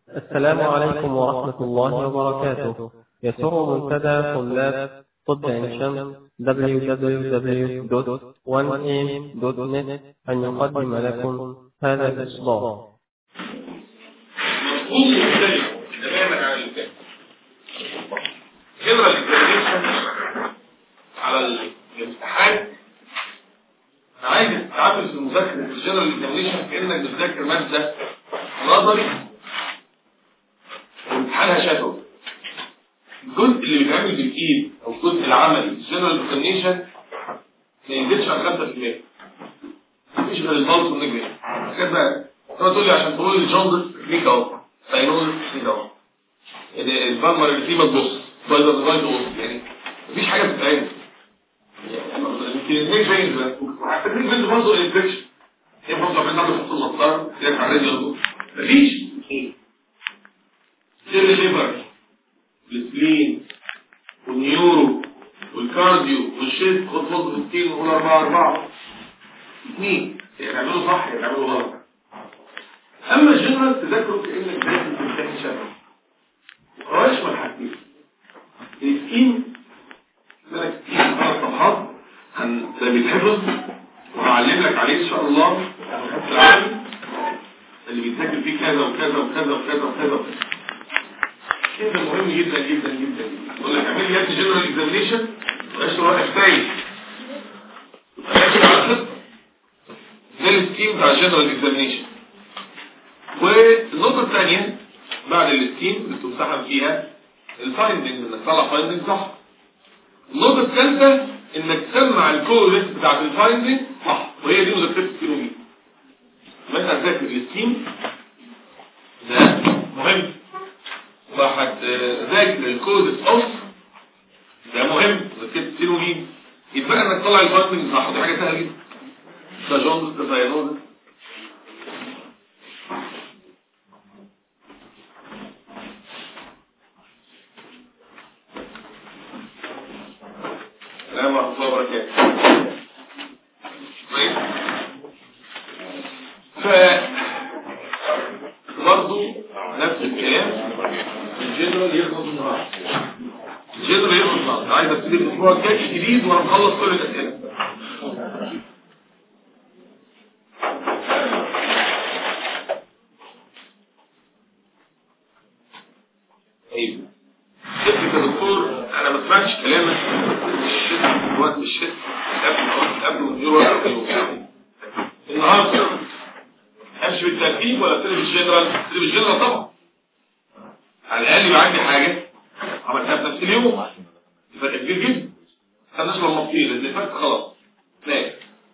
السلام عليكم ورحمة الله وبركاته يسر منتدى طلاب طب عين شمس www.1am.net أن يقدم لكم هذا الإصدار مفهوم مختلف تماما عن الكتاب جنرال اكزامينشن على الامتحان عايز تتعامل في مذاكره الجنرال اكزامينشن كانك بتذاكر ماده نظري وامتحانها شفوي الجزء اللي بيتعمل بالايد او الجزء العملي الجنرال اكزامينشن ما يزيدش عن 5% مفيش غير البلس والنجم كده تقعد تقول لي عشان تقول لي جوندس تكنيك اهو ساينوز تكنيك اهو البالمر اللي فيه ما تبص بايظه بايظه تبص يعني مفيش حاجه بتتعمل يمكن النيك فين وحتى النيك فين برضه الانفكشن هي برضه عمال نعمل خط النطار كده على الراديو مفيش سيل ليفر السلين والنيورو والكارديو والشيست خد فوق 60 وقول 4 4 اثنين يعملوا صح يعملوا غلط اما الجنرال تذكروا كانك داخل تمتحن شفوي هو يشمل حاجتين السكين لك سكين ثلاث صفحات هن ده بيتحفظ وهعلم لك عليه ان شاء الله الخط العام اللي بيتذاكر فيه كذا وكذا وكذا وكذا وكذا وكذا كده مهم جدا جدا جدا يقول لك اعمل لي يا جنرال اكزامينشن مبقاش واقف تايه راكب على الخطه ده السكيم بتاع الجنرال اكزامينشن والنقطه الثانيه بعد السكيم اللي بتمتحن فيها الفايندنج انك تطلع فايندنج صح النقطه الثالثه انك تسمع الكورس بتاعت الفايندنج صح وهي دي مذاكره الكيلومتر ما انت هتذاكر السكيم ده مهم وهتذاكر الكودس اوف ده مهم مذاكره الكيلومتر يبقى انك تطلع الفايندنج صح دي حاجه سهله جدا ده جوندس ده ساينوزس السلام ورحمة الله وبركاته طيب ف برضه نفس الكلام الجنرال يخلص النهارده الجنرال يخلص النهارده عايز ابتدي الاسبوع الجاي جديد وانا مخلص كل الاسئله طيب سبت يا دكتور انا ما سمعتش كلامك الشتاء وقت الشتاء قبل قبل ونزول وقت اليوم النهارده امشي بالترتيب ولا ابتدي بالجنرال ابتدي بالجنرال طبعا على الاقل يبقى عندي حاجه عملتها في نفس اليوم فرق كبير جدا استناش لما تطير اللي فات خلاص لا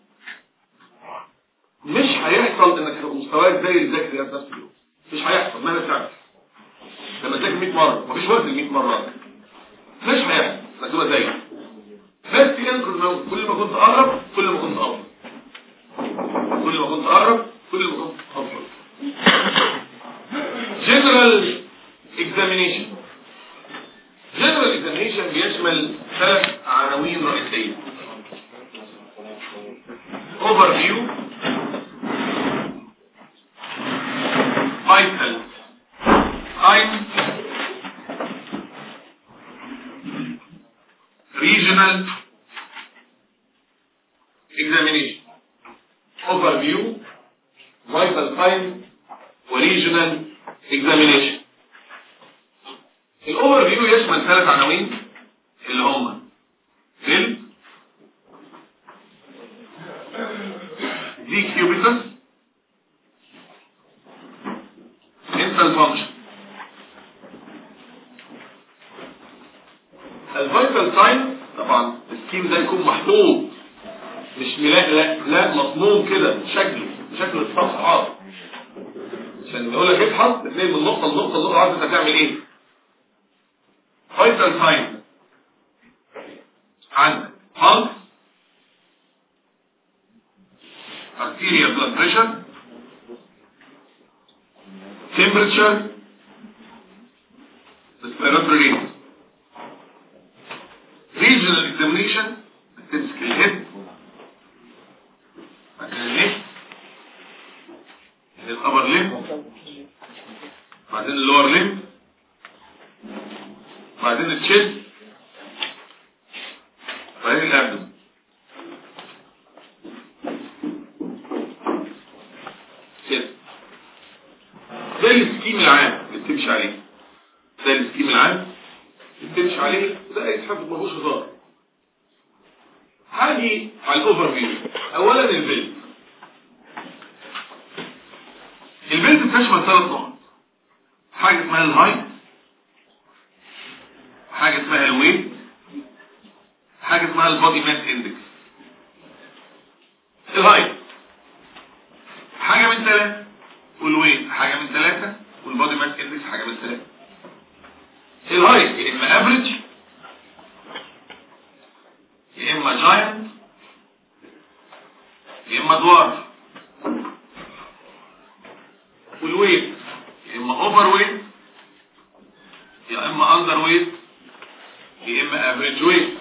مش هيحصل انك تبقى مستواك زي الذاكر في نفس اليوم مش هيحصل مهما تعمل لما تذاكر 100 مره مفيش وقت ل 100 مره مش هيحصل انك تبقى زيك بس ينقل كل ما كنت اقرب كل ما كنت افضل كل ما كنت اقرب كل ما كنت افضل جنرال اكزامينيشن جنرال اكزامينيشن بيشمل ثلاث عناوين رئيسيه اوفر فيو فايتال تايم regional examination overview vital sign regional examination الاوفر فيو يشمل ثلاث عناوين اللي هم فيلم دي كيوبيتس انتال فانكشن الفيتال ساين طبعا السكيم ده يكون محطوط مش ملاك لا لا مصموم كده شكل شكل الصفحات عشان يقول لك ابحث تلاقي من نقطه لنقطه لنقطه عارف انت هتعمل ايه فيتال ساين عندك pulse arterial blood pressure temperature respiratory rate regional examination تمسك الهيد مكان النك الابر ليب بعدين اللور ليمب بعدين التشيست بعدين الابدن كده ده السكيم العام اللي بتمشي عليه ده السكيم العام اللي بتمشي عليه ده اي حد ما هوش هزار هاجي على الاوفر فيو اولا البيلد البيلد بتشمل ثلاث نقط حاجه اسمها الهايت حاجه اسمها الويت حاجه اسمها البودي ماس اندكس الهايت حاجه من ثلاثه والويت حاجه من ثلاثه والبودي ماس اندكس حاجه من ثلاثه الهايت يا اما افريج يا اما جاينت يا اما دوار والويت يا اما اوفر ويت يا اما اندر ويت يا اما افريج ويت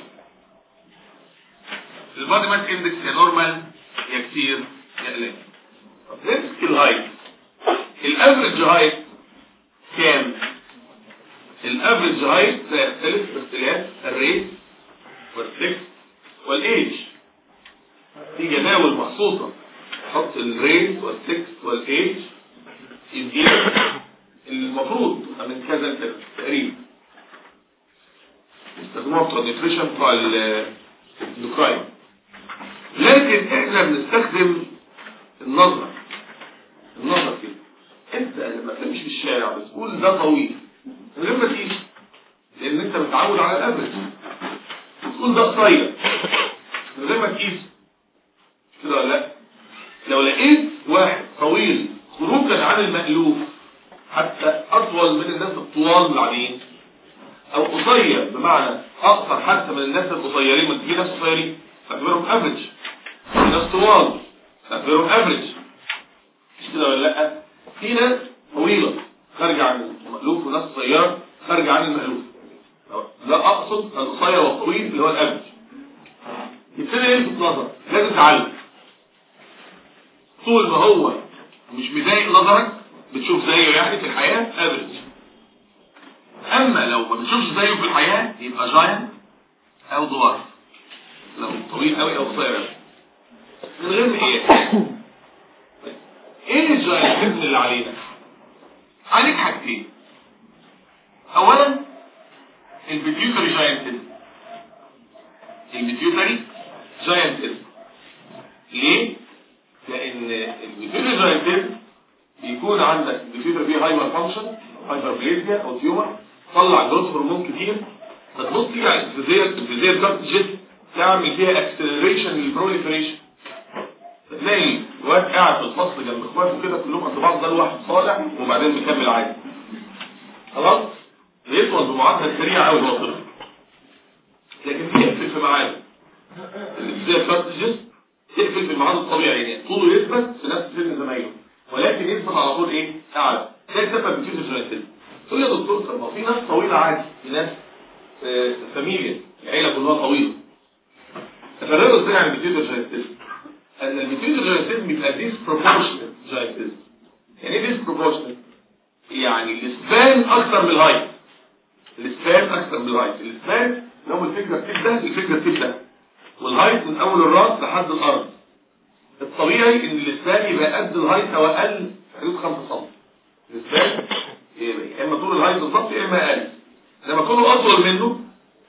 البادي ماس اندكس يا نورمال يا كتير يا قليل طب نمسك الهايت الافريج هايت كام الافريج هايت لا يختلف باختلاف الريت والسكس والايج في جداول مخصوصة حط الريت والسكس والايج يديك المفروض من كذا لكذا تقريبا يستخدموها بتوع النيوتريشن بتوع الاندوكراين لكن احنا بنستخدم النظر النظر كده انت لما تمشي في الشارع بتقول ده طويل من غير ما تقيس لان انت متعود على الافرج بتقول ده قصير من غير ما تقيس كده ولا لا لو لقيت واحد طويل خروجا عن المألوف حتى اطول من الناس الطوال العاديين او قصير بمعنى اقصر حتى من الناس القصيرين ما في ناس قصيرين تعتبرهم افريج في ناس طوال تعتبرهم افريج مش كده ولا لا في ناس طويله خارجه عن المألوف وناس قصيره خارجه عن المألوف لا اقصد القصير والطويل اللي هو الافريج يبتدي يلفت نظر لازم تعلم طول ما هو مش مضايق نظرك بتشوف زيه يعني في الحياه افريج اما لو ما بتشوفش زيه في الحياه يبقى جاينت او دوار لو طويل قوي او قصير قوي من غير ما ايه ايه الجاينتزم اللي علينا عليك حاجتين اولا البيتيوتري جاينتزم البيتيوتري جاينتزم ليه لان البيتيوتري جاينتزم بيكون عندك البيتيوتري فيه هايبر فانكشن هايبر بليزيا او تيومر طلع جروث هرمون كتير فتبص كده على الفيزياء الفيزياء بتاعت الجسم تعمل فيها اكسلريشن للبروليفريشن تلاقي الواد قاعد في الفصل جنب اخواته كده كلهم قد بعض ده الواحد طالع وبعدين بيكمل عادي خلاص يطول بمعدل سريع قوي هو طفل لكن تقفل في ميعاده الفيزياء بتاعت الجسم تقفل في الميعاد الطبيعي يعني طوله يثبت في نفس سن زمايله ولكن يثبت على طول ايه قاعد ده السبب بتيجي جينيتيك تقول يا دكتور طب ما في ناس طويله عادي في ناس آه، فاميليا العيله كلها طويله تفرقوا ازاي عن البيتيوتر جينيتيزم ان البيتيوتر جينيتيزم بيبقى ديسبروبورشنال جينيتيزم يعني ايه ديسبروبورشنال يعني الاسبان اكتر من الهايت الاسبان اكتر من الهايت الاسبان لو الفكره بتبدا الفكره بتبدا والهايت من اول الراس لحد الارض الطبيعي ان الاسبان يبقى قد الهايت او اقل حدود 5 سم الاسبان يا اما طول الهايت بالظبط يا اما اقل لما كله اطول منه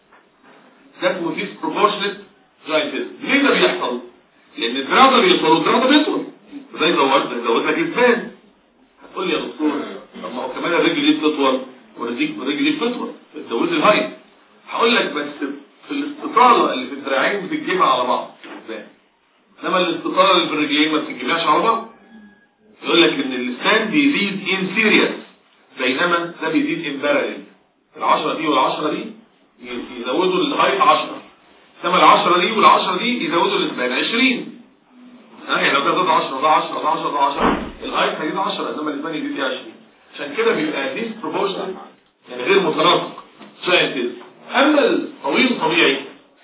ده اسمه ديسبروبورشنال جاينتيزم ليه ده بيحصل لان الدراع ده بيطول والدراع ده بيطول ده يزود يزود لك اسبان هتقول لي يا دكتور طب ما هو كمان الرجل دي بتطول والرجل الرجل دي بتطول بتزود الهايت هقول لك بس في الاستطاله اللي في الدراعين بتتجمع على بعض اسبان انما الاستطاله اللي في الرجلين ما بتتجمعش على بعض يقول لك ان اللسان بيزيد ان سيريس بينما ده بيزيد ان باراليل العشرة دي والعشرة دي يزودوا الهايت 10 انما العشرة دي والعشرة دي يزودوا الاسبان 20 يعني لو ده 10 ده 10 ده 10 ده 10 الهايت هيزيد 10 انما الاسبان يزيد 20 عشان كده بيبقى ديس بروبورشنال يعني غير متناسق ساينتيز اما الطويل طبيعي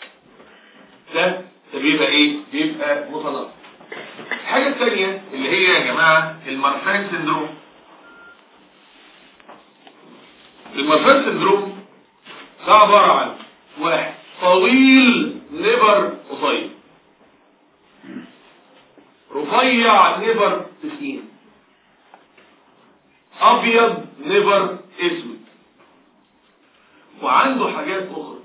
ده ده بيبقى ايه بيبقى متناسق الحاجة الثانية اللي هي يا جماعة المارفان سندروم المارفان سندروم ده عبارة عن واحد طويل نبر قصير رفيع نبر تخين ابيض نبر اسود وعنده حاجات اخرى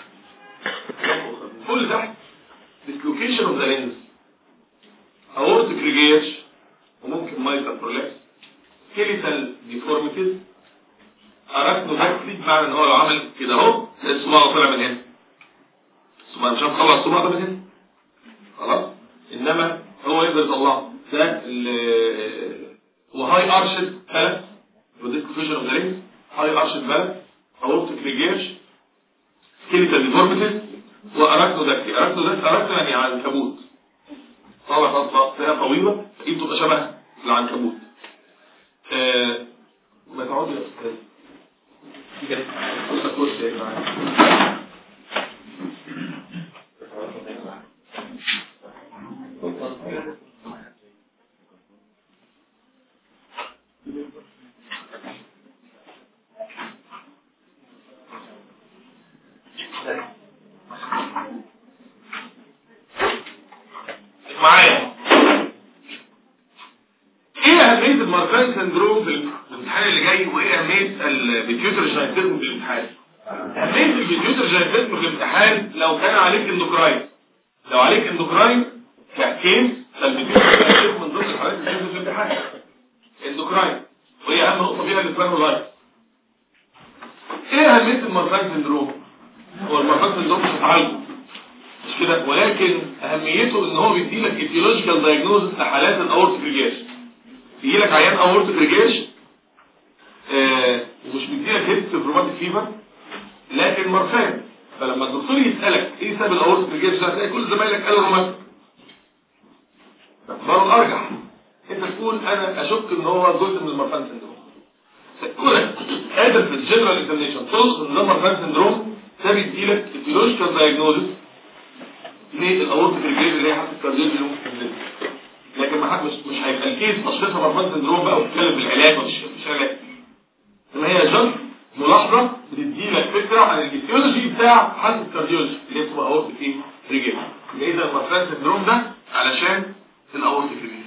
كل تحت dislocation of the lens aortic regage وممكن mitral prolapse skeletal deformities arachnodactyly بمعنى ان هو لو عمل كده اهو الصباع طلع من هنا الصباع مش هنطلع الصباع ده من هنا خلاص انما هو يقدر يطلعه ده هو هاي ارشد ثلاث وديسكفيشن اوف ذا لينز هاي ارشد بلد اورتيك ريجيرش سكيليتال ديفورميتيز واراكنوداكتي اراكنوداكتي اراكنو يعني عنكبوت طبعا خطه فيها طويله دي بتبقى شبه العنكبوت آه ما تقعد يا استاذ في كده خد كرسي يا جماعه معايا ايه اهمية المارفان سندروم في الامتحان اللي جاي وايه اهمية البيتيوتر جينيتيزم في الامتحان اهمية البيتيوتر جينيتيزم في الامتحان لو كان عليك اندوكراين لو عليك اندوكراين كحكين فالبيتيوتر جينيتيزم من ضمن الحالات اللي بتنزل في الامتحان اندوكراين وهي اهم نقطة فيها الاسبانولايت ايه اهمية المارفان سندروم هو المارفان سندروم مش هتعالجه مش كده ولكن اهميته ان هو بيدي لك ايتيولوجيكال دايجنوزس لحالات الاورتيك ريجاش يجي لك عيان اورتيك ريجاش آه ومش بيدي لك هيت فروماتيك فيفر لكن مرفان فلما الدكتور يسالك ايه سبب الاورتيك ريجاش ده هتلاقي كل زمايلك قالوا روماتيك باعتباره الارجح انت تقول انا اشك ان هو جزء من المرفان سندروم تكون قادر في الجنرال اكزامينشن توصل ان ده مرفان سندروم ده بيدي لك ايتيولوجيكال دايجنوزس للاورتيك ريجاج اللي هي حتى الكارديولوجي اللي ممكن تنزل لكن ما مش مش هيبقى الكيس تشخيصها مرفان سندروم بقى وتتكلم بالعلاج مش مش علاج انما هي جنب ملاحظه بتدي لك فكره عن الفيسيولوجي بتاع حاله الكارديولوجي اللي هي بتبقى اورتيك ايه ريجاج يبقى اذا المرفان سندروم ده علشان الاورتيك ريجاج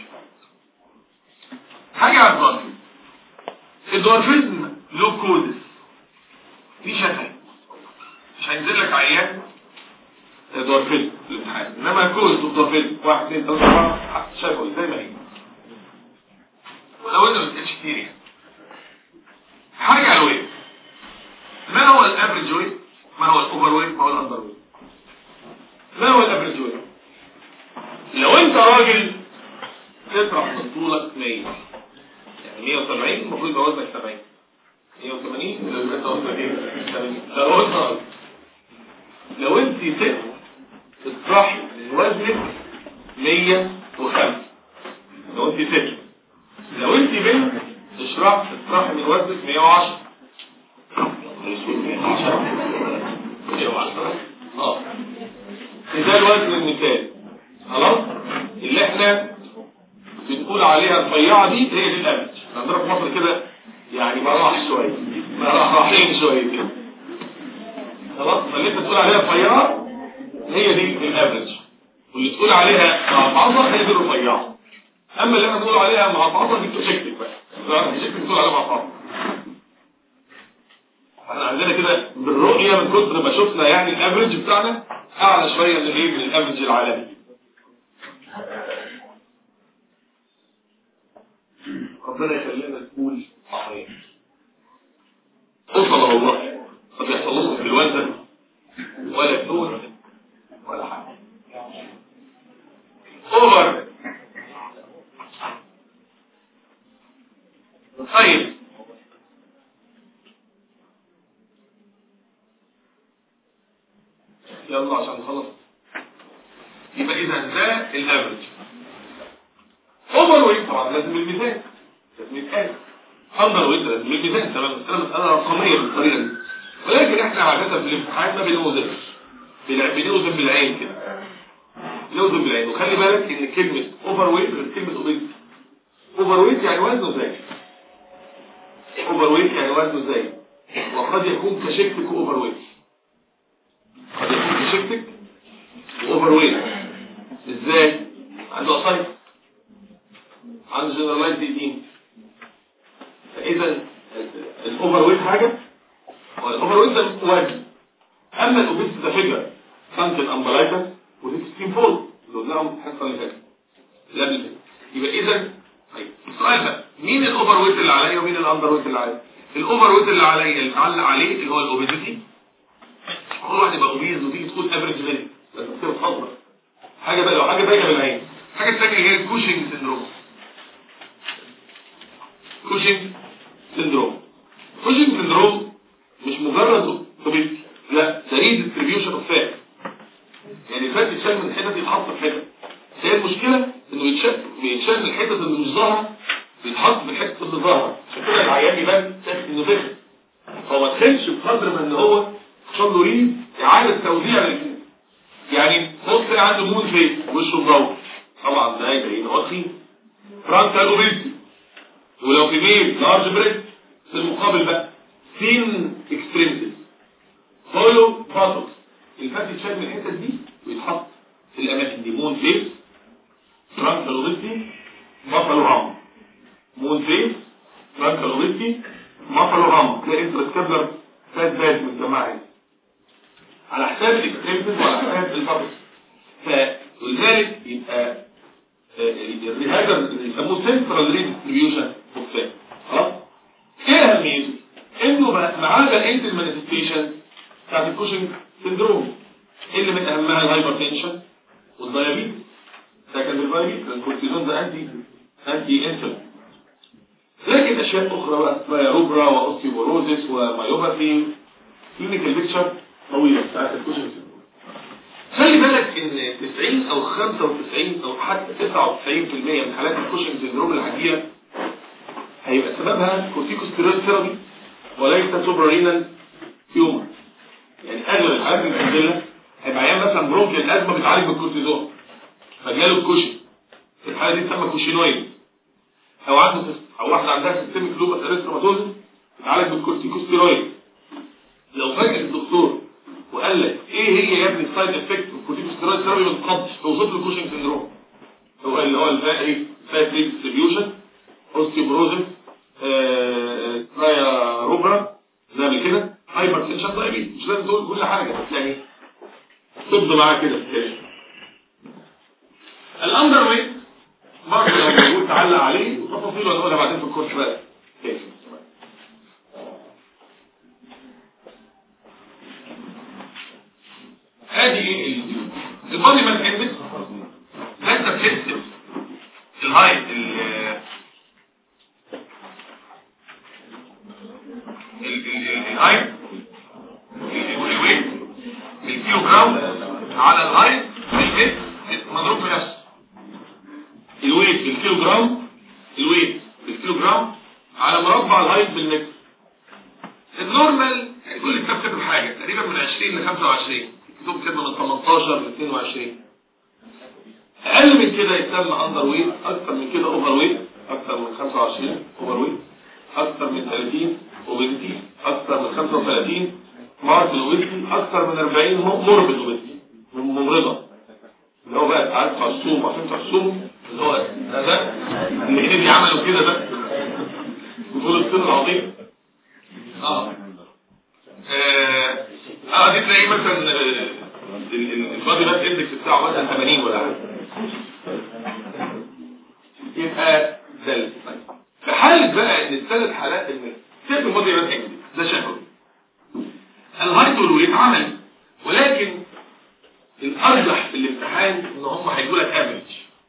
حاجه على الدورفين الدورفيزم له كودس دي شكل مش هينزل لك عيان دورفيل في الامتحان انما كوز دورفيل واحد اثنين ثلاثة أربعة شغل زي ما هي ولو انه بتقلش كتير يعني حاجة على الويت ما هو الافريج ويت ما هو الاوفر ويت ما هو الاندر ويت ما هو الافريج ويت لو انت راجل تطرح من طولك 100 يعني 170 المفروض يبقى وزنك 70 180 لو انت وزنك ايه 80 لو انت راجل لو انت ست تطرحي من وزنك 105 لو انت ست لو انت بنت تشرح تطرحي من وزنك 110 110 اه ده الوزن المثالي خلاص اللي احنا بنقول عليها الرفيعه دي هي دي الافرج عندنا في مصر كده يعني مراح شويه مراحين شويه كده خلاص فاللي انت تقول عليها رفيعه هي دي الافرج واللي تقول عليها معفعصه هي دي الرفيعه اما اللي احنا بنقول عليها معفعصه دي بتشكك بقى بتشكك بتقول عليها معفعصه احنا عندنا كده بالرؤيه من كتر ما شفنا يعني الافرج بتاعنا اعلى شويه من الايه من الافرج العالمي ربنا يخلينا نقول صحيح اوصل والله ما بيحصلوش في الوزن ولا النور ولا حاجه اوفر طيب يلا عشان نخلص يبقى اذا ده الافرج اوفر ويت طبعا لازم الميزان لازم يتقال اندر ويت لازم الميزان تمام بس انا مساله رقميه بالطريقه دي ولكن احنا عاده في الامتحان ما بنوزنش بنوزن بالعين كده نوزن بالعين وخلي بالك ان كلمه اوفر ويت غير كلمه اوبيت اوفر ويت يعني وزنه زايد اوفر ويت يعني وزنه زايد وقد يكون كشكتك اوفر ويت قد يكون كشكتك اوفر ويت ازاي عنده قصير عنده جنرالايز دين فاذا الاوفر ويت حاجه والاوفر ويت ده وزن اما الاوبيس ده فيجر سانتل امبلايتس ودي 16 فولد اللي قلناهم الحصه اللي فاتت اللي قبل كده يبقى اذا طيب السؤال بقى مين الاوفر ويت اللي عليا ومين الاندر ويت اللي عليا الاوفر ويت اللي عليا اللي اتعلق عليه اللي هو الاوبيزيتي كل واحد يبقى اوبيز وتيجي تقول افريج ليفل لازم تصير تفضل حاجه بقى لو حاجه باينه بالعين الحاجه الثانيه هي الكوشنج سيندروم كوشنج سيندروم كوشنج سيندروم مش مجرد اوبيزيتي لا ده ري ديستريبيوشن اوف فات يعني الفات يتشال من حتت يتحط في حتت هي المشكله انه يتشال بيتشال من الحتت اللي مش ظاهره بيتحط في الحته اللي ظاهره عشان كده العيان يبان شايف انه فكر هو ما تخلش بقدر ما ان هو حصل له ريد اعاده توزيع للجسم يعني ممكن عنده مون فيس وشه مدور طبعا ده يبقى هو تخين فرانكال اوبيزي ولو في ميل لارج بريست في المقابل بقى ثين اكستريمتيز هولو باتوكس الفات يتشال من الحتت دي ويتحط في الاماكن دي مون فيس فرانكال اوبيزي بطل رام مون فيس فرانكال اوبيزي بطل رام تلاقي انترسكابلر فات باد متجمعه هنا على حساب الاكستريمتيز وعلى حساب الباتوكس فلذلك يبقى هذا اللي يسموه سنترال ريديستريبيوشن اوف فات خلاص ايه اهميته انه معاه بقيه المانيفستيشن بتاعت الكوشنج سندروم اللي من اهمها الهايبرتنشن والديابيتس ده كان الديابيتس الكورتيزون ده انتي انتي انسولين لكن اشياء اخرى بقى اسمها روبرا واوستيوبوروزيس ومايوباثي كلينيكال بيكتشر طويله بتاعت الكوشنج سندروم خلي بالك ان 90 او 95 او حتى 99% من حالات الكوشنج سندروم العاديه هيبقى سببها كورتيكوستيرويد ثيرابي وليس سوبرارينال تيومر يعني اغلب الحالات اللي بتنزلها هيبقى عيان مثلا برونكيال الازمه بيتعالج بالكورتيزون فجاله الكوشن في الحاله دي تسمى كوشينويد او عنده او واحده عندها سيستميك لوبس اريثروماتوز بتتعالج بالكورتيكوستيرويد لو فاجئ الدكتور وقال لك ايه هي يا ابني السايد افكت الكورتيكوستيرويد ثيرابي ما تتخضش توصف له كوشن سندروم هو اللي هو الفائري فات ديستريبيوشن اوستيوبروزيس ترايا روبرا زي ما كده هايبر تنشن دايبيت مش لازم تقول كل حاجه بس يعني طب معاه كده الاندر ويت برضه لو موجود تعلق عليه وتفاصيله هنقولها بعدين في الكورس بقى كيف ادي ايه البادي مان اندكس ده انت بتحسب الهايت الهايت الويت الكيلو جرام على الهايت الهيت مضروب في نفسه الويت بالكيلو جرام الويت بالكيلو جرام على مربع الهايت بالمتر النورمال كل كتاب كاتب حاجه تقريبا من 20 ل 25 الكتب كاتبه من 18 ل 22 اقل من كده يسمى اندر ويت اكتر من كده اوفر ويت اكتر من 25 اوفر ويت اكتر من 30 اوبيزيتي اكتر من 35 مارك الاوبيزيتي اكتر من 40 موربيد اوبيزيتي ممرضه اللي هو بقى عارف عصوم عارفين عصوم اللي هو ده ده اللي هنا بيعملوا كده ده بطول السن العظيم اه اه اه دي تلاقيه مثلا البادي ماس اندكس بتاعه مثلا 80 ولا حاجه يبقى ده في حالة بقى ان الثلاث حالات المثل سيف البادي ماس اندكس ده شكله الهايت والويت عملي ولكن الارجح في الامتحان ان هم هيقول لك افريج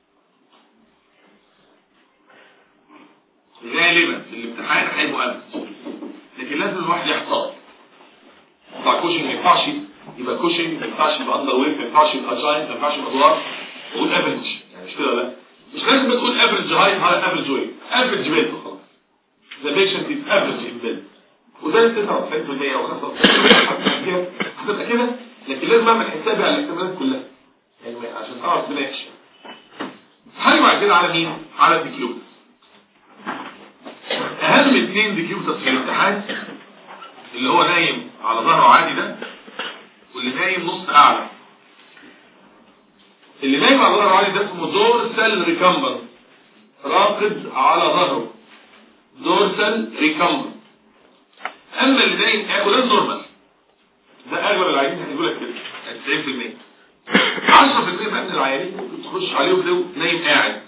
غالبا في الامتحان هيبقوا افريج لكن لازم الواحد يحتاط بتاع كوشن ما ينفعش يبقى كوشن ما ينفعش يبقى اندر ويت ما ينفعش يبقى جاينت ما ينفعش يبقى دوار قول افريج يعني مش كده لا مش لازم تقول افريج هايت على افريج ويت افريج بيت خلاص ذا بيشنت از افريج ان بيت وده 99% او 95% هتبقى كده لكن لازم اعمل حسابي على الاحتمالات كلها يعني عشان اعرف تناقش هاي بعد كده على مين على الديكيوتس اهم اثنين ديكيوتس في الامتحان اللي هو نايم على ظهره عادي ده واللي نايم نص اعلى اللي نايم على ظهره عادي ده اسمه دورسال ريكمبر راقد على ظهره دورسال ريكمبر اما اللي نايم وده النورمال ده اغلب العيانين هيقول لك كده 90% 10% بقى من العيانين ممكن تخش عليه وتلاقيه نايم قاعد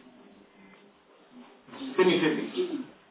سيمي سيتنج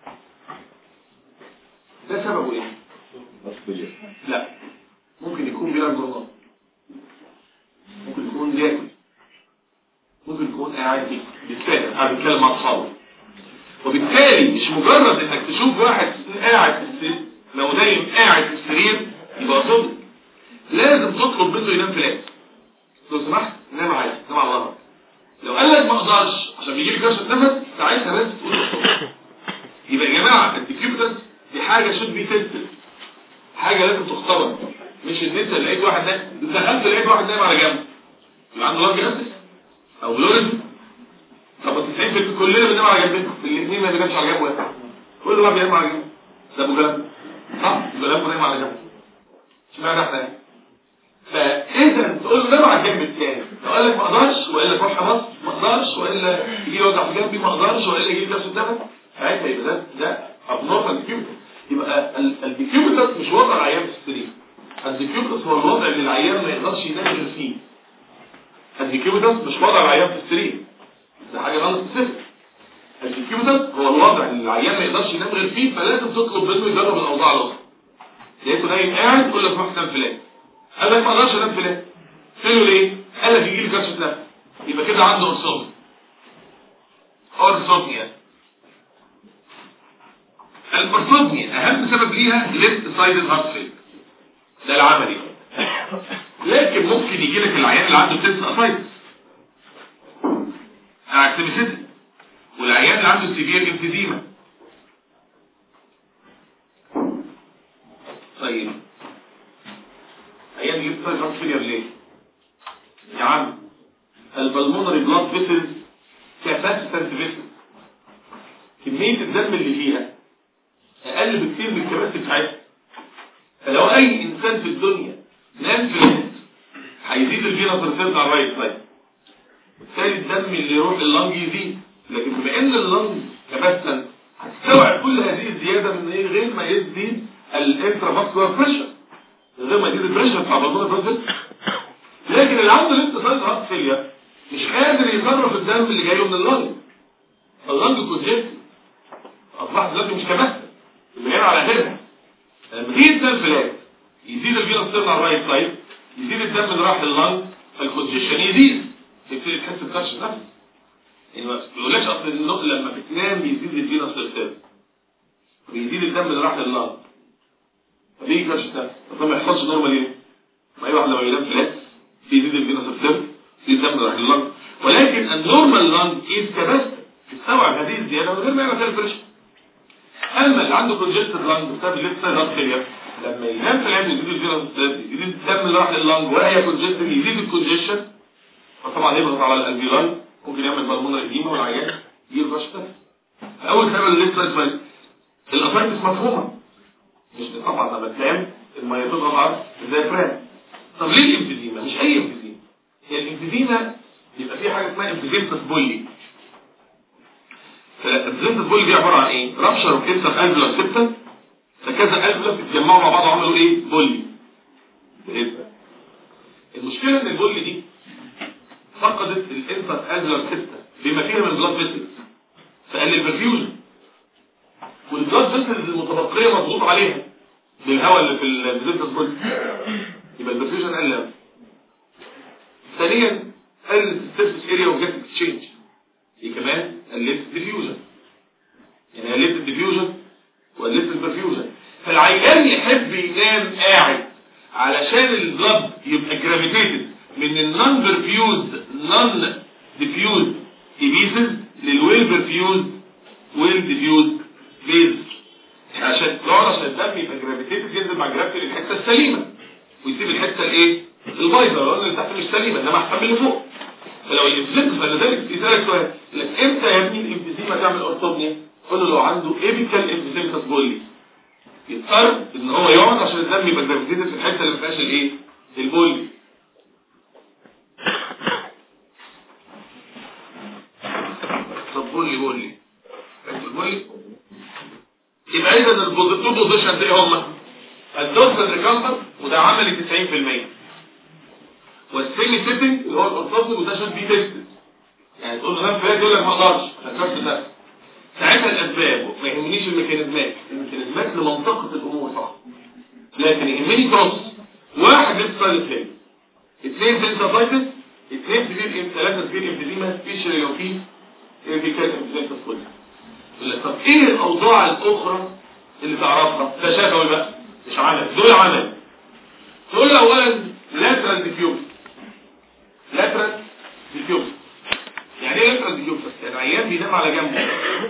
ده سببه ايه؟ لا ممكن يكون بيلعب جرنان ممكن يكون بياكل ممكن يكون قاعد بيتكلم قاعد بيتكلم مع اصحابه وبالتالي مش مجرد انك تشوف واحد قاعد في السرير لو نايم قاعد في السرير يبقى صدق لازم تطلب منه ينام في لاب لو سمحت نام عادي نام على ظهرك لو قال لك ما اقدرش عشان بيجي لي كرشه نفس ساعتها بس تقول له يبقى يا جماعه الديكيوبيتنس دي حاجه شود بي تيستد حاجه لازم تختبر مش ان انت لقيت واحد نايم دخلت لقيت واحد نايم على جنب يبقى عنده لارج اسس او بلوريزم طب 90% كلنا بننام على جنبنا الاثنين ما بينامش على جنب واحد كله بقى بينام على جنب ده ابو كلام صح يبقى لازم نايم على جنب اشمعنى احنا فاذا تقول له نام على الجنب الثاني لو قال لك ما اقدرش والا تروح مصر ما اقدرش والا يجي لي وجع في جنبي ما اقدرش والا يجي لي كبسه دم ساعتها يبقى ده ده ابنورمال ديكيوبيتس يبقى الديكيوبيتس مش وضع العيان في السرير الديكيوبيتس هو الوضع اللي العيان ما يقدرش ينام غير فيه الديكيوبيتس مش وضع العيان في السرير ده حاجه غلط سبيسيفيك الديكيوبيتس هو الوضع اللي العيان ما يقدرش ينام غير فيه فلازم تطلب منه يجرب الاوضاع الاخرى لقيته نايم قاعد تقول لك روح نام فلان قال لك ما اقدرش انام فلان قلت له ليه قال لك يجي لي كرشه نفس يبقى كده عنده ارصاد ارصادنيا الارصادنيا اهم سبب ليها ليفت سايد هارت فيل ده العملي لكن ممكن يجي لك العيان اللي عنده تنس اسايتس اكتيفيتي والعيان اللي عنده سيفير امفيزيما طيب عيان يجيب سايد هارت فيلير ليه يا عم البلمونري بلاد فيسلز كاباسيتنت فيسل كمية الدم اللي فيها اقل بكتير من الكباسيتي بتاعتها فلو اي انسان في الدنيا نام في الوقت هيزيد الفينا سيرفيس على الرايت سايد بالتالي الدم اللي يروح لللنج يزيد لكن بما ان اللنج كباسيتنت هتستوعب كل هذه الزياده من ايه غير ما يزيد الانترافاسكولار بريشر غير ما يزيد البريشر بتاع البلمونري بلاد فيسل لكن اللي عنده الاتصال هارت فيلير مش قادر يصرف الدم اللي جاي له من اللنج اللنج كونجكت اصبح دلوقتي مش كبسه اللي هنا على غيرها لما تيجي تنام فلات يزيد الفيروس سيرنا على الرايت سايد يزيد الدم اللي راح لللنج فالكونجكشن يزيد تبتدي تحس بكرش نفس يعني ما بيقولكش اصل النق لما بتنام يزيد الفيروس سيرنا ويزيد الدم اللي راح لللنج فبيجي كرش نفس طب ما يحصلش نورمال ايه؟ ما اي واحد لما ينام فلات بيزيد الفيروس سيرنا يزيد الدم اللي راح لللنج ولكن النورمال لانج از كبست تستوعب هذه الزياده من غير ما يعمل سيرفريشن اما اللي عنده كونجستد لانج بسبب الليفت سايد هارت فيلير لما ينام في العين يزيد الفيروس يزيد الدم اللي راح لللانج وهي كونجستد يزيد الكونجيشن فطبعا يضغط على الالفيولاي ممكن يعمل بالمونر اديما والعيان يجي رش تاني فاول سبب الليفت سايد فايد الاسايتس مفهومه مش طبعا لما تنام الميه تضغط على الدايفرام طب ليه الامفيزيما مش اي امفيزيما هي الامفيزيما يبقى في حاجه اسمها امفيزيمتس بولي فالامفيزيمتس بولي دي عباره عن ايه رابشر وكنسر الفيولار سيبتم فكذا الفيولار بيتجمعوا مع بعض وعملوا ايه بولي المشكله ان البولي دي فقدت الانتر الفيولار سيبتم بما فيها من بلاد فيسلز فقل البرفيوجن والبلاد فيسلز المتبقيه مضغوط عليها بالهواء اللي في الامفيزيمتس بولي يبقى البرفيوجن قل ثانيا قلت السيرفيس اريا وجت اكسشينج دي كمان قلت الديفيوجن يعني قلت الديفيوجن وقلت البرفيوجن فالعيان يحب ينام قاعد علشان البلد يبقى جرافيتيتد من النون برفيوز نون ديفيوز ايبيسز للويل برفيوز ويل ديفيوز بيز عشان نقعد عشان الدم يبقى جرافيتيتد ينزل مع جرافيتي الحته السليمه ويسيب الحته الايه البايظه لان اللي تحت مش سليمه انما احسن من اللي فوق فلو الانفليكس فلذلك يسالك سؤال لك امتى يا ابني الانفيزيما تعمل اورتوبنيا قول له لو عنده ايبيكال انفيزيمتس بولي يضطر ان هو يقعد عشان الدم يبقى جرافيتيتد في الحته اللي ما فيهاش الايه البول طب بولي بولي انت البولي يبقى اذا البوزيتيف بوزيشن ايه هم الدوسل ريكامبر وده عملي 90% والسيمي سيتنج اللي هو الاورثوبتيك وده شوت بي تيست يعني تقول له نام فلات يقول لك ما اقدرش فكرت ده ساعتها الاسباب ما يهمنيش الميكانيزمات الميكانيزمات لمنطقه الامور صح لكن يهمني كروس واحد لسه سايد افكت اثنين سنساتايتس اثنين سبير ثلاثه سبير امفيزيما سبيشال لو في ايرفيكال امفيزيما كلها يقول لك طب ايه الاوضاع الاخرى اللي تعرفها ده شفوي بقى مش عمل دول عمل تقول له اولا لاترال ديفيوز لاترال ديفيوز يعني ايه لاترال ديفيوز يعني عيان بينام على جنبه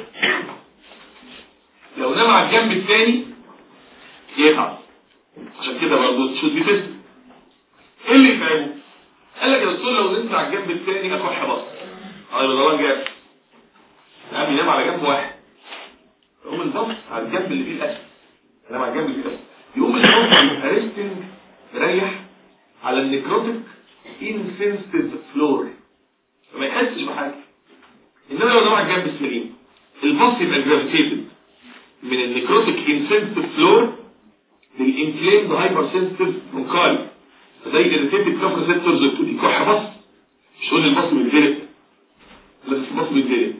لو نام على الجنب الثاني يتعب عشان كده برضه تشوز بيتست ايه اللي يفهمه قال لك يا دكتور لو نمت على الجنب الثاني اكح بطن اه يبقى ضمان جاب قام ينام على جنب واحد يقوم الضغط على الجنب اللي فيه الاكل ينام على الجنب اللي فيه الاكل يقوم الضغط يبقى ريستنج ريح على النكروتيك انسنسيتيف فلور ما يحسش بحاجه انما لو نام على الجنب السليم الباص يبقى جرافيتيتد من النكروتيك انسنسيتيف فلور للانفليمد هايبر سنسيتيف برونكاي زي الريتيتيف كاف ريسبتورز بتقول كح بص مش تقول البص بيتزرق بس البص بيتزرق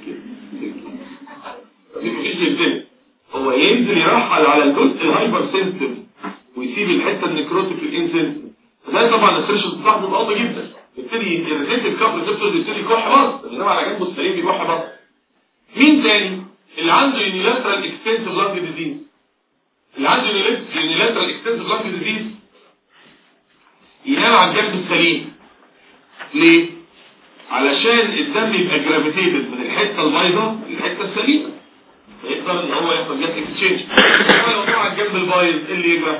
مفيش يتزرق هو ينزل يرحل على الجزء الهايبر سنسيتيف ويسيب الحته النكروتيك الانسنسيتيف ده طبعا الثريشولد بتاعته ضغط جدا يبتدي الريتيتيف كاف ريسبتورز يبتدي يكح بص انما على جنبه السليم بيكح بص مين تاني اللي عنده يونيلاترال اكستنسيف لانج ديزيز اللي عنده يونيلاترال اكستنسيف لانج ديزيز ينام على الجنب السليم ليه علشان الدم يبقى جرافيتيتد من الحته البيضاء للحته السليمه فيقدر ان هو يحصل جت اكسشينج لو نام على الجنب البايظ ايه اللي يجرى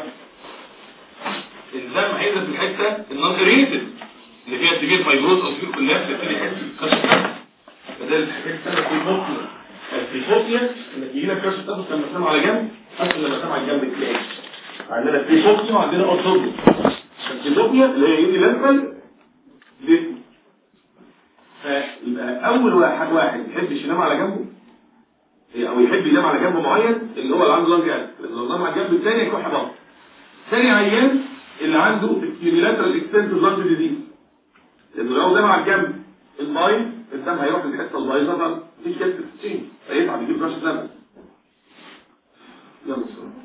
الدم هينزل في الحته النون ريتد اللي فيها سيفير فايبروز او سيفير كولابس تبتدي يحس بدل الحاجات الثانيه في فوقيا في فوقيا انك يجي لك كرش تاخد لما تنام على جنب حتى لما تنام على الجنب الثاني عندنا في فوقيا وعندنا اورثوبيا الفيزوبيا اللي هي يوني لانترال دي فيبقى اول واحد واحد ما يحبش ينام على جنبه او يحب ينام على جنب معين اللي هو اللي عنده لانج قلب لو نام على الجنب الثاني يكون حباط ثاني عيان اللي عنده يونيلاترال اكستنسيف لانج ديزيز لانه لو نام على الجنب الماي الدم هيروح للحته البايظه فمفيش كده تسين فيتعب يجيب رشه دم يلا بسرعه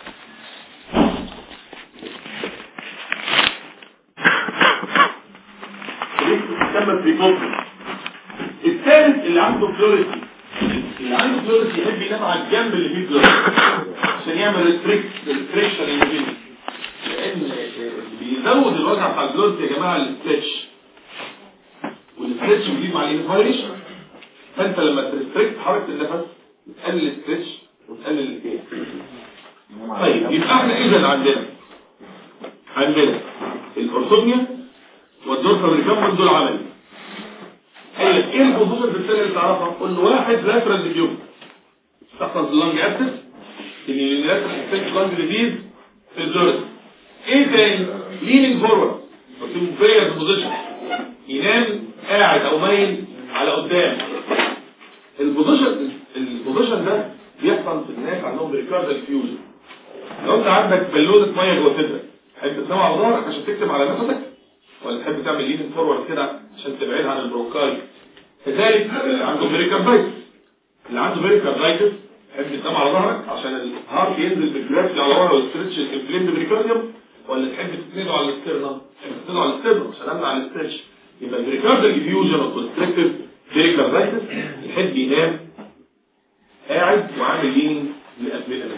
تسمى بريكوبري الثالث اللي عنده فلوريسي اللي عنده فلوريسي يحب ينام على الجنب اللي فيه فلوريسي عشان يعمل ريستريكت ريستريكشن انجيني لان بيزود الوجع بتاع الفلوريسي يا جماعه الاستريتش والاستريتش بيزيد مع الانفايريشن فانت لما تريستريكت حركه النفس بتقلل الاستريتش وتقلل الايه طيب يبقى احنا اذا عندنا عندنا الاورثوبيا والدورفا ريكامبل دول عملي قال لك ايه الخصوصات الثانيه اللي تعرفها قلنا واحد لاترال ديفيوز تحصل اللانج ابسس ان اللاترال اكسنت لانج ديزيز في الجورد ايه تاني ليننج فورورد وتمبرير بوزيشن ينام قاعد او مايل على قدام البوزيشن البوزيشن ده بيحصل في الناس عندهم بريكاردال فيوجن لو انت عندك بالونه ميه جوه صدرك تحب تنام على ظهرك عشان تكتب على نفسك ولا تحب تعمل لين فورورد كده عشان تبعد عن البرونكاي كذلك عنده بريكاردايتس اللي عنده بريكاردايتس تحب تنام على ظهرك عشان الهارت ينزل بالجرافي على ورا ويسترتش الانفليم بريكارديوم ولا تحب تسنده على الاسترنم تحب تسنده على الاسترنم عشان امنع الاسترتش يبقى البريكاردال ديفيوجن والكونستريكتيف بريكاردايتس يحب ينام قاعد وعامل لين للاسباب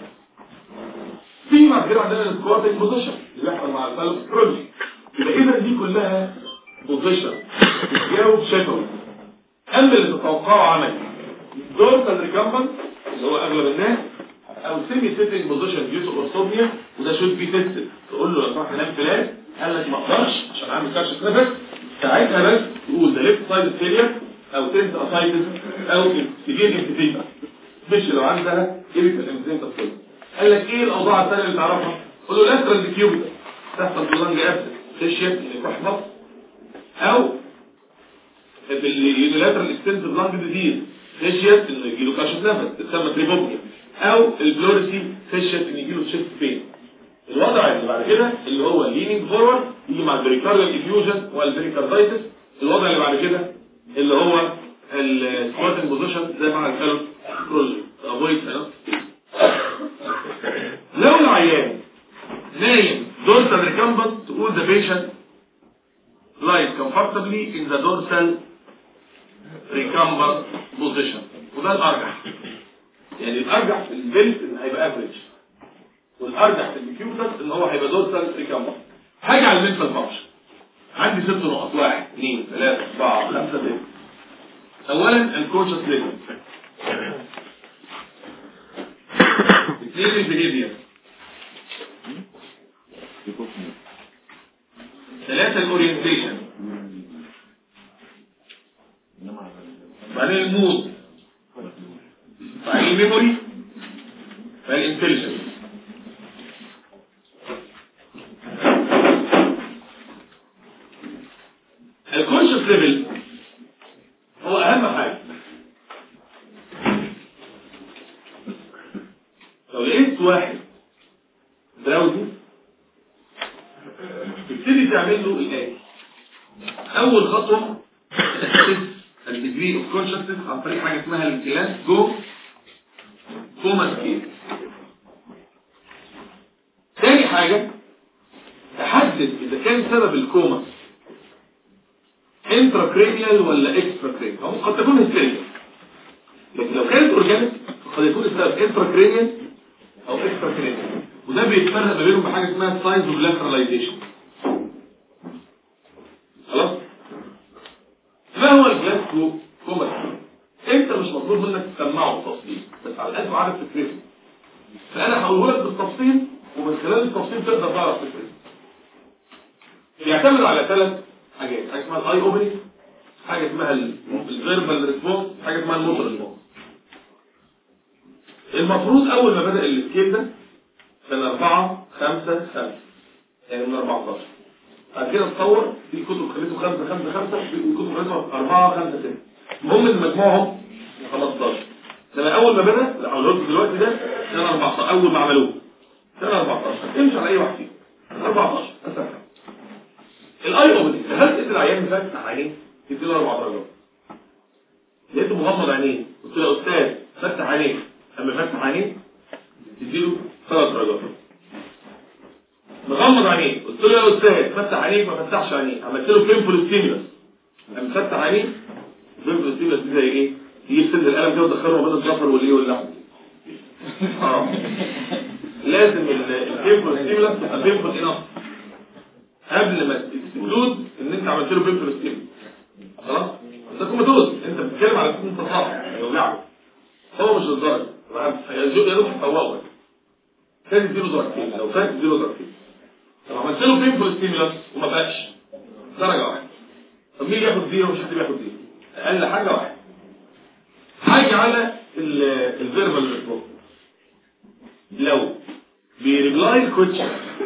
في بعد كده عندنا السكواتنج بوزيشن اللي بيحصل مع الفالوس يبقى اذا دي كلها بوزيشن بتجاوب شفوي اما اللي تتوقعه عملي دورتال ريكامبنت اللي هو اغلب الناس او سيمي سيتنج بوزيشن ديو تو اورثوبيا وده شوت بي تيست تقول له لو سمحت نام فلان قال لك ما اقدرش عشان عامل كرش نفس ساعتها بس تقول ده ليفت سايد فيلير او تنس اسايتس او سيفير انفيزيما مش لو عندها ايبيكال انفيزيما قال لك ايه الاوضاع الثانيه اللي تعرفها قول له لاترال ديكيوبيتال تحصل بلانج ابسس خشيه يكحبط او باليونيلاترال اكستنسيف لانج ديزيز خشيه انه يجي له كاشف نفس تسمى تريبوبيا او البلوريسي خشيه انه يجي له تشيست بين الوضع اللي بعد كده اللي هو اللينينج فورورد يجي مع البريكارديال افيوجن والبريكاردايتس الوضع اللي بعد كده اللي هو السكواتنج بوزيشن زي ما قالوا كرول افويد لو العيان نايم dorsal recumbent تقول the patient lies comfortably in the dorsal recumbent position وده الارجح يعني الارجح في البلت ان هيبقى افريج والارجح في الكيوتس ان هو هيبقى dorsal recumbent هاجي على المنتال فانكشن عندي ست نقط واحد اثنين ثلاثة أربعة خمسة ستة أولا الكونشس ليفل اثنين البيهيفير ثلاثة الاورينتيشن بعدين المود بعدين الميموري بعدين الانتليجنس الكونشس ليفل هو اهم حاجة لو لقيت واحد دراوزي تبتدي تعمل له الآتي أول خطوة الديجري اوف كونشسنس عن طريق حاجة اسمها الكلاس جو كوما سكيل تاني حاجة تحدد إذا كان سبب الكوما انتراكرينيال ولا اكستراكرينيال أو قد تكون هستيريا لكن لو كانت اورجانيك قد يكون السبب انتراكرينيال او اكستراكرينيال وده بيتفرق ما بينهم بحاجه اسمها سايز اوف لاتراليزيشن خلاص ما هو الجلاس كومر انت مش مطلوب منك تسمعه بالتفصيل بس على قد ما عارف فكرته فانا هقوله لك بالتفصيل ومن خلال التفصيل تقدر تعرف فكرته بيعتمد على ثلاث حاجات حاجه اسمها الاي اوبننج حاجه اسمها الفيربال ريسبونس حاجه اسمها الموتور ريسبونس المفروض اول ما بدأ السكيل ده كان 4 5 5 يعني من 14 بعد كده تصور في كتب خليته 5 5 5 في كتب خليته 4 5 6 المهم ان مجموعهم 15 لما اول ما بدأ لو قلت دلوقتي ده كان 14 اول ما عملوه كان 14 امشي على اي واحد فيهم 14 اسهل الاي اوبننج هل تقدر العيان مفتح عينيه تديله اربع درجات لقيته مغمض عينيه قلت له يا استاذ فتح عينيك اما فتح عينيه تديله ثلاث درجات مغمض عينيه قلت له يا استاذ فتح عينيك ما فتحش عينيه عملت له بينفول ستيمولس اما فتح عينيه بينفول ستيمولس دي زي ايه تجيب سن القلم كده وتدخله ما بين الظفر والايه واللحم اه لازم البينفول ستيمولس تبقى بينفول انف قبل ما تكلود ان انت عملت له بينفول ستيمولس خلاص ده كوماتوز انت بتتكلم على سن تصاحب يوجعه هو مش للدرجه يا دوب هتفوقه كان تديله درجتين لو فات تديله درجتين طب عملت له بينفول ستيمولس وما بقاش درجه واحده طب مين ياخد زيرو مش حد بياخد زيرو اقل حاجه واحده حاجه على الفيربال ريسبونس لو بيريبلاي الكوتش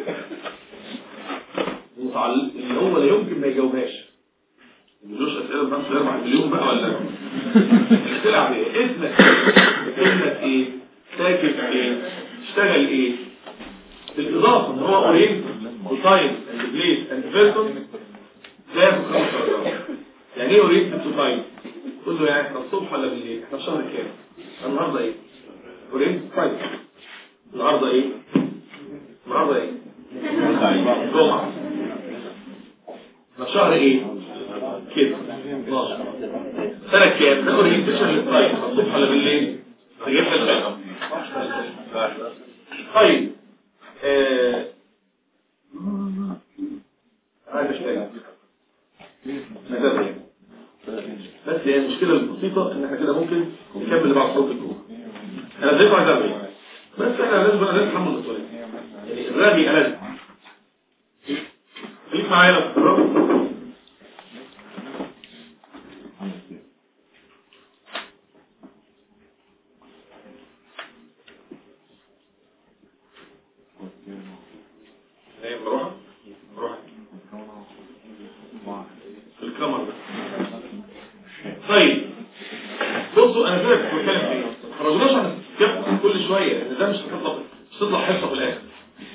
اللي هو لا يمكن ما يجاوبهاش ملوش اسئله بنفس اربع مليون بقى ولا تلعب ايه اسمك اسمك ايه ساكت ايه اشتغل ايه بالاضافه ان هو اورينت وتايم اند بليس اند بيرسون ده ياخد خمس درجات يعني ايه اورينت تو تايم تقول له يعني احنا الصبح ولا بالليل احنا في شهر كام النهارده ايه اورينت تايم النهارده ايه النهارده ايه جمعه ده شهر ايه كده 12 سنة كام ده اورينتيشن للطيب الصبح ولا بالليل هجيب لك الخير طيب آه... عايز اشتغل بس هي المشكلة البسيطة ان احنا كده ممكن نكمل بعض صوت الجمهور انا ازاي عايز اعمل بس احنا لازم بقى لازم نحمل المسؤولية يعني الرامي لازم خليك معايا لو نايم بروح بروح في الكاميرا ده طيب بصوا انا كده كنت بتكلم في ايه ما خرجناش عن الكلام كل شويه لان ده مش هتطلع مش هتطلع حصه في الاخر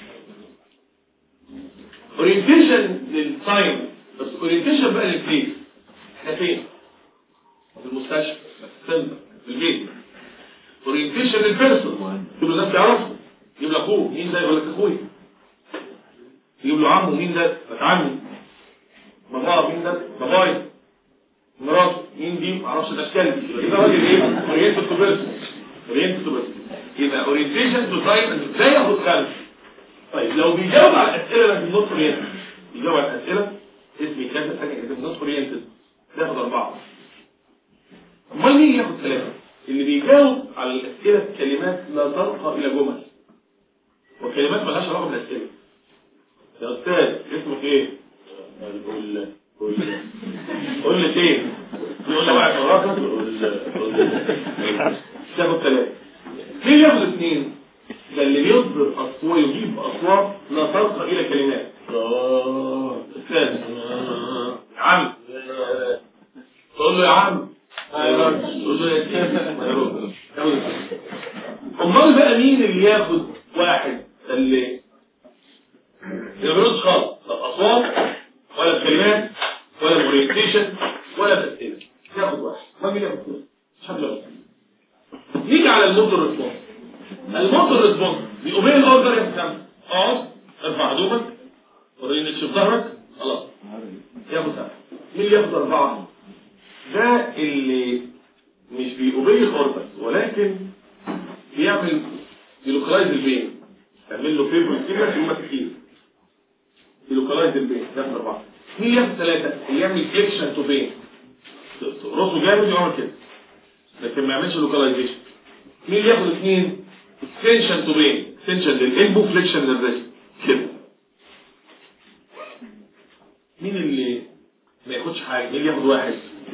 اورينتيشن للتايم بس اورينتيشن بقى للبليس احنا فين في المستشفى في السنتر في البيت اورينتيشن للبيرسون يجيب له ناس يعرفه يجيب له اخوه مين ده يقول لك اخويا يجيب له عمه مين ده لك عمي باباه مين ده باباي مراته مين دي معرفش الاشكال دي يبقى ده راجل ايه اورينتد تو بيرسون اورينتد تو بيرسون يبقى اورينتيشن تو تايم ازاي ياخد خلف طيب لو بيجاوب على الاسئله اللي في النص اورينتد بيجاوب على الاسئله اسمي كذا حاجه كده في النص اورينتد ياخد اربعه امال مين ياخد ثلاثه اللي بيجاوب على الاسئله كلمات لا ترقى الى جمل وكلمات مالهاش علاقه بالاسئله يا استاذ اسمك ايه قول قول قول لي ايه يقول لي واحد وراك قول تاخد ثلاثه مين ياخد اثنين ده اللي بيصدر اصوات يجيب اصوات لا ترقى الى كلمات اه استاذ يا عم تقول له يا عم تقول له يا استاذ ما يرد امال بقى مين اللي ياخد واحد اللي اللي ما بيردش خالص لا اصوات ولا بكلمات ولا اورينتيشن ولا باسئله ياخد واحد ما مين ياخد كده مش حد ياخد نيجي على الموتور ريسبونس الموتور ريسبونس بيقوم ايه الاوردر يا حسام اقعد ارفع هدومك وريني تشوف ظهرك خلاص ياخد سبعه مين اللي ياخد اربعه ده اللي مش بيقوبي الاوردر ولكن بيعمل يلوكلايز البين يعمل له فيبر كتير ثم كتير يلوكلايز البين ياخد اربعه مين اللي ياخد ثلاثه اللي يعمل فليكشن تو بين راسه جامد يعمل كده لكن ما يعملش لوكاليزيشن مين اللي ياخد اثنين اكستنشن تو بين اكستنشن للالبو فليكشن للريست كده مين اللي ما ياخدش حاجه مين اللي ياخد واحد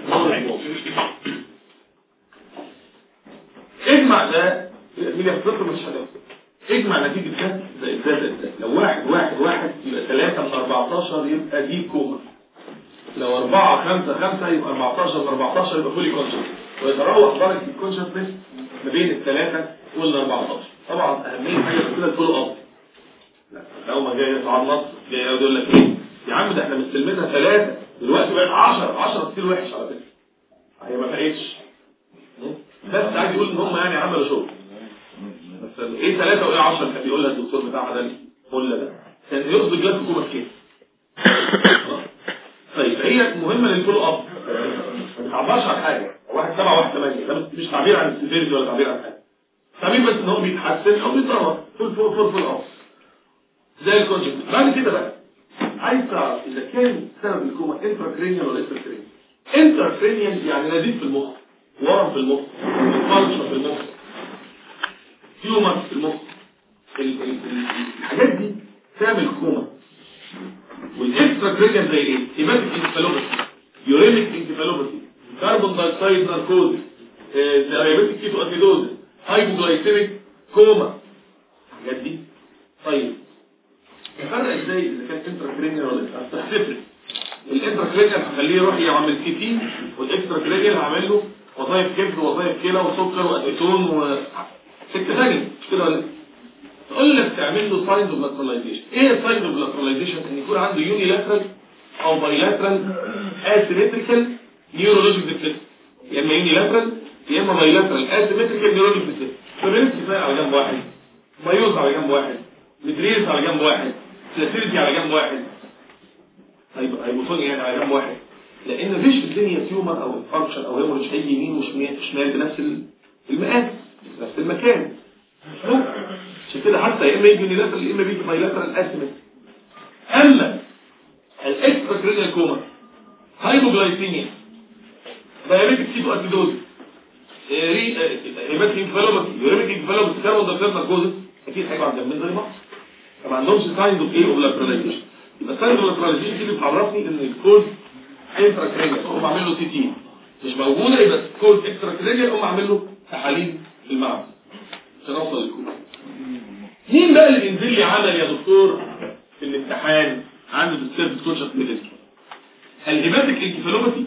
اجمع ده مين اللي ياخد صفر مش حاجه اجمع نتيجه ده زائد ده زائد ده لو واحد واحد واحد يبقى 3 من 14 يبقى دي كوما لو 4 5 5 يبقى 14 من 14 يبقى فولي كونشس ويتراوح درجة الكونشسنس ما بين الثلاثة وال 14 طبعا أهمية حاجة كده الفولو أب لو ما جاي يطعن نص جاي يقول لك ايه يا عم ده احنا مستلمينها ثلاثة دلوقتي بقت 10 10 كتير وحش على فكرة هي ما فقتش بس عايز يقول ان هم يعني عملوا شغل بس ايه ثلاثة وايه 10 كان بيقول لها الدكتور بتاعها ده قول ده كان يقصد جلاس حكومة كده طيب هي مهمة للفولو اب ما بتعبرش عن حاجة واحد سبعة واحد ثمانية ده مش تعبير عن السيفيريتي ولا تعبير عن حاجة تعبير بس ان هو بيتحسن او بيتطور فول فول فول فول اب زي الكونجكت بعد كده بقى عايز تعرف اذا كان سبب الكوما انتراكرينيال ولا اكستراكرينيال انتراكرينيال يعني نزيف في المخ ورم في المخ فالشر في المخ تيومر في المخ ال- ال- ال- الحاجات دي تعمل كوما والاكسترا كرينيال زي ايه؟ هيماتيك انكفالوباثي يوريميك انكفالوباثي كربون دايوكسيد ناركوز دايابيتيك كيتو اسيدوز هايبوجلايسيميك كوما الحاجات دي طيب نفرق ازاي اذا كان انترا كرينيال ولا اكسترا هتفرق الانترا كرينيال هخليه يروح يعمل سي تي والاكسترا كرينيال هعمل له وظائف كبد ووظائف كلى وسكر واسيتون و سكه ثانيه مش كده ولا تقول لك تعمل له سايند اوف لاتراليزيشن ايه السايند اوف لاتراليزيشن ان يكون عنده يوني لاترال او باي لاترال اسيمتريكال نيورولوجيك ديفكت يا اما يوني لاترال يا اما باي لاترال اسيمتريكال نيورولوجيك ديفكت فبرنس كفايه على جنب واحد مايوز على جنب واحد مدريس على جنب واحد سلاسيلتي على جنب واحد هيبقى هيبوتوني يعني على جنب واحد لان مفيش في الدنيا تيومر او انفاركشن او هيموريج هيجي يمين وشمال بنفس المقاس في نفس المكان مش ممكن عشان كده حتى يا اما يجي يونيلاترال يا اما بيجي بايلاترال اسيمت اما الاكسترا كرينيال كوما هايبوجلايسيميا دايابيتيك سيتو اسيدوز هيباتيك انفالوباثي يوريميك انفالوباثي كاربون دايوكسيد ناركوزس اكيد هيبقوا عند جنبين زي بعض فما عندهمش سايند اوف ايه اوف لاتراليزيشن يبقى سايند اوف لاتراليزيشن دي اللي بتعرفني ان الكود انترا كرينيال اقوم اعمل له سي تي مش موجوده يبقى كود اكسترا كرينيال اقوم اعمل له تحاليل في المعمل عشان اوصل للكود مين بقى اللي بينزل لي عمل يا دكتور في الامتحان عنده السيرفس كونشس ميديسن الهيباتيك انكفالوباثي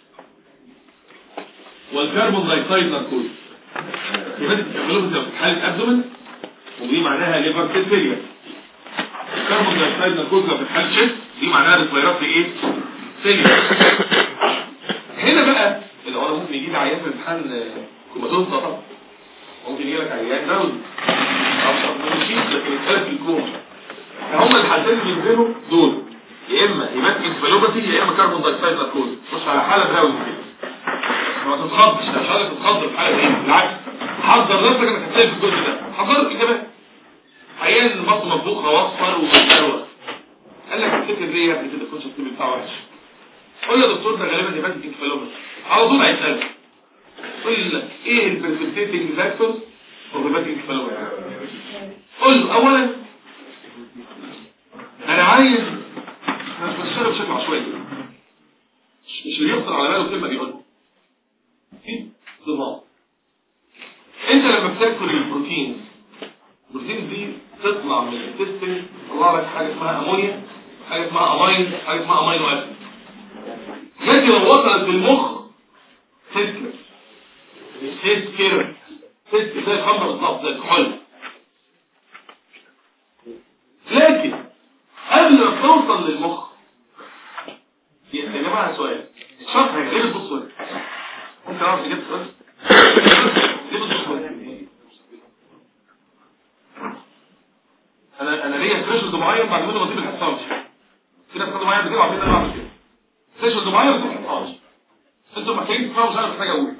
والكربون دايكسايد ناركوز هيباتيك انكفالوباثي لو في حاله ابدومن ودي معناها ليفر سيل فيلير الكربون دايكسايد ناركوز لو في حاله شيست دي معناها ريسبيراتوري ايه فيلير هنا بقى اللي هو ممكن يجي لي عيان في امتحان كوماتوز طبعا ممكن يجي لك عيان داون ابسط من الشيء لكن الثلاث في الكوم هم الحالتين اللي بينزلوا دول يا اما هيماتيك انفلوباثي يا اما كربون دايكسايد ناركوز خش على حاله براوي كده ما تتخضش مش عايزك تتخض في الحاله دي بالعكس حضر نفسك انك هتلاقي في الجزء ده حضرت كمان عيان بطنه مطبوخه واصفر ومتروق قال لك الفكره دي يا ابني كده تخش الطب بتاعه وحش قول له يا دكتور ده غالبا هيباتيك انفلوباثي على طول هيسالك قول له ايه البرسبتيتنج فاكتورز اوف هيباتيك انفلوباثي قول له اولا انا عايز انا مش بشتغل بشكل عشوائي مش مش اللي يخطر على باله كلمه بيقولها في نظام انت لما بتاكل البروتين البروتين دي تطلع من الانتستين تطلع لك حاجه اسمها امونيا حاجه اسمها امين حاجه اسمها امينو اسيد لكن لو وصلت للمخ تسكر تسكر تسكر زي الخمر بالظبط زي الكحول لكن قبل ما توصل للمخ يا جماعه سؤال شرح يا ليه بتبص وين انت عارف اجابه السؤال ليه بتبص وين انا انا ليا ثريشولد معين بعد منه بسيب الحصان في ناس خدوا معايا بتبقى عارفين انا بعمل كده ثريشولد معين بسيب الحصان انتوا محتاجين تفهموا مش انا محتاج اقول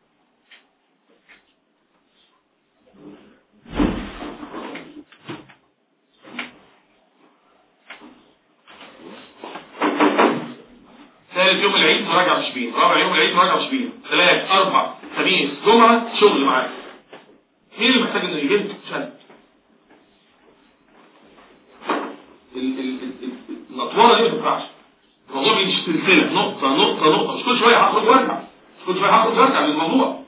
ثالث يوم العيد مراجعة مش بين رابع يوم العيد مراجعة مش بين ثلاث اربع خميس جمعة شغل معاك مين اللي محتاج انه يجي شد النطوره دي ما تنفعش الموضوع بيجي سلسله نقطه نقطه نقطه مش كل شويه هاخد وارجع مش كل شويه هاخد وارجع للموضوع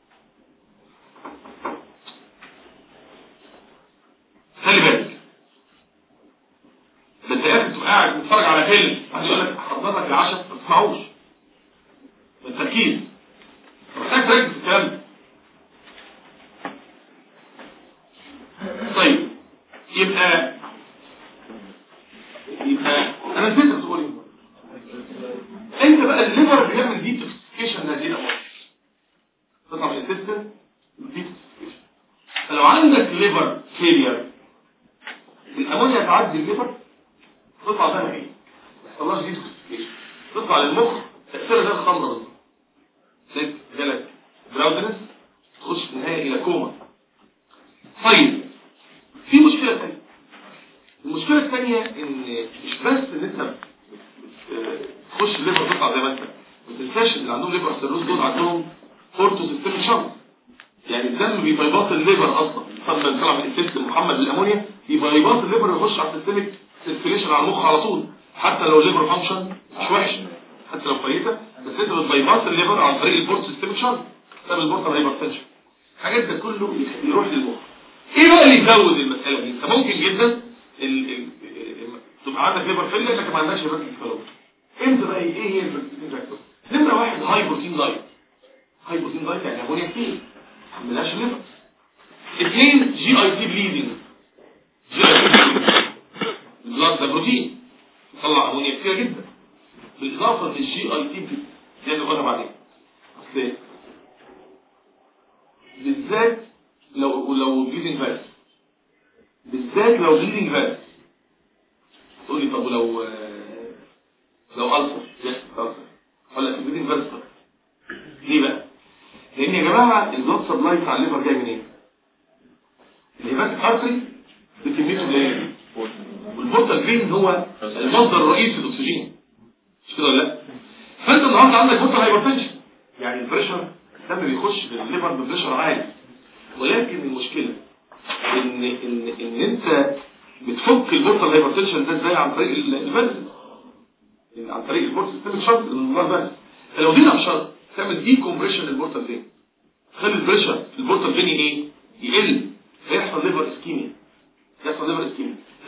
خلي بالك ده انت قاعد تبقى قاعد بتتفرج على فيلم واحد يقول لك حضرتك العشاء ما تسمعوش بالتركيز محتاج تركز في الكلام ده طيب يبقى يبقى انا نسيت تقول انت بقى الليفر بيعمل ديتوكسيكيشن لهذه الامراض تطلع من السيستم ديتوكسيكيشن فلو عندك ليفر فيلير الامونيا تعدي الليفر تطلع بقى ايه ما يحصلهاش ديتوكسيكيشن تطلع للمخ تاثيرها زي الخمره بالظبط زي جالك براودنس تخش في النهايه الى كوما طيب في مشكله ثانيه المشكلة الثانية ان مش بس ان انت تخش الليفر تطلع زي ما انت ما تنساش ان اللي عندهم ليفر سيروز دول عندهم فورتو سيستم شنط يعني الدم بيبايباص الليفر اصلا طب طلع من السيستم محمد بالامونيا بيبايباص الليفر يخش على السيستميك سيركيليشن على المخ على طول حتى لو الليفر فانكشن مش وحش حتى لو كويسه بس انت بتبايباص الليفر عن طريق البورت سيستميك شنط بسبب البورتال هايبرتنشن الحاجات ده كله يروح للمخ ايه بقى اللي يزود المساله دي انت ممكن جدا تبقى عندك ليفر فيلر لكن ما عندكش ليفر كيفالوس امتى بقى ايه هي البروتين فاكتور نمره واحد هاي بروتين دايت هاي بروتين دايت يعني امونيا كتير ما عملناش ليفر اثنين جي اي تي بليدنج جي اي تي البلاد ده بروتين يطلع امونيا كتير جدا بالاضافه ان الجي اي تي زي ما قلنا بعدين اصل بالذات لو لو بليدنج فاس بالذات لو بليدنج فاس تقول لي طب ولو لو ألسر يحصل ألسر ولا في بليدنج فاس ليه بقى لان يا جماعه البلاد سبلاي بتاع الليفر جاي منين الهيباتيك ارتري بكميته قليله والبورتال فين هو المصدر الرئيسي للاكسجين مش كده ولا لا فانت النهارده عندك بورتال هايبرتنشن يعني البريشر الدم بيخش بالليفر ببريشر عالي ولكن المشكله ان ان ان انت بتفك البورتال هايبرتنشن ده ازاي عن طريق الفالف عن طريق البورت سيستم شرط الفالف فلو دي شرط تعمل دي كومبريشن للبورتال فين تخلي البريشر في البورتال فين ايه يقل فيحصل ليفر اسكيميا يحصل ليفر اسكيميا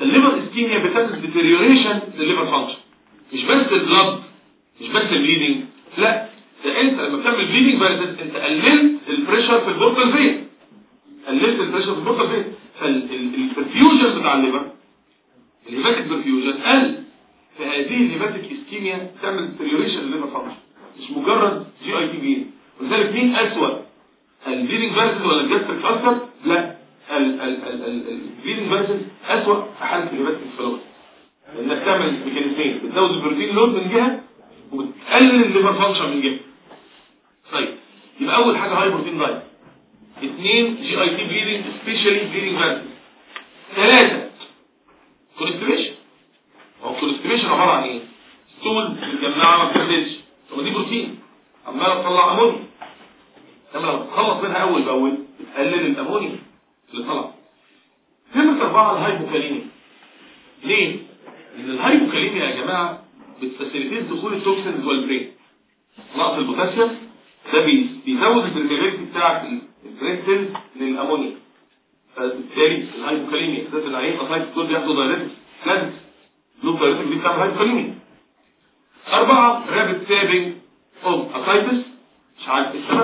الليفر اسكيميا بتعمل ديتيريوريشن للليفر فانكشن مش بس البلد مش بس البليدنج لا ده انت لما بتعمل بليدنج بقى انت قللت البريشر في البورتال فين قللت البريشر في البورتال فين فالبرفيوجن بتاع الليفر الهيباتيك برفيوجن قل فهذه الهيباتيك اسكيميا تعمل ديتيريوريشن للليفر فانكشن مش مجرد جي اي تي بي ولذلك مين اسوأ البليدنج فيرسز ولا الجاستريك ألسر لا البليدنج فيرسز اسوأ في حالة الهيباتيك انفلوبس انك تعمل ميكانيزمين بتزود البروتين لود من جهة وبتقلل الليفر فانكشن من جهة طيب يبقى اول حاجة هاي بروتين دايت اثنين جي اي تي بليدنج سبيشالي بليدنج فيرسز ثلاثة كونستريشن هو الكونستريشن عبارة عن ايه؟ ستول متجمعة ما بتنزلش طب دي بروتين عمالة تطلع امونيا لما لو تخلص منها اول باول بتقلل الامونيا اللي طلع نمرة أربعة الهايبوكاليميا ليه؟ لأن الهايبوكاليميا يا جماعة بتفاسيليتيت دخول التوكسينز جوه البرين نقص البوتاسيوم ده بيزود البرميابيلتي بتاعت البرين سيلز للامونيا فبالتالي الهايبوكاليميا ذات العين اصلا دول بياخدوا دايركت فلانت لوب دايركت دي بتعمل هايبوكاليميا أربعة رابط سابنج اوف اسايتس مش عارف السبب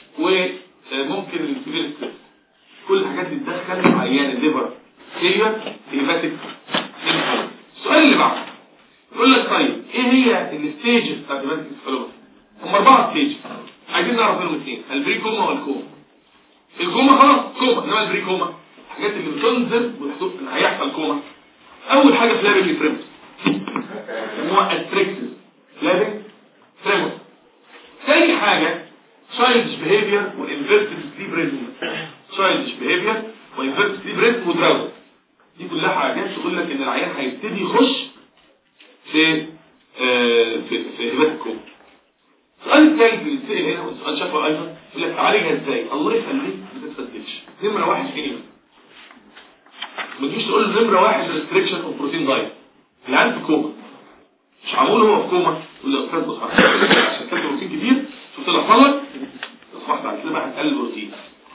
وممكن السيفير ستريس كل الحاجات دي تدخل عيان الليفر فيلير هيباتيك السؤال اللي بعده يقول لك طيب ايه هي الستيجز بتاعت هيباتيك انفلوباثي هم اربعه ستيج عايزين نعرف منهم اثنين البري كوما والكوما الكوما خلاص كوما انما البري كوما الحاجات اللي بتنزل ويحصل ان هيحصل كوما اول حاجه فلابينج تريمس سموها اتريكسس فلابينج تريمس ثاني حاجه childish behavior وانفيرتد sleep rhythm childish behavior وانفيرتد sleep rhythm ودراوز دي كلها حاجات تقول لك ان العيان هيبتدي يخش في آه في في هبات الكون السؤال الثالث اللي بيتسال هنا والسؤال شافه ايضا يقول لك تعالجها ازاي الله يخليك ما تتسددش نمره واحد كلمه ما تجيش تقول له نمره واحد ريستريكشن اوف بروتين دايت العيان في كوما مش معمول هو في كوما يقول له استاذ بص عشان كان بروتين كتير شفت لك غلط اصبحت بعد كده بقى هتقلل بروتين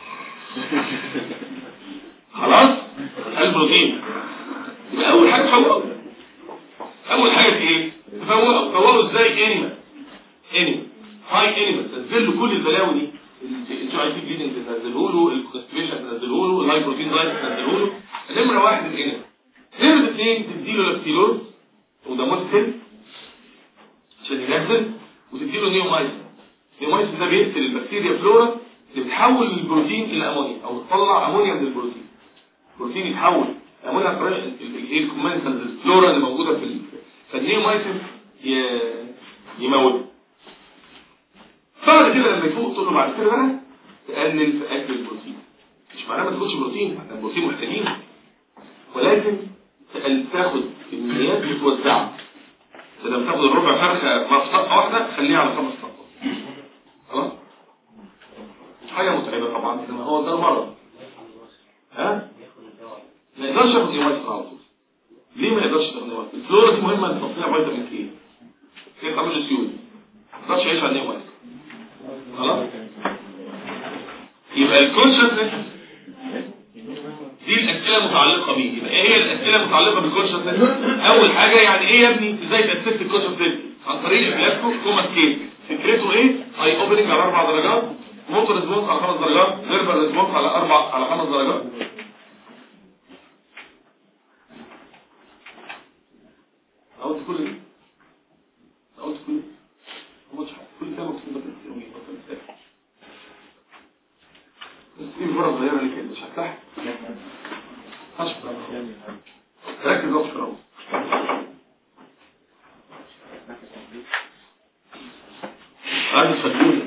خلاص هتقلل بروتين يبقى اول حاجه تفوقه اول حاجه ايه تفوقه تفوقه ازاي انيمال انيمال هاي انيمال تنزل له كل البلاوي دي الجي اي تي بليدنج تنزله له الكونستيبيشن تنزله له الهاي بروتين دايت تنزله له نمره واحد الانيمال نمره اثنين تديله لاكتيلوز وده مسهل عشان ينزل وتديله نيومايسين النيومايسين ده بيقتل البكتيريا فلورا اللي بتحول البروتين الى امونيا او تطلع امونيا من البروتين البروتين يتحول امونيا عن طريق الايه الكومنتالز الفلورا اللي موجوده في فالنيومايسين يموت بعد كده لما يفوق تقول له بعد كده بقى تقلل في اكل البروتين مش معناه ما تاخدش بروتين احنا البروتين محتاجينه ولكن تاخد كميات متوزعه لما تاخد الربع فرخه مصفقه واحده خليها على خمس طاقات خلاص حاجه متعبه طبعا انما هو ده مرض ها ما يقدرش ياخد نيومايسين على طول ليه ما يقدرش ياخد نيومايسين الفلورا دي مهمه لتصنيع فيتامين كي كيف تعمل له سيول ما يقدرش يعيش على النيومايسين خلاص يبقى الكونشسنس دي الاسئله متعلقه بيه يبقى ايه هي الاسئله المتعلقه بالكونشسنس اول حاجه يعني ايه يا ابني ازاي تاسست الكونشسنس عن طريق البلاسكو كوما سكيل فكرته ايه اي اوبننج على اربع درجات موتور ريسبونس على خمس درجات فيربال ريسبونس على اربع على خمس درجات قلت كل دي قلت كل دي كل ده مكتوب بس في فرص صغيرة اللي كده مش هتلاحق هشكر ركز اشكر اهو هذا الفجولة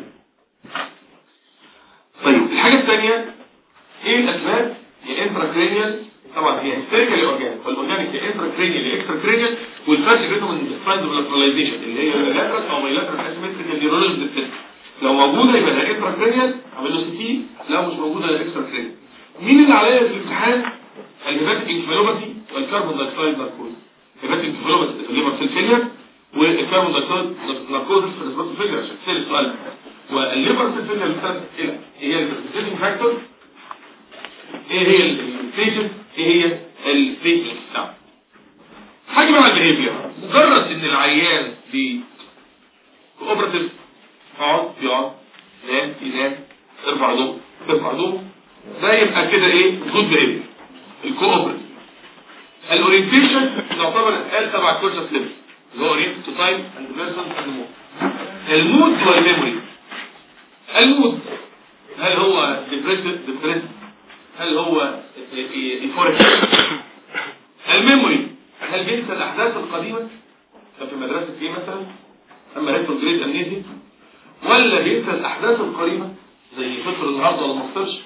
طيب الحاجة الثانية ايه الاسباب يا انتراكرينيال طبعا هي هيستيريكال اورجانيك والاورجانيك يا انتراكرينيال يا اكستراكرينيال والفرق بينهم من ساينز اوف لاتراليزيشن اللي هي لاترال او بايلاترال اسيمتريكال نيورولوجي لو موجودة يبقى ده انتراكرينيال اعمل له سي تي لو مش موجودة ده اكستراكرينيال مين اللي عليا في الامتحان الهيباتيك انفلوباثي والكربون دايوكسيد ناركوز الهيباتيك انفلوباثي في الليفر سيل فيلير والكربون دايوكسيد ناركوز في الريسبات فيلير عشان تسال السؤال والليفر سيل فيلير بتاعت ايه هي البريسبيتنج فاكتور ايه هي الستيشن ايه هي الستيتمنت بتاعته حاجه بقى البيهيفير مجرد ان العيان بي كوبراتيف اقعد يقعد نام ينام ارفع هدوم ارفع هدوم ده يبقى كده ايه جود بيهيفير الكوبراتيف الاورينتيشن يعتبر قال تبع الكورسس ليفل اللي هو اورينت تو تايم اند بيرسون اند مود المود والميموري المود هل هو ديبريسيف ديبريسيف هل هو ايفوريك الميموري هل بينسى الاحداث القديمه ففي مدرسه ايه مثلا اما ريتروجريد امنيزي ولا بينسى الاحداث القريبه زي فطر النهارده ولا ما فطرش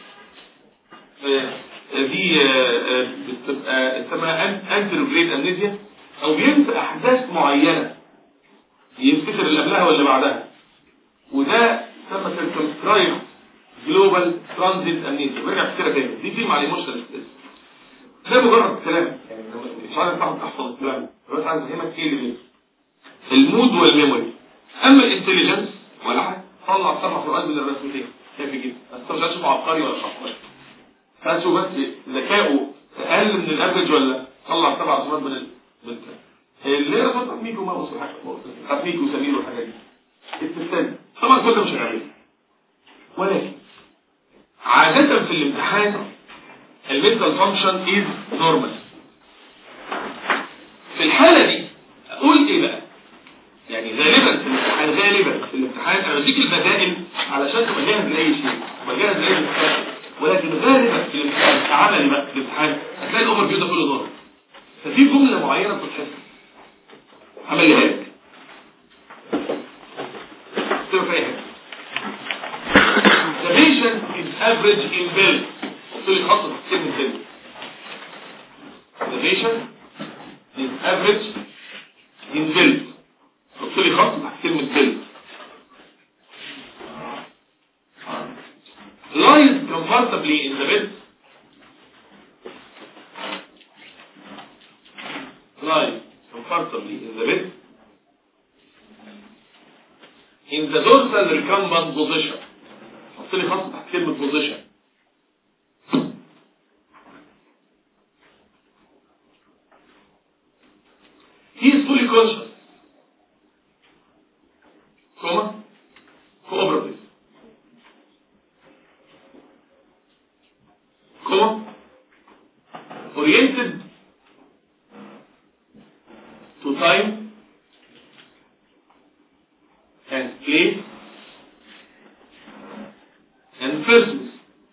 دي بتبقى اسمها انتروجريد امنيزيا او بينسى احداث معينه يفتكر اللي قبلها واللي بعدها وده سمى سيركمسكرايب جلوبال ترانزيت امنيزيا برجع افتكرها تاني دي في مع الايموشنال ستريس ده مجرد كلام يعني مش عايز تعرف تحفظ الكلام بس عايز افهمك ايه اللي بينهم المود والميموري اما الانتليجنس ولا حاجه طلع سبع فروقات من الرسمتين كافي جدا بس مش هتشوف عبقري ولا شخص هتشوف بس ذكائه اقل من الافرج ولا طلع سبع فروقات من البنت اللي هي رسمت ميكو ماوس وحاجه ميكو وسمير والحاجات دي استفساد طبعا كل ده مش هنعمله ولكن عادة في الامتحان المنتال فانكشن از نورمال في الحالة دي اقول ايه بقى يعني غالبا في الامتحان غالبا في الامتحان انا بديك البدائل علشان تبقى جاهز لاي شيء تبقى جاهز لاي امتحان ولكن غالبا في الامتحان كعملي بقى في الامتحان هتلاقي الاوفر فيو ده كله ضار ففي جمله معينه بتتحس عمليها لك تبقى في اي حاجه The patient is average in bill قلت لك خط في كلمه bill The patient is average in bill قلت لي خط تحت كلمة bill lies comfortably in the bed lies comfortably in the bed in the dorsal recumbent position حط لي خط تحت كلمة position he is fully conscious comma cooperative comma oriented to time and place and persons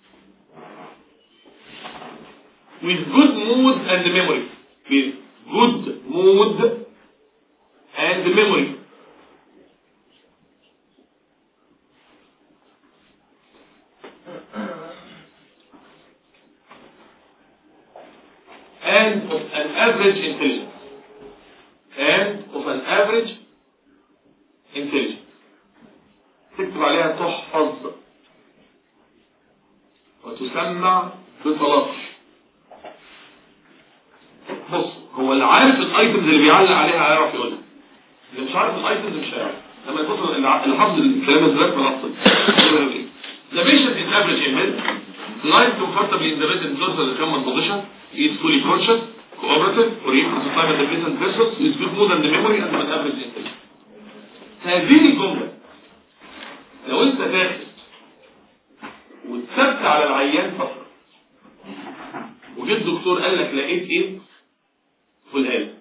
with good mood and memory with good mood and memory and of an average intelligence and of an average intelligence تكتب عليها تحفظ وتسمع بطلاقة بص هو اللي عارف الايتمز اللي بيعلق عليها هيعرف يقولها اللي مش عارف الايتمز مش هيعرف لما يبص اللي حافظ الكلام الزراك من The patient is average in health, lies comfortably in the bed in dorsal recumbent position, he is fully conscious, cooperative, oriented to time and the present person, with good mood and memory and an average intelligence. هذه الجملة لو انت داخل واتثبت على العيان فترة وجيت دكتور قال لك لقيت ايه قولها لي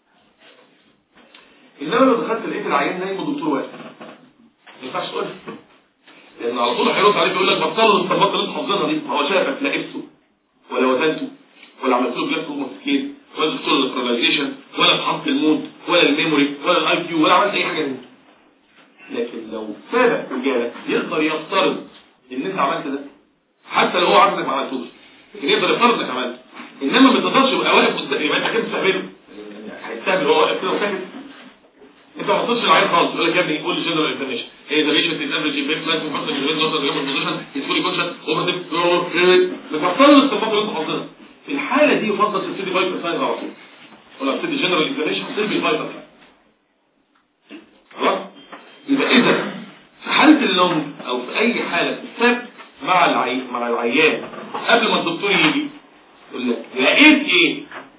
انما لو دخلت لقيت العيان نايم والدكتور واقف ما ينفعش تقولها لان على طول هيرد عليك يقول لك بطل الطلبات اللي انت حافظينها دي ما هو شافك لا قبته ولا وزنته ولا عملت له جلاس موسكين ولا دكتور البرزنتيشن ولا فحصت المود ولا الميموري ولا الاي كيو ولا عملت اي حاجه منها لكن لو سابق رجالك يقدر يفترض ان انت عملت ده حتى لو هو عارف انك ما عملتوش لكن يقدر يفترض انك عملت انما ما تقدرش تبقى واقف قدام يبقى انت كده بتستهبله هيستهبل هو واقف كده وساكت انت ما حطيتش العين خالص يقول لك يا ابني قول لي جنرال انفورميشن ايه ذا بيشنت از افريج ان بيت لازم نحط الجوين دوت جنرال بوزيشن از فولي كونشس اوفر بتفترض الصفات اللي انت حافظها في الحاله دي يفضل تبتدي فايتال ساينز على طول ولا تبتدي جنرال انفورميشن تبتدي فايتال خلاص يبقى اذا في حاله اللونج او في اي حاله تثبت مع العي... مع العيان قبل ما الدكتور يجي يقول لك لقيت ايه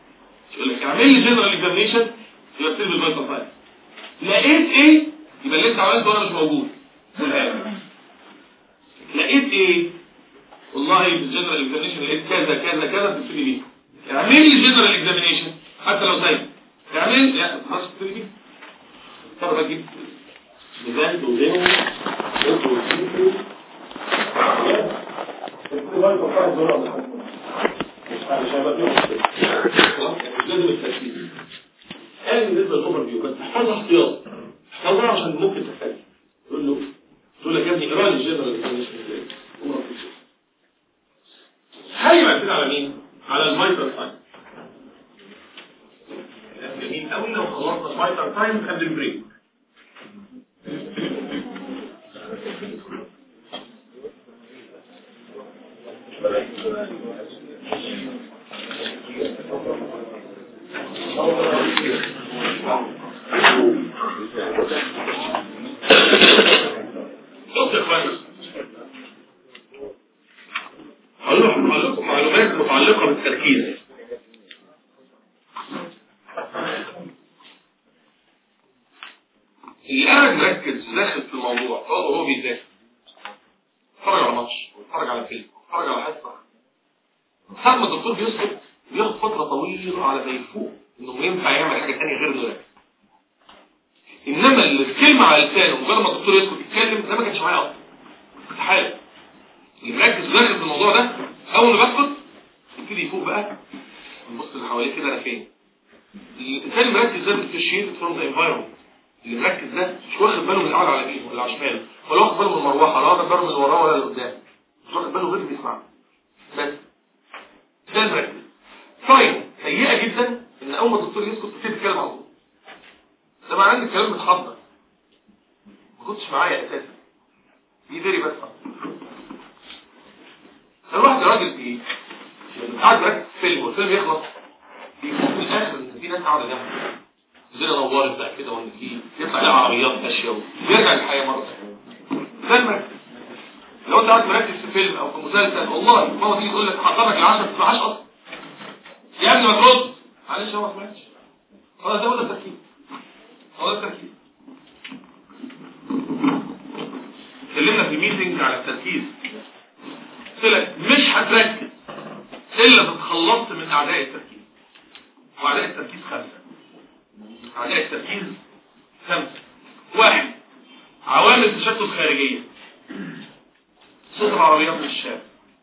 يقول لك اعمل لي جنرال اكزامينشن يبقى بتكتب الفيتال ساين لقيت ايه يبقى اللي انت عملته وانا مش موجود لقيت ايه والله في الجنرال اكزامينشن لقيت كذا كذا كذا تبتدي بيه اعمل لي جنرال اكزامينشن حتى لو زي اعمل لا خلاص تبتدي بيه طب بجيب ميزان وزنه لازم التركيز قال بالنسبه للاوفر فيو بس احفظها احتياط احفظها عشان ممكن تحتاج تقول له تقول لك يا ابني اقرا لي الجنرال اكزامينشن هاي معتمد على مين؟ على المايكرو ساين جميل قوي لو خلصنا المايكرو ساين قبل البريك بص يا اخوانا هقول لكم معلومات متعلقة بالتركيز اللي قاعد مركز داخل في الموضوع هو هو بيذاكر اتفرج على ماتش اتفرج على فيلم اتفرج على حصه ساعة ما الدكتور بيسكت بياخد فترة طويلة على ما يفوق انه ينفع يعمل حاجة تانية غير انه يركز انما الكلمة على لسانه مجرد ما الدكتور يسكت يتكلم ده ما كانش معايا اصلا كنت حالة اللي مركز وداخل في الموضوع ده اول ما بسكت يبتدي يفوق بقى يبص اللي حواليه كده انا فين الانسان مركز ده بتفشير فروم ذا انفايرمنت اللي مركز ده مش واخد باله من القعده على يمينه ولا على شماله ولا واخد باله من المروحه ولا واخد باله من اللي وراه ولا اللي قدام مش واخد باله غير اللي بيسمعه بس ده المركز طيب سيئه جدا ان اول ما الدكتور يسكت تبتدي تتكلم على طول ده معناه ان الكلام متحضر ما كنتش معايا اساسا دي فيري بس الواحد راجل ايه قاعد مركز في فيلم والفيلم يخلص يكون في الاخر ان في ناس قاعده جنبه الدنيا نورت بقى كده وان في يطلع لها عربيات ماشيه ويرجع للحياه مره ثانيه ده المركز لو انت قاعد مركز في فيلم او في مسلسل والله ماما تيجي تقول لك حضرتك العشاء ما تسمعهاش اصلا يا ابني ما ترد معلش هو ما سمعتش خلاص ده هو ده التركيز هو ده التركيز اتكلمنا في ميتنج على التركيز قلت لك مش هتركز الا تتخلصت من اعداء التركيز واعداء التركيز خمسه اعداء التركيز خمسه واحد عوامل تشتت خارجيه صوت العربيات من الشارع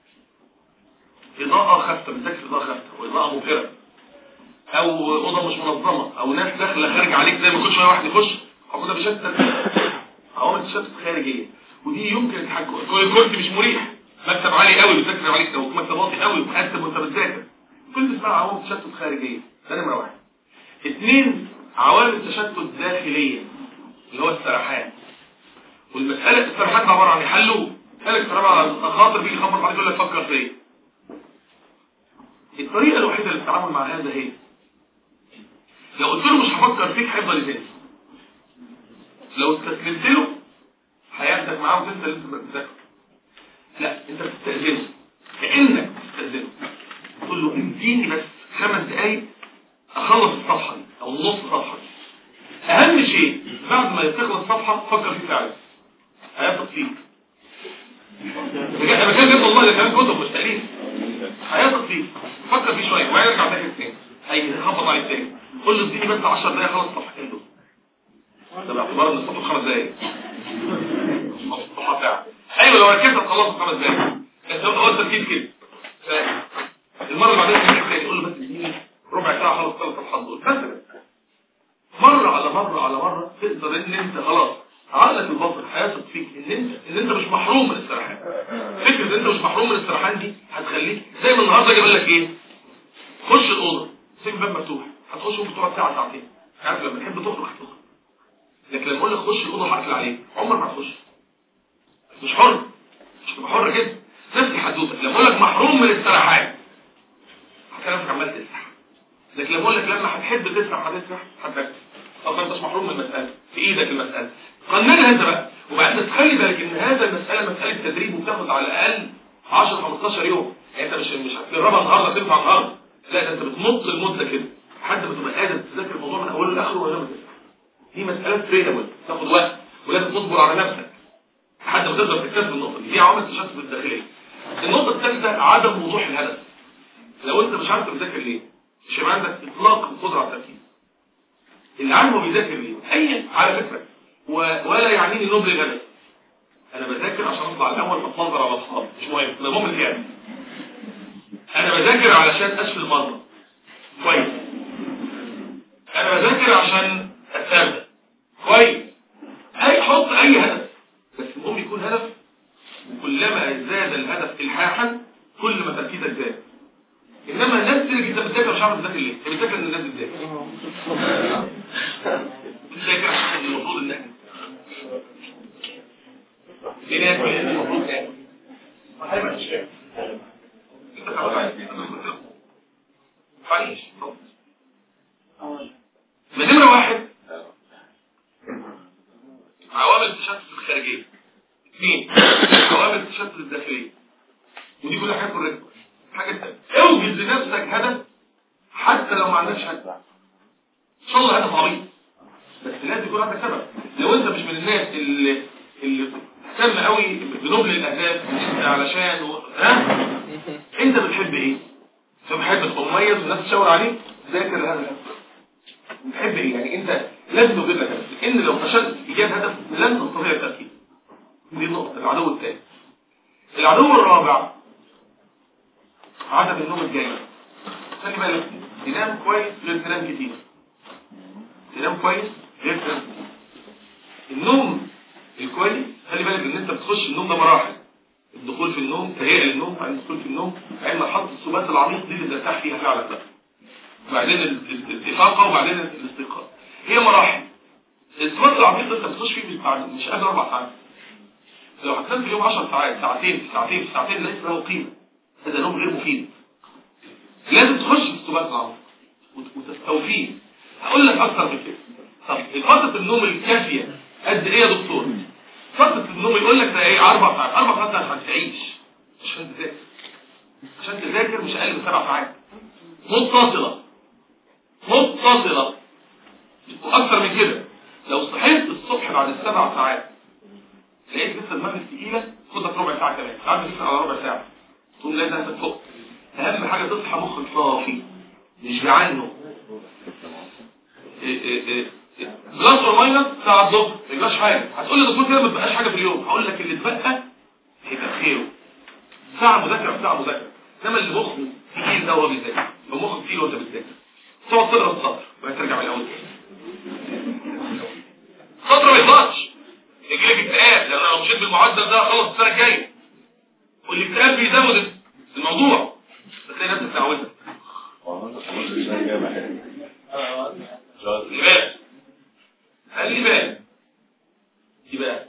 اضاءه خافته بتذكر اضاءه خافته واضاءه مبهره او اوضه مش منظمه او ناس داخله خارجه عليك زي ما كل شويه واحد يخش هو ده بيشتت عوامل تشتت خارجيه ودي يمكن التحكم الكرسي مش مريح مكتب عالي قوي بتذاكر عليك لو مكتب واطي قوي ومقسم وانت بتذاكر كل اسمها عوامل تشتت خارجيه ده نمره واحد اثنين عوامل تشتت داخليه اللي هو السرحان والمساله السرحان عباره عن يحلوا قالك سلام على خاطر بيجي يخبط عليك يقول لك فكر في ايه الطريقه الوحيده للتعامل مع هذا هي لو قلت له مش هفكر فيك هيفضل يزن لو استسلمت له هياخدك معاه وتنسى اللي انت بتذاكره لا انت بتستأذنه كأنك بتستأذنه تقول له اديني بس خمس دقايق اخلص الصفحة دي او نص صفحة دي اهم شيء بعد ما تخلص صفحة فكر فيه فعلا هيثق فيك بجد انا كان جبت والله ده كلام كتب مش تأليف هيثق فيك فكر فيه شوية وهيرجع ذاكر تاني هيخبط عليك تاني قول له اديني بس 10 دقايق خلص الصفحتين دول ده باعتبار ان الصفحة خمس دقايق الصفحة ساعة ايوه لو ركزت هتخلصه في خمس دقايق بس هو التركيز كده المره اللي بعدين تاني يقول له بس اديني ربع ساعه خلص ثلاث صفحات دول مثلا مره على مره على مره تقدر ان انت خلاص عقلك الباطن هيثق فيك ان انت ان انت مش محروم من السرحان فكره ان انت مش محروم من السرحان دي هتخليك زي ما النهارده جاي لك ايه خش الاوضه سيب الباب مفتوح هتخش ممكن تقعد ساعه ساعتين عارف لما تحب تخرج هتخرج لكن لما اقول لك خش الاوضه هقفل عليك عمرك ما هتخش مش حر مش تبقى حر كده نفس الحدوته لما اقول لك محروم من السرحان هتلاقي نفسك عمال تسرح لكن لما اقول لك لما هتحب تسرح هتسرح هتركز اصلا انت مش محروم من المساله في ايدك المساله قننها انت بقى وبعدين تخلي بالك ان هذا المساله مساله تدريب وبتاخد على الاقل 10 15 يوم يعني انت مش مش هتجربها النهارده تنفع النهارده لا ده انت بتمط المده كده لحد ما تبقى قادر تذاكر الموضوع من اوله لاخره ولا ما دي مساله ترينبل تاخد وقت ولازم تصبر على نفسك لحد ما تقدر تكتسب النقطه دي دي عوامل التشتت الداخليه النقطه الثالثه عدم وضوح الهدف لو انت مش عارف تذاكر ليه مش هيبقى عندك اطلاق القدره على التركيز اللي عارف هو بيذاكر ليه اي على فكره و... ولا يعنيني نبل الهدف انا بذاكر عشان اطلع الاول اتمنظر على اصحابي مش مهم ده مهم الكلام انا بذاكر علشان اشفي المرضى كويس انا بذاكر عشان اتسابق كويس اي حط اي هدف بس المهم يكون هدف وكلما زاد الهدف الحاحا كل ما تركيزك زاد انما الناس اللي انت بتذاكر مش عارف تذاكر ليه انت بتذاكر ان الناس بتذاكر بتذاكر عشان المفروض ان احنا في ناس المفروض ايه انت تعرف نمرة واحد عوامل التشتت الخارجية اثنين عوامل التشتت الداخلية ودي كلها حاجة كوريكت حاجة تانية اوجد لنفسك هدف حتى لو ما عندكش هدف ان شاء الله هدف عبيط بس لازم يكون عندك سبب لو انت مش من الناس اللي اللي تهتم قوي بنبل الاهداف انت علشان و... ها انت بتحب ايه فبحب تبقى مميز والناس تشاور عليك ذاكر الهدف بتحب ايه يعني انت لازم يوجد لك هدف ان لو فشلت في ايجاد هدف لن تستطيع التركيز دي النقطه العدو الثاني العدو الرابع عدم النوم الجيد خلي بالك تنام كويس غير تنام كتير تنام كويس غير تنام كتير النوم الكويس خلي بالك ان انت بتخش النوم ده مراحل الدخول في النوم تهيئة للنوم بعدين الدخول في النوم بعدين مرحله السبات العميق دي اللي ترتاح فيها فعلا بقى وبعدين الافاقه وبعدين الاستيقاظ هي مراحل السبات العميق ده انت بتخش فيه بعد مش قادر اربع ساعات لو هتنام في اليوم 10 ساعات ساعتين ساعتين ساعتين ليس له قيمه هذا نوم غير مفيد لازم تخش في السبات العميق وتستوفيه هقول لك اكتر من كده طب فتره النوم الكافيه قد ايه يا دكتور فتره النوم يقول لك ده ايه اربع ساعات اربع ساعات عشان تعيش عشان تذاكر عشان تذاكر مش اقل من سبع ساعات متصله متصله واكثر من كده لو صحيت الصبح بعد السبع ساعات لقيت لسه دماغك تقيله خدك ربع ساعه كمان ساعات بتسال على ربع ساعه تقوم لازم هتفوق اهم حاجه تصحى مخك صافي مش جعانه بلس اور ماينس ساعه الظهر ما يبقاش حاجه هتقول لي دكتور كده ما تبقاش حاجه في اليوم هقول لك اللي اتبقى هيبقى خيره ساعه مذاكره وساعه مذاكره انما اللي مخه تقيل ده هو بيذاكر لو مخك تقيل وانت بتذاكر تقعد تقرا السطر وبعدين ترجع من الاول السطر ما يطلعش يجي لك اكتئاب لان لو مشيت بالمعدل ده خلص السنه الجايه والاكتئاب بيزود الموضوع بتلاقي نفسك تعودت خلي بالك خلي بالك يبقى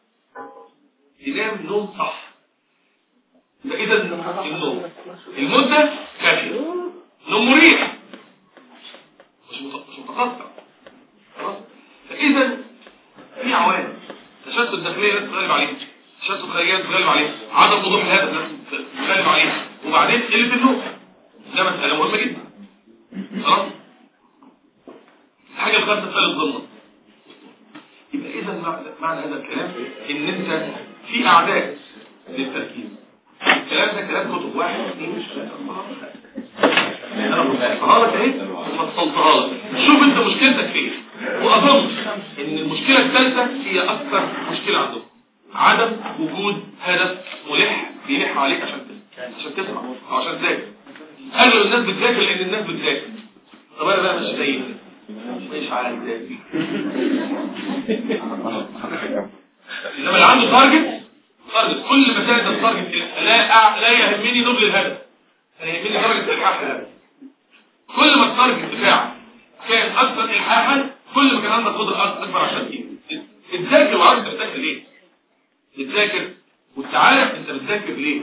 تنام نوم صح يبقى اذا النوم المدة كافية نوم مريح مش مش متقطع خلاص فاذا في عوامل تشتت الداخلية لازم تغلب عليها تشتت الخارجية لازم تغلب عليها عدم وضوح الهدف لازم تغلب عليها وبعدين قلة النوم ده مسألة مهمة جدا خلاص الحاجة الخامسة ثالث ضمن يبقى اذا معنى, معنى هذا الكلام ان انت في اعداء للتركيز الكلام ده كلام كتب واحد اثنين مش ثلاثة انا بصحها لك اهي وفصلتها لك شوف انت مشكلتك فين واظن ان المشكلة الثالثة هي اكثر مشكلة عندهم عدم وجود هدف ملح بيلح عليك عشان تسمع عشان تسمع او عشان تذاكر قالوا الناس بتذاكر لان الناس بتذاكر طب انا بقى مش زي مش عارف ذاكر انما اللي عنده تارجت تارجت كل ما زاد التارجت لا أع... لا يهمني نبل الهدف انا يهمني درجه الحاح الهدف كل ما التارجت بتاعك كان اكثر الحاحا كل ما كان عندك قدره اكبر عشان ايه تذاكر وعارف انت بتذاكر ليه بتذاكر وانت عارف انت بتذاكر ليه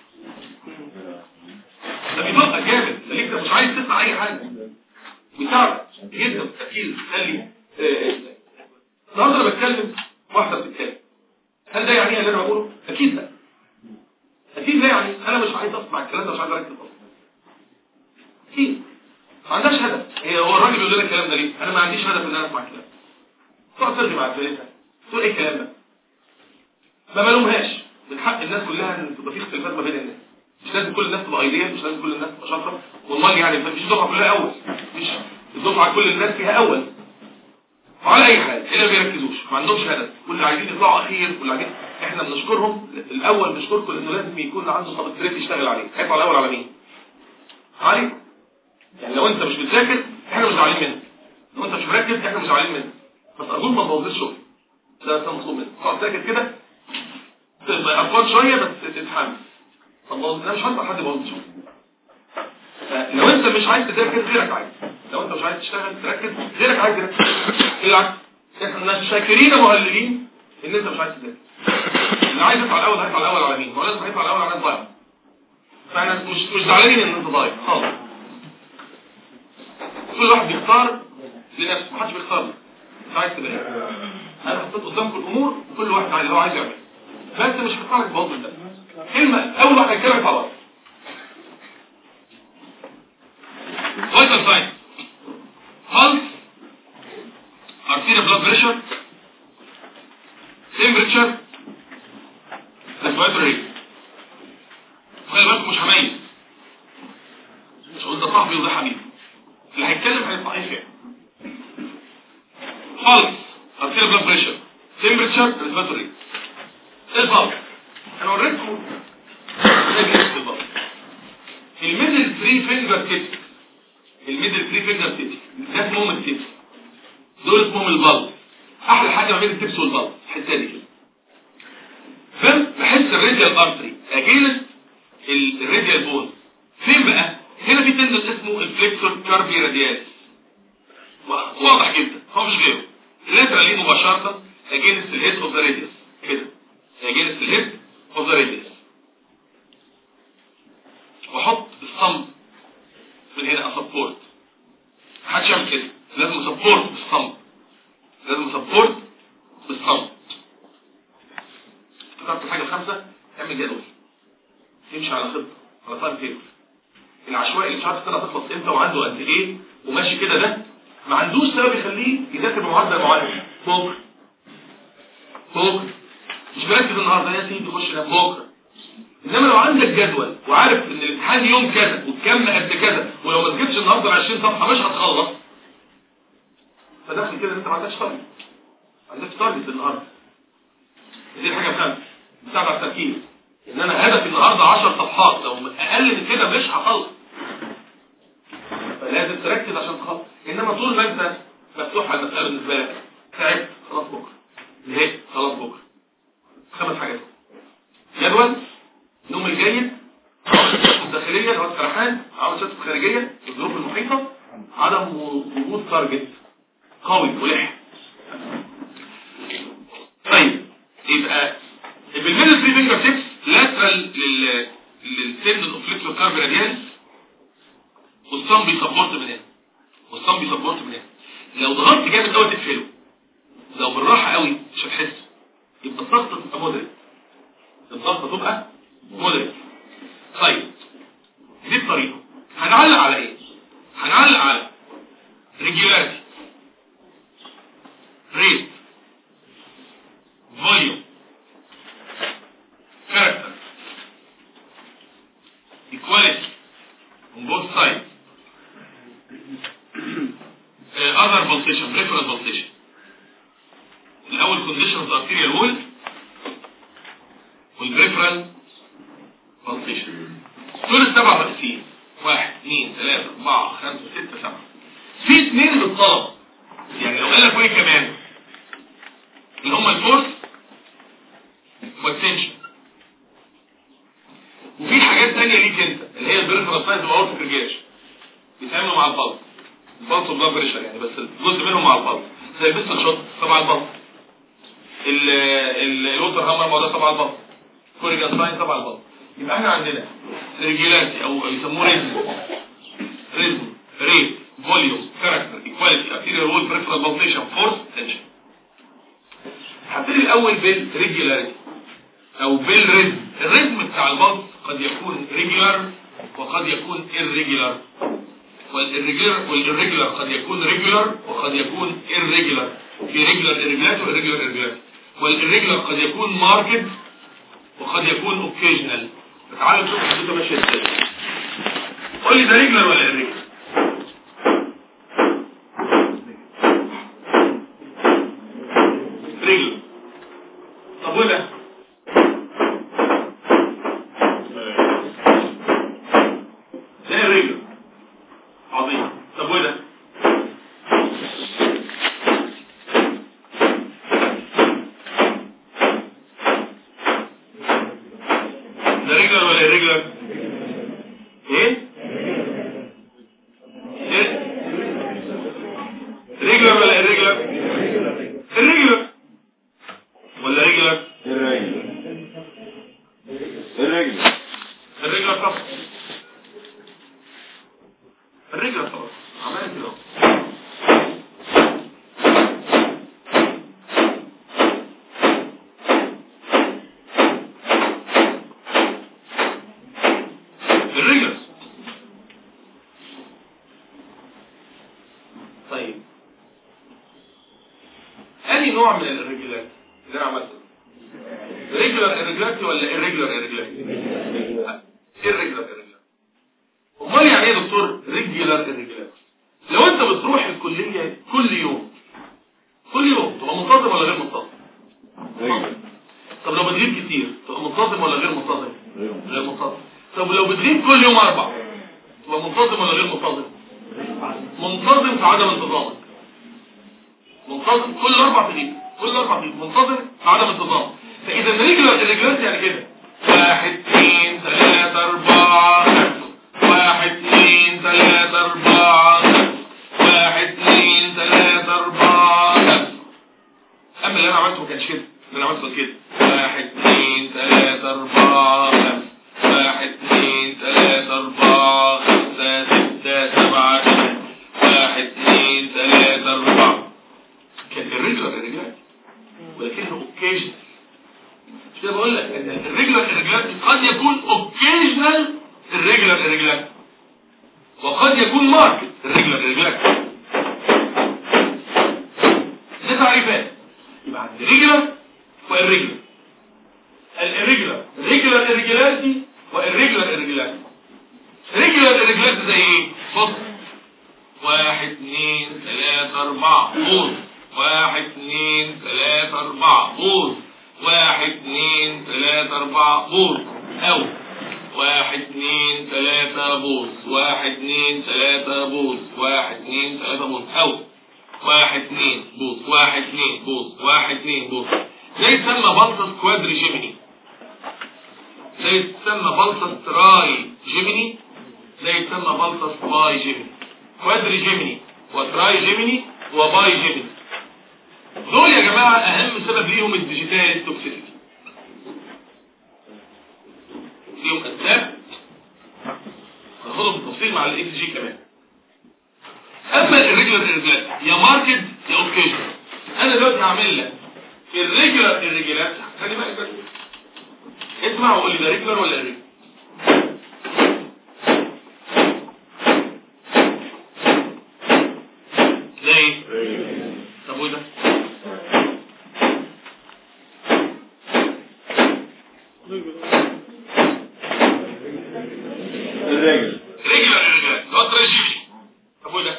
ده بيبقى جامد خليك انت مش عايز تسمع اي حاجه بيساعدك جدا التركيز خلي النهارده انا بتكلم واحده بتتكلم هل ده يعني اللي انا بقوله اكيد لا اكيد لا يعني انا مش عايز اسمع الكلام ده مش عايز اركز اصلا اكيد ما عندهاش هدف هي هو الراجل بيقول لنا الكلام ده ليه انا ما عنديش هدف ان انا اسمع الكلام تقعد ترغي مع الفريسة تقول ايه الكلام ده ما ملومهاش من حق الناس كلها ان تبقى في اختلافات ما بين الناس مش لازم كل الناس تبقى ايديا مش لازم كل الناس تبقى شاطره والله يعني مفيش دفعه كلها اول مش الدفعه كل الناس فيها اول وعلى اي حال هنا ما بيركزوش ما عندهمش هدف واللي عايزين يطلعوا اخير واللي عايزين احنا بنشكرهم الاول بنشكركم لانه لازم يكون عنده سبستريت يشتغل عليه هيطلع الاول على مين علي يعني لو انت مش بتذاكر احنا مش زعلانين منك لو انت مش مركز احنا مش زعلانين منك بس ارجوك ما تبوظش الشغل ده ده مطلوب منك تقعد تذاكر كده تبقى افكار شويه بس تتحمل طب انا مش هسمع حد يبوظ الشغل لو انت مش عايز تذاكر غيرك عايز لو انت مش عايز تشتغل تركز غيرك عايز يركز ايه العكس احنا شاكرين مهللين ان انت مش عايز تذاكر اللي عايز يطلع الاول هيطلع الاول على مين هو لازم هيطلع الاول على ضايع فاحنا مش مش زعلانين ان انت ضايع خالص كل واحد بيختار لنفسه محدش بيختار لك مش عايز تبقى انا حطيت قدامكم الامور وكل واحد عايز هو عايز يعمل بس مش هختار لك بوظ ده كلمه اول واحد هيتكلم خلاص vital signs pulse arterial blood pressure temperature respiratory rate خلي بالكم مش هميز مش قلت ده صاحبي وده حبيبي اللي هيتكلم هيطلع ايه فيه pulse arterial blood pressure temperature respiratory rate ايه الفرق انا وريتكم ايه الفرق الميدل 3 فينجر تيب الميدل 3 فينجر تيب ده اسمهم التيب دول اسمهم البلب احلى حاجه ما بين التيبس والبلب الحته دي كده فاهم بحس الراديال ارتري اجينست الراديال بون فين بقى هنا في تندس اسمه الفليكسور كاربي رادياليس واضح جدا هو مش غيره اللاترالين مباشره اجينست الهيد اوف ذا راديوس كده اجينست الهيد اوف ذا راديوس واحط الصمت من هنا اسبورت محدش يعمل كده لازم سبورت بالصمت لازم سبورت بالصمت افتكرت الحاجه الخامسه اعمل جدول تمشي على خطه على تايم تيبل العشوائي اللي مش عارف السنه تخلص امتى وعنده قد ايه وماشي كده ده ما عندوش سبب يخليه يذاكر بمعدل معين بكره بكره مش مركز النهارده يا سيدي خش نام بكره انما لو عندك جدول وعارف ان الامتحان يوم كذا والكم قد كذا ولو ما ذاكرتش النهارده 20 صفحه مش هتخلص فداخل كده انت ما عندكش تارجت ما عندكش تارجت النهارده دي الحاجه الخامسه بتساعد على التركيز ان انا هدفي النهارده 10 صفحات لو اقل من كده مش هخلص فلازم تركز عشان تخلص انما طول ما انت مفتوح على المساله بالنسبه لك تعبت خلاص بكره زهقت خلاص بكره خمس حاجات جدول النوم الجيد عوامل الشمس الداخليه اللي هو السرحان عوامل الشمس الخارجيه الظروف المحيطه عدم وجود تارجت قوي ملح طيب يبقى بالميدل ثري فينجر تيبس لاترال لل للسند اوفليكسور كارب راديالس والصم بيسبورت من هنا والصم بيسبورت من هنا لو ضغطت جامد قوي تقفله لو بالراحه قوي مش هتحسه يبقى الضغط تبقى مودريت الضغط تبقى مودريت طيب دي الطريقه هنعلق على ايه هنعلق على ريجولاريتي ريت فوليوم character equality on both sides uh, other pulsation peripheral pulsation الاول conditions arterial wall والperipheral pulsation دول السبع رئيسيين واحد اثنين ثلاثة اربعة خمسة ستة سبعة في اثنين بالطلب يعني لو قال لك وايه كمان اللي هم الفورس والتنشن وفي حاجات تانية ليك انت اللي هي البريفرال سايز والاورتيك ريجيشن بيتعاملوا مع البلس البلس والبلس بريشر يعني بس جزء منهم مع البلس زي البيستل شوت تبع البلس الوتر هامر ما ده تبع البلس كوريجان ساين تبع البلس يبقى احنا عندنا ريجيلاتي او يسموه ريزم ريزم ريت فوليوم كاركتر ايكواليتي ارتيريال وول بريفرال بالتيشن فورس تنشن هبتدي الاول بالريجولاريتي او بالريزم الريزم بتاع البلس قد يكون ريجولار وقد يكون irregular والirregular والirregular قد يكون regular وقد يكون irregular في regular irregular وirregular irregular والirregular قد يكون marked وقد يكون occasional تعالوا نشوف الخطة ماشية ازاي قول لي ده regular ولا irregular regular طب ولا ده irregular عظيم طب وده ده ريجلر ولا irregular ايه ايه ريجلر ولا irregular irregular ولا ريجلر الرجل الريجلر طبعا الريجلر طبعا عملت كده اهو. الريجلر طيب أي نوع من الريجلات اللي انا عملته ريجلر irregularity ولا irregular irregularity irregular irregularity امال يعني ايه يا دكتور ريجولار irregularity لو انت بتروح الكلية كل يوم كل يوم تبقى منتظم ولا غير منتظم رجل طب لو بتغيب كتير تبقى منتظم ولا غير منتظم غير منتظم طب لو بتغيب كل يوم اربع تبقى منتظم ولا غير منتظم منتظم في عدم انتظامك منتظم كل اربع تغيب كل اربع تغيب منتظم في عدم انتظام فاذا الريجولار الريجولار يعني كده واحد اثنين ثلاثة اربعة خمسة واحد اثنين ثلاثة اربعة خمسة واحد اثنين ثلاثة اربعة خمسة اما اللي انا عملته ما كانش كده اللي انا عملته كده واحد اثنين ثلاثة اربعة خمسة واحد اثنين ثلاثة اربعة خمسة ستة سبعة ثمانية واحد اثنين ثلاثة اربعة كان الرجل الرجال ولكنه اوكيجنال مش كده بقول لك ان الرجلر الرجلات قد يكون اوكيجنال الرجلر الرجلات وقد يكون ماركت الرجلر الرجلات ده تعريفات يبقى عند ريجلر والريجلر الريجلر ريجلر الرجلاتي والريجلر الرجلاتي ريجلر الرجلات زي ايه بص واحد اثنين ثلاثة أربعة بوز واحد اثنين ثلاثة أربعة بوز واحد اثنين ثلاثة أربعة بوز أو واحد اثنين ثلاثة بوز واحد اثنين ثلاثة بوز واحد اثنين ثلاثة بوز أو واحد اثنين بوز واحد اثنين بوز واحد اثنين بوز ده يسمى بلطس كوادري جيميني ده يسمى بلطس تراي جيميني ده يسمى بلطس باي جيميني كوادري جيميني وتراي جيميني وباي جيميني دول يا جماعة اهم سبب ليهم الديجيتال توكسيسيتي ليهم اسباب هناخدهم بالتفصيل مع الاكس جي كمان اما الريجولار الريجولات يا ماركت يا اوكيجن انا دلوقتي هعمل لك الريجولار الريجولات خلي بالك بس اسمع وقول لي ده ريجولار ولا ريجولار ده ايه طب وده الرجل ريجولار الريجولات ده تراجيمي طب وده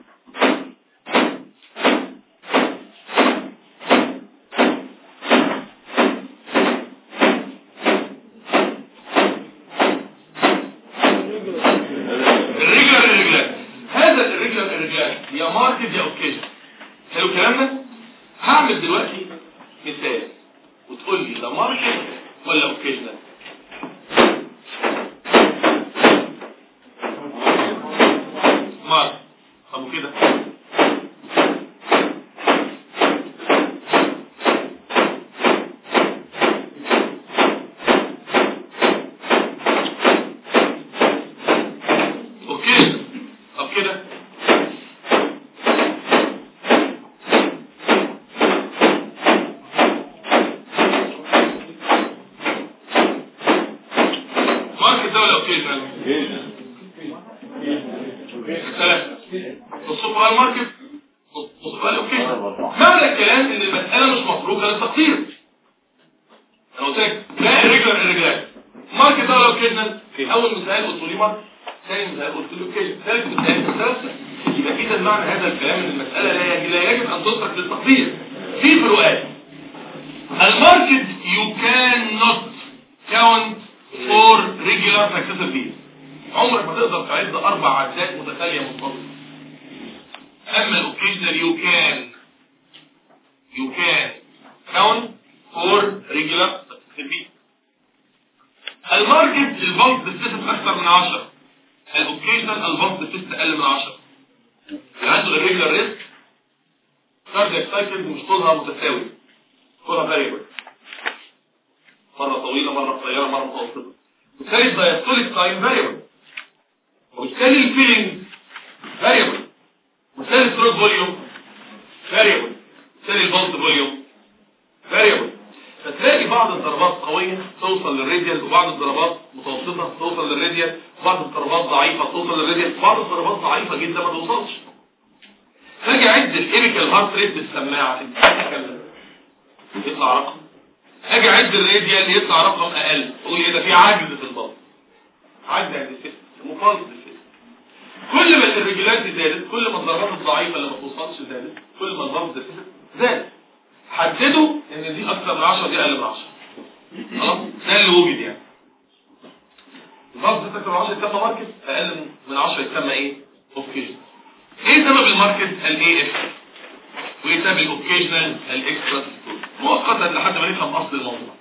الريجولار الريجولات هذا الريجولار الريجولات يا ماركت يا اوكيجن حلو كلامنا هعمل دلوقتي مثال وتقول لي ده ماركت ولا اوكيجنال ماركت طب وكده اوكي طب كده ماركت ده ولا اوكيجنال جيجن ثلاثة بصوا بقى الماركت بصوا بقى الاوكي معنى الكلام ان المسألة مش مفروضة للتقدير انا قلت لك لا الرجل الرجلات ماركت ده لو كده اول مثال قلت لي ماركت ثاني مثال قلت له اوكي ثالث مثال ثلاثة يبقى اذا معنى هذا الكلام ان المسألة لا يجب, لا يجب ان تترك للتقدير في فروقات الماركت you cannot count for regular successive fees عمرك ما تقدر تعد اربع عدات متتاليه منتظمه اما الاوكيجنال يو كان يو كان كاونت فور ريجولار سكسسيف الماركت البلس ديفيسيت اكثر من 10 الاوكيجنال البلس ديفيسيت اقل من 10 اللي عنده الريجولار ريسك كاردياك سايكل مش طولها متساوي طولها فاريبل مره طويله مره قصيره مره متوسطه وبالتالي الدايستوليك تايم فاريبل وبالتالي الفيلينج فاريبل وبالتالي الثروت فوليوم فاريبل وبالتالي البلس فوليوم فاريبل فتلاقي بعض الضربات قوية توصل للراديال وبعض الضربات متوسطة توصل للراديال وبعض الضربات ضعيفة توصل للراديال وبعض الضربات ضعيفة جدا ما توصلش فاجي اعد الايبيكال هارت ريت بالسماعة يطلع رقم اجي اعد الراديال يطلع رقم اقل اقول ايه ده في عجز في البلس عجز عند الست مقايض للست كل ما الريجولات زادت كل ما الضربات الضعيفة اللي ما توصلش زادت كل ما الضرب زادت زادت حددوا ان دي اكثر من 10 دي اقل من 10 خلاص ده اللي وجد يعني الضرب ده اكثر من 10 يتسمى ماركت اقل من 10 يتسمى ايه اوكيجن ايه سبب الماركت الاي اف وايه سبب الاوكيجنال الاكسترا مؤقتا لحد ما نفهم اصل الموضوع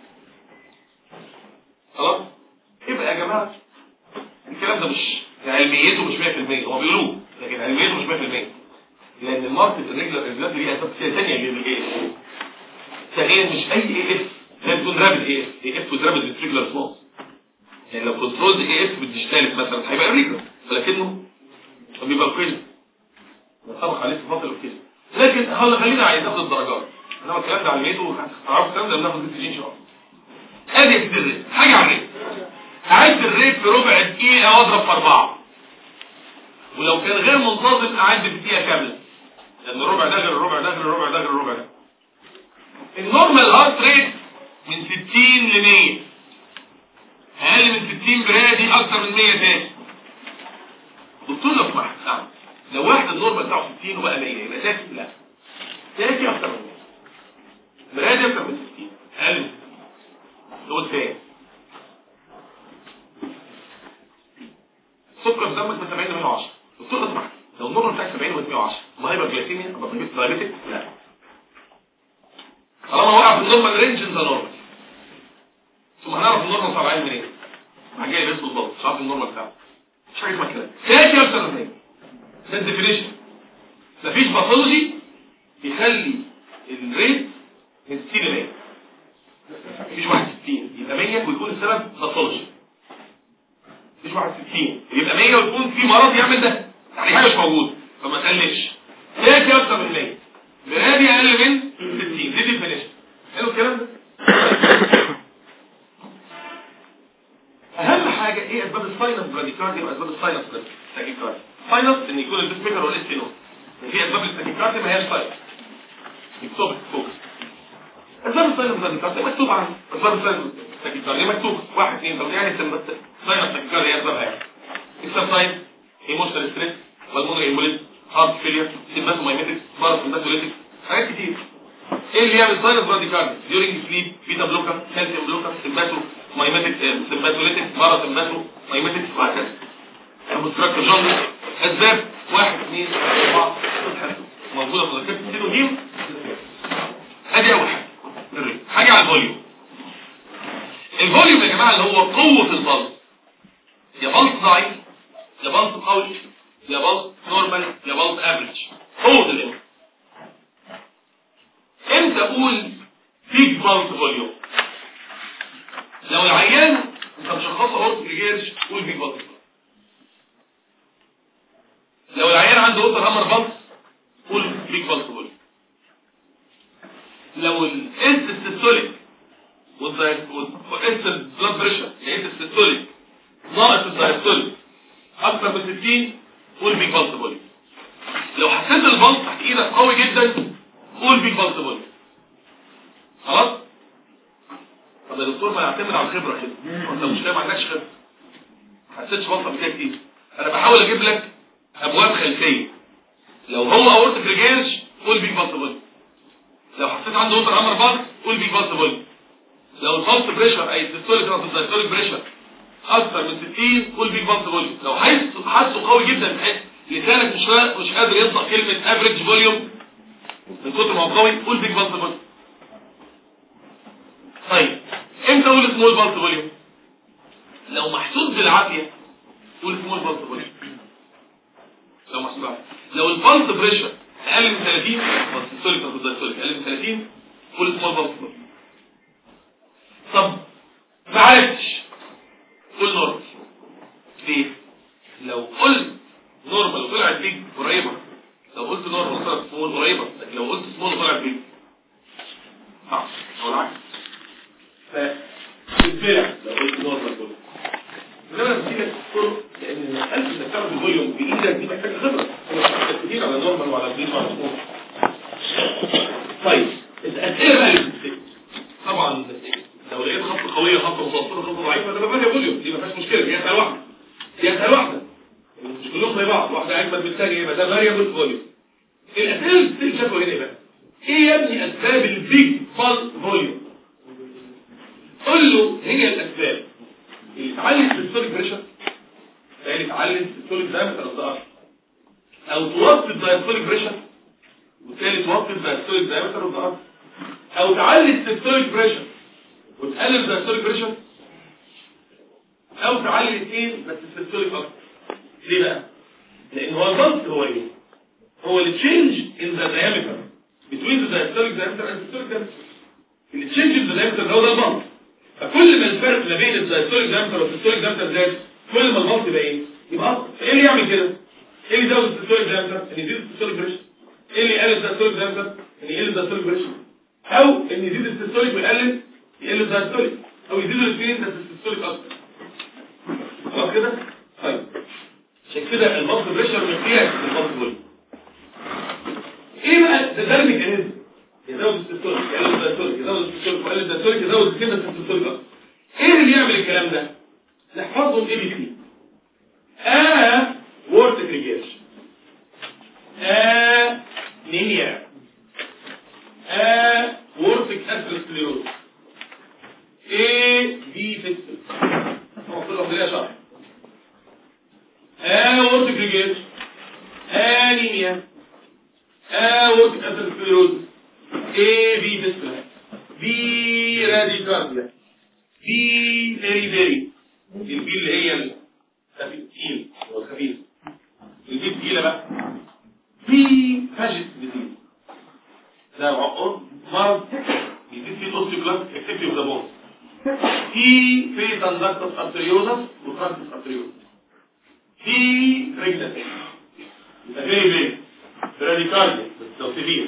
خلاص يبقى يا جماعه الكلام ده مش علميته مش 100% هو بيقولوه لكن علميته مش 100% لان الماركت الريجلر الريجلر ليها اسباب ثانيه غير الاي اف ثانيا مش اي اي اف لازم تكون رابد اي اف اي اف رابد ريجلر سمول يعني لو كنترول اي اف بالديجيتالك مثلا هيبقى ريجلر ولكنه بيبقى كويس طبق عليه صفات الاوكيزم لكن هلا خلينا على ناخد الدرجات انا الكلام ده علميته هتعرفوا الكلام ده بناخد ان شاء الله ادي يا سيدي الريت حاجه على الريت اعد الريت في ربع دقيقه واضرب في اربعه ولو كان غير منتظم اعد في دقيقه كامله لان الربع ده غير الربع ده غير الربع ده غير الربع ده النورمال هارت ريت من 60 ل 100 اقل من 60 برادي اكتر من 100 تاني دكتور لو سمحت نعم لو واحد النورمال بتاعه 60 وبقى 100 يبقى ساكت لا ساكت اكتر من 100 برادي اكتر من 60 اقل من 60 هو الثاني سكر في دمك من 70 ل 110 دكتور اسمع لو النورمال بتاعك 70 و 110 ما هيبقى جلايسيميا ابقى دايابيتك لا طالما وقع في النورمال رينج انت نورمال ثم هنعرف النورمال طالعين منين راح جاي بس بالظبط مش عارف النورمال بتاعه مش عارف ما كده ساكي اكتر من 100 ده الديفينيشن مفيش باثولوجي يخلي الريت من 60 ل 100 مفيش واحد 60 يبقى 100 ويكون السبب باثولوجي مفيش واحد 60 يبقى 100 ويكون في مرض يعمل ده يعني حاجه مش موجوده فما تقلقش ساكي اكتر من 100 برادي اقل من 60 دي ديفينيشن حلو الكلام ده اهم حاجه ايه اسباب الساينس براديكارديا واسباب الساينس تاكيكارديا ساينس ان يكون البيس ميكر والاستينو في اسباب التاكيكارديا ما هياش ساينس مكتوب فوق اسباب الساينس براديكارديا مكتوب عنه اسباب الساينس تاكيكارديا مكتوب واحد اثنين ثلاثه يعني ساينس تاكيكارديا ايه اسبابها يعني اكسرسايز ايموشنال ستريس بالمونري ايموليز هارت فيلير سيمباتومايميتكس باراسيمباتوليتكس حاجات كتير ايه اللي يعمل ساينس براديكارديا ديورنج سليب بيتا بلوكر كالسيوم بلوكر سيمباتو مايميتكس سيمباتوليتكس باراسيمباتو مايميتكس وهكذا المستراكتور جوندس اسباب واحد اثنين اربعه موجوده في ذاكره السيروهيم ادي اول حاجه حاجه على الفوليوم الفوليوم يا جماعه اللي هو قوه البلس يا بلس ضعيف يا بلس قوي يا بلس نورمال يا بلس افريج قوه الامر امتى اقول بيج بلس فوليوم لو العيان انت مشخصه اورت ريجيرش قول بيج بلس لو العيان عنده اوتر هامر بلس قول بيج بلس فوليوم لو الاس السيستوليك والاس البلاد بريشر الاس السيستوليك ناقص الدايستوليك اكتر من 60 قول بيج بلس لو حسيت البلس تحت ايدك قوي جدا قول بيك بلس فوليوم خلاص طب يا دكتور ما يعتمد على الخبره كده انت مش ما عندكش خبره ما حسيتش بلس قبل كده كتير انا بحاول اجيب لك ابواب خلفيه لو هو اورتك ريجيرش قول بيك بلس فوليوم لو حسيت عنده وتر امر بلس قول بيك بلس فوليوم لو البلس بريشر اي الديستوليك او الدايستوليك بريشر اكثر من 60 قول بيك بلس فوليوم لو حاسس حاسه قوي جدا بحيث لسانك مش مش قادر ينطق كلمه افريج فوليوم من كتر ما هو قوي قول بيج بالس فوليوم طيب امتى اقول سمول بالس فوليوم لو محسوب بالعافيه قول سمول بالس فوليوم لو محسوب بالعافيه لو البلس بريشر اقل من 30 سوري كنت سوري اقل من 30 قول سمول بالس فوليوم طب ما عرفتش قول نورمال ليه لو قلت نورمال وطلعت بيج قريبه لو قلت نورمال طلعت سمول قريبه لكن لو قلت سمول طلعت بيج صح هو العكس فالبلع لو قلت نورمال كله انما بتيجي الطرق لان مساله انك تعمل الفوليوم بايدك دي محتاجه خبره كتير على نورمال وعلى بيج وعلى سمول طيب الاسئله بقى اللي بتتسال طبعا لو لقيت خط قويه خط متوسطه خط ضعيفه ده بقى فوليوم دي ما فيهاش مشكله دي اسهل واحده دي اسهل واحده مش كلهم زي بعض واحده اجمد من الثانيه يبقى ده فاريبل فوليوم الاسئله اللي بتتسال شافوا هنا بقى ايه يا ابني اسباب البيج فال فوليوم قول له هي الاسباب اللي تعلي السيستوليك بريشر اللي تعلي السيستوليك دايمتر الضغط او توطي الدايستوليك بريشر وبالتالي توطي الدايستوليك دايمتر الضغط او تعلي السيستوليك بريشر وتقلل الدايستوليك بريشر او تعلي الاثنين بس السيستوليك اكتر ليه بقى لان هو الضغط هو ايه هو التشينج ان ذا diameter between the diastolic diameter and systolic diameter التشينج ان ذا diameter هو ده الضغط فكل ما الفرق ما بين الدايستوليك diameter والسيستوليك diameter زاد كل ما الضغط يبقى ايه يبقى اكتر ايه اللي يعمل كده ايه اللي يزود السيستوليك diameter ان يزيد السيستوليك بريشر ايه اللي يقلل الدايستوليك diameter ان يقل الدايستوليك بريشر او ان يزيد السيستوليك ويقلل يقل الدايستوليك او يزيدوا الاثنين بس السيستوليك اكتر خلاص كده طيب عشان كده البلس بريشر مقياس للبلس فوليوم ايه بقى ده ده الميكانيزم يزود السيستوليك يقلل الدايستوليك يزود السيستوليك ويقلل الدايستوليك يزود الاثنين بس السيستوليك اكتر ايه اللي يعمل الكلام ده نحفظهم ايه بي سي ا وورد ريجيرش ا نينيا ا وورتك اسكليروز ايه دي فيستل هو كله بلا شرح ا وورتك ريجيرش انيميا ا وورتك اسكليروز ايه بي فيستل بي راديكارديا بي فيري فيري البي اللي هي الخفيف والخفيف البي الثقيله بقى بي فاجت ديزيز ده عقد مرض يزيد فيه الاوستيوكلاست اكتيفيتي اوف ذا بون في في تندكتس ارتريوزس وترانكتس ارتريوزس في ريجنس يبقى فيري فيري راديكارديا بس لو سيفير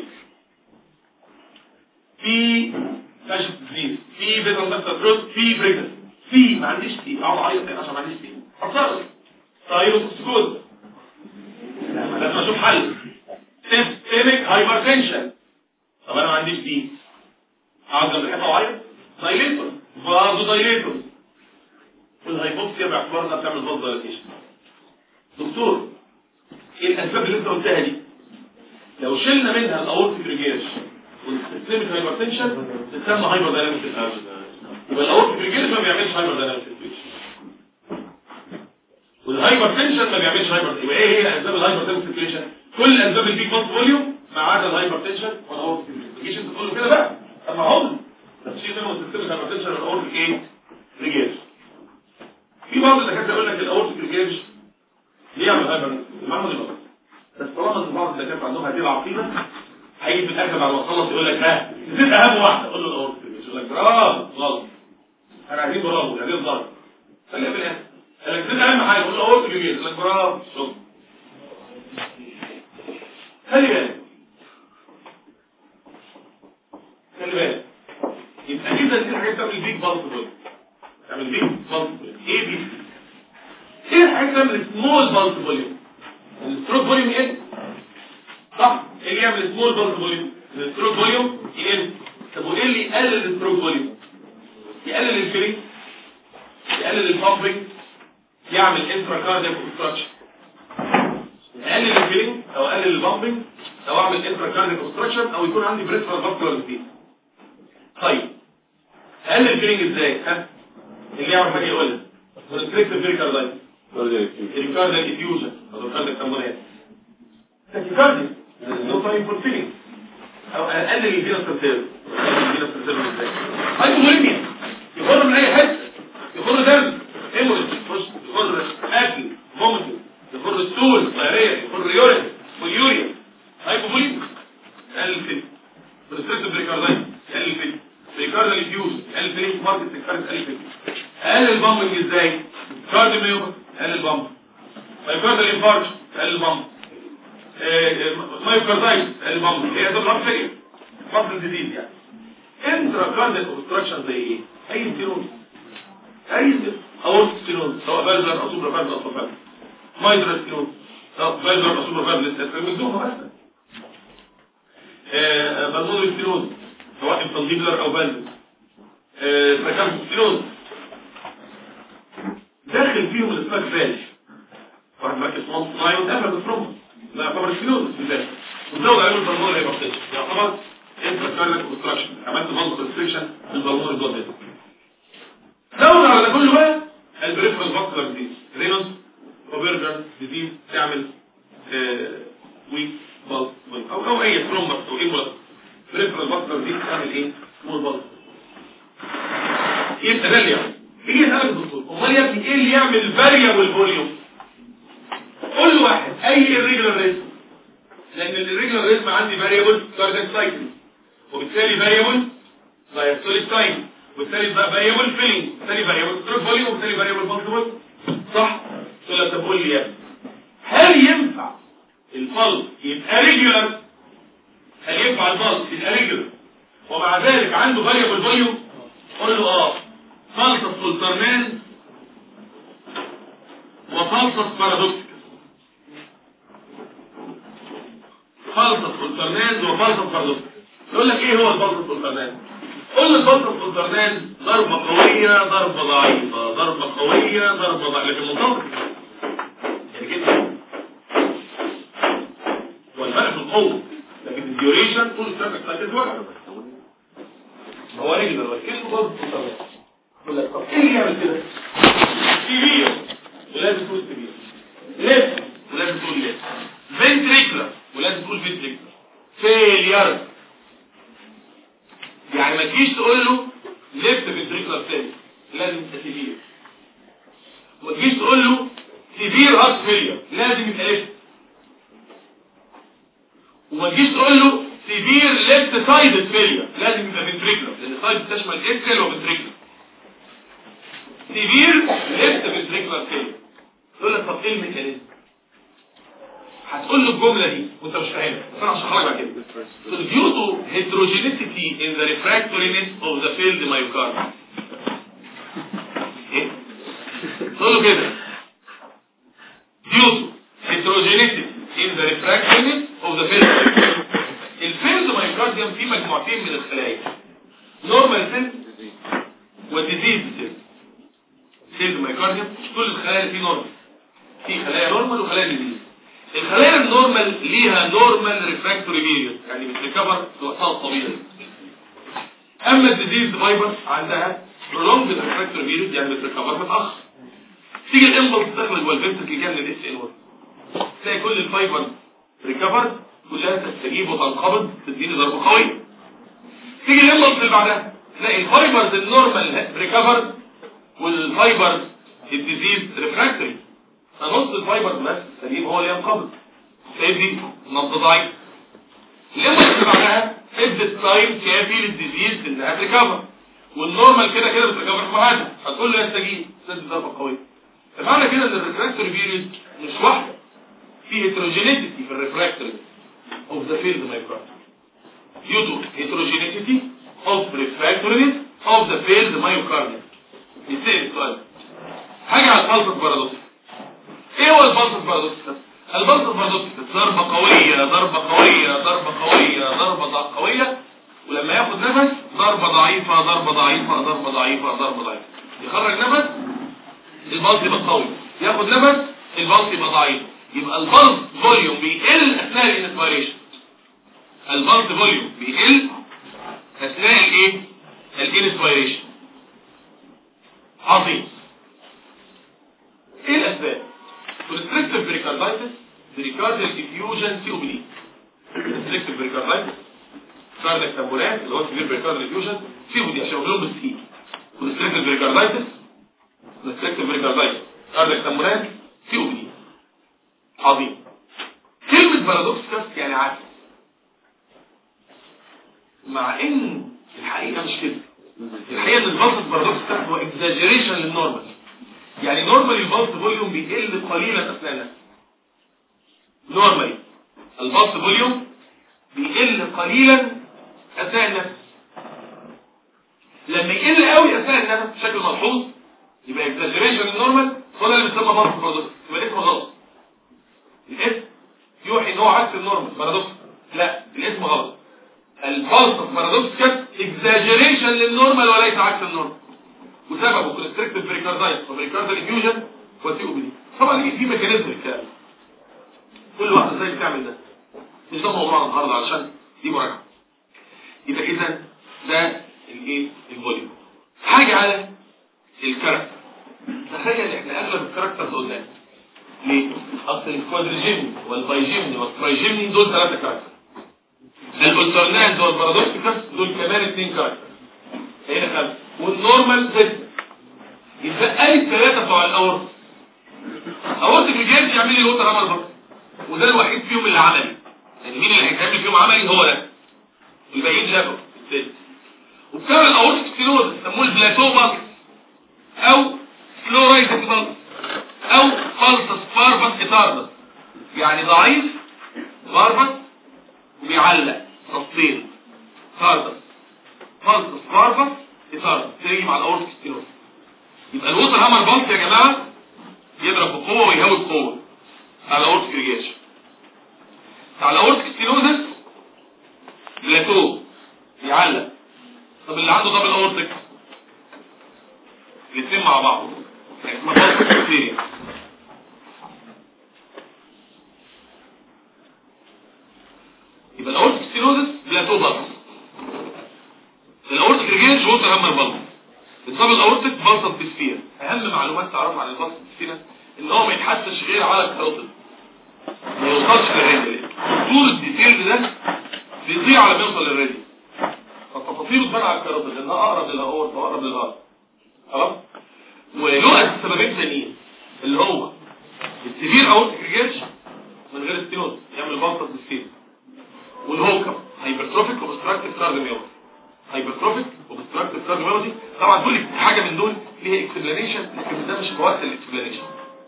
في فاشل ديزيز في بيتندكتس ارتريوزس في بريجنس في ما عنديش تي اقعد اعيط تاني عشان ما عنديش تي اتصرف ثايروكسكوز لازم اشوف حل سيستميك هايبرتنشن طب انا ما عنديش دي اقعد جنب الحيطه واعيط دايليتور برضه دايليتور والهايبوكسيا باعتبار انها بتعمل فاز دايليتيشن دكتور ايه الاسباب اللي انت قلتها دي لو شلنا منها الاورتيك ريجيرش والسيستميك هايبرتنشن تسمى هايبر دايناميك يبقى الاورتيك ريجيرش ما بيعملش هايبر دايناميك والهايبرتنشن ما بيعملش هايبر يبقى ايه هي اسباب الهايبر دايناميك كل اسباب البيج ماس فوليوم ما عدا الهايبرتنشن والاورتيك تجيش انت تقول له كده بقى طب ما هم تفسير منهم سيستم الهايبرتنشن والاورتيك ايه ريجيرش في بعض الدكاتره يقول لك الاورتيك ريجيرش ليه يعمل هايبر المعلومه دي غلط بس طالما ان بعض الدكاتره عندهم هذه العقيده هيجي في الاخر بعد ما تخلص يقول لك ها نسيت اهم واحده قول له الاورتيك ريجيرش يقول لك برافو غلط انا عايزين برافو عايزين ضرب خليها في الاخر قال لك نسيت اهم حاجه قول له الاورتيك ريجيرش يقول لك برافو شكرا خلي بالك خلي بالك يبقى كده دي الحاجات بتعمل بيج بالس بول تعمل بيج بالس بول ايه بي ايه الحاجات بتعمل سمول بالس فوليوم الستروك فوليوم ايه صح ايه اللي يعمل سمول بلس فوليوم الستروك فوليوم يقل طب وايه اللي يقلل الستروك فوليوم يقلل الفري يقلل البامبنج يعمل انترا كاردياك اوبستراكشن اقلل الفيلينج او اقلل البامبنج او اعمل انترا كاردياك اوبستراكشن او يكون عندي بريفرال فاسكولار ديزيز طيب اقلل الفيلينج ازاي ها اللي يعمل حاجه يقول لي ريستريكتيف فيريكاردايتس الكاردياك افيوجن او الكاردياك تمرينات تاكيكارديا نو تايم فور فيلينج او اقلل الفينوس سيرفيس الفينوس سيرفيس ازاي هايبوفوليميا يخر من اي حته يخر دم هيموريج يخش يخر اكل فوميتنج يخر ستول ضياريه يخر يورين واليوريا هايبوفوليميا اقلل الفيلينج ريستريكتيف بريكاردايتس اقلل الفيلينج بريكاردال افيوجن اقلل الفيلينج ماركت سكارت اقلل الفيلينج اقلل البامبنج ازاي كارديو ميوبا اقلل البامب مايوكاردال انفاركشن اقلل البامب مايوكاردايتس اقلل البامب هي ده الهارت فيلير مصل ديزيز يعني انترا كارديك اوبستراكشن زي ايه اي ستينوز اي اورت ستينوز سواء فالفر او سوبر فالفر او سوبر فالفر مايدرا ستينوز سواء فالفر او سوبر فالفر لسه بيدوها مثلا بالمونري ستينوز سواء انفانتيبلر او فالفر سكام ستينوز داخل فيهم الاسماك فالف واحد معاك اسمه صناعي وتقابل بالفروم لا يعتبر ستينوز بالذات وتزود عليهم البلمونري هيبقى يعتبر انترا كارديك اوبستراكشن عملت فالف ريستريكشن للبلمونري بلاد فيسل زود على ده كله بقى البريفرال فاسكولار ديزيز رينوس وبرجر ديزيز تعمل ويك بالز او او اي ثرومبس او ايه بلس بريفرال فاسكولار ديزيز تعمل ايه سمول بالز يبقى ده اللي يعمل يجي يسالك الدكتور امال يا ابني ايه اللي يعمل فاريبل فوليوم قول له واحد اي irregular ريتم لان الirregular ريتم عندي فاريبل كاردياك سايكل وبالتالي فاريبل دايستوليك تايم وبالتالي فاريبل فيلينج وبالتالي فاريبل ستروك فوليوم وبالتالي فاريبل بانكبل صح تقول لك طب قول لي يا ابني هل ينفع الفلس يبقى ريجولار هل ينفع الفلس يبقى ريجولار ومع ذلك عنده فاريبل فوليوم قول له اه فلسة سلطرمان وفلسة بارادوكسيكال فلسة سلطرمان وفلسة بارادوكسيكال يقول لك ايه هو الفلسة سلطرمان قول الفلسة سلطرمان ضربة قوية ضربة ضعيفة ضربة قوية ضربة ضعيفة لكن منطقة يعني كده هو الفرق في القوة لكن الديوريشن طول السنة بتاعت واحد هو رجل الوكيل وضربة سلطرمان يقول لك طب ايه اللي يعمل كده كبير ولازم تقول كبير ليفت ولازم تقول ليفت فنتريكولار ولازم تقول فنتريكولار فيلير يعني ما تجيش تقول له ليفت فنتريكولار فيلير لازم يبقى سيفير وما تجيش تقول له سيفير هارت فيلير لازم يبقى ليفت وما تجيش تقول له سيفير ليفت سايد فيلير لازم يبقى فنتريكولار لان السايد تشمل اتريال وفنتريكولار سيفير ليفت فنتريكولار فيلير تقول لك طب ايه الميكانيزم هتقول له الجمله دي وانت مش فاهمها بس انا هشرحها لك بعد كده due to heterogeneity in the refractoriness of the field myocardium ايه تقول له كده due to heterogeneity in the refractoriness of the field myocardium الفيلد myocardium فيه مجموعتين من الخلايا normal cell وديزيز cell فيلد myocardium مش كل الخلايا اللي فيه نورمال في خلايا نورمال وخلايا ديزيز الخلايا النورمال ليها نورمال ريفراكتوري بيريود يعني بتريكفر في وقتها الطبيعي اما الديزيز فايبر عندها prolonged ريفراكتوري بيريود يعني بتريكفر متاخر تيجي الامبلس تدخل جوه الفنتركل اللي كان الاس ان 1 تلاقي كل الفايبر ريكفر كلها تستجيب وتنقبض تديني ضربه قويه تيجي الامبلس اللي بعدها تلاقي الفايبرز النورمال ريكفر والفايبر الديزيز ريفراكتوري فنص الفايبر بس سليم هو اللي ينقبض سيدي نبض ضعيف لما اللي بعدها ادت تايم كافي للديزيز انها تريكفر والنورمال كده كده بتريكفر في ميعادها هتقول له يستجيب تدي ضربه قويه فمعنى كده ان الريفراكتوري بيريد مش واحده في هيتروجينيتي في الريفراكتوري اوف ذا فيلد مايوكارديوم due to heterogeneity of refractoriness of the failed myocardium يتسأل السؤال حاجة على الفالسس بارادوكس ايه هو الفالسس بارادوكس الفالسس بارادوكس ضربة قوية ضربة قوية ياخد نفس ضربة ضعيفة ضربة ضعيفة ضربة ضعيفة ضربة ضعيفة يخرج نفس البلس يبقى قوي ياخد نفس البلس يبقى ضعيف يبقى البلس فوليوم بيقل اثناء الانسبيريشن البلس فوليوم بيقل اثناء الايه الانسبيريشن عظيم ايه الاسباب كونستريكتيف بريكاردايتس بريكارديال افيوجن سي او بي كونستريكتيف بريكاردايتس كاردياك تامبولات اللي هو سيفير بريكارديال افيوجن سي او دي عشان بقولهم بالسي كونستريكتيف بريكاردايتس كونستريكتيف بريكاردايتس كاردياك تامبولات سي او دي عظيم كلمة بارادوكسكس يعني عكس مع ان الحقيقة مش كده الحقيقة ان البلس بارادوكسكس هو اكزاجيريشن للنورمال يعني نورمالي البلس فوليوم بيقل قليلا اثناء النفس نورمالي البلس فوليوم بيقل قليلا اثناء النفس لما يقل قوي اثناء النفس بشكل ملحوظ يبقى اكزاجيريشن للنورمال هو ده اللي بيسمى بلس بارادوكس يبقى الاسم غلط الاسم يوحي ان هو عكس النورمال بارادوكس لا الاسم غلط البلس بارادوكس اكزاجيريشن للنورمال وليس عكس النورمال وسببه كونستريكتيف بريكاردايتس وبريكاردال انفيوجن وسي او بي دي طبعا دي في ميكانيزم الكلام كل واحد ازاي بتعمل ده مش ده موضوعنا النهارده علشان دي مراجعه يبقى اذا ده الايه الفوليوم حاجه على الكاركتر تخيل احنا اغلب الكاركترز قلنا ليه اصل الكوادريجيمني والبايجيمني والترايجيمني دول ثلاثه كاركتر الالترنانز والبارادوكسيكس دول كمان اثنين كاركتر هنا خمسه والنورمال ستة يتبقى لي الثلاثة بتوع الأورت أورتك الجيرج يعمل لي الوتر عمل بطل وده الوحيد فيهم اللي عملي يعني مين اللي هيتعمل فيهم عملي هو ده الباقيين شافوا الست وبسبب الأورتك ستينوز يسموه البلاتو بطل أو سلو رايزنج بطل أو فالسس باربس إتاردس يعني ضعيف باربس وبيعلق تصطير تاردس فالسس باربس إثارة تيجي مع الأورتك ستيروز يبقى الوتر هامر بامب يا جماعة يضرب بقوة ويهوي بقوة على الأورتك ريجاش على الأورتك ستيروزس بلاتو يعلق طب اللي عنده دبل أورتك الاثنين مع بعض اسمها بامب بكتيريا يبقى الأورتك ستيروزس بلاتو بامب الاورتيك ريجينج ووتر هامر بلس الصاب الاورتيك بلس بسفير اهم معلومات تعرفها عن البلس بسفير ان هو ما يتحسش غير على الكاروتيد ما يوصلش للرجل طول الديتيل ده بيضيع على ما يوصل للرجل فالتفاصيل تبان على الكاروتيد لانها اقرب للاورت واقرب للهارت خلاص وله سببين ثانيين اللي هو السيفير اورتيك ريجينج من غير ستينوز يعمل بلس بسفير والهوكم هايبرتروفيك اوبستراكتيف كارديوميوباثي هايبرتروفيك وبستراكتيف كارديولوجي طبعا كل حاجه من دول ليها اكسبلانيشن لكن ده مش مواد الاكسبلانيشن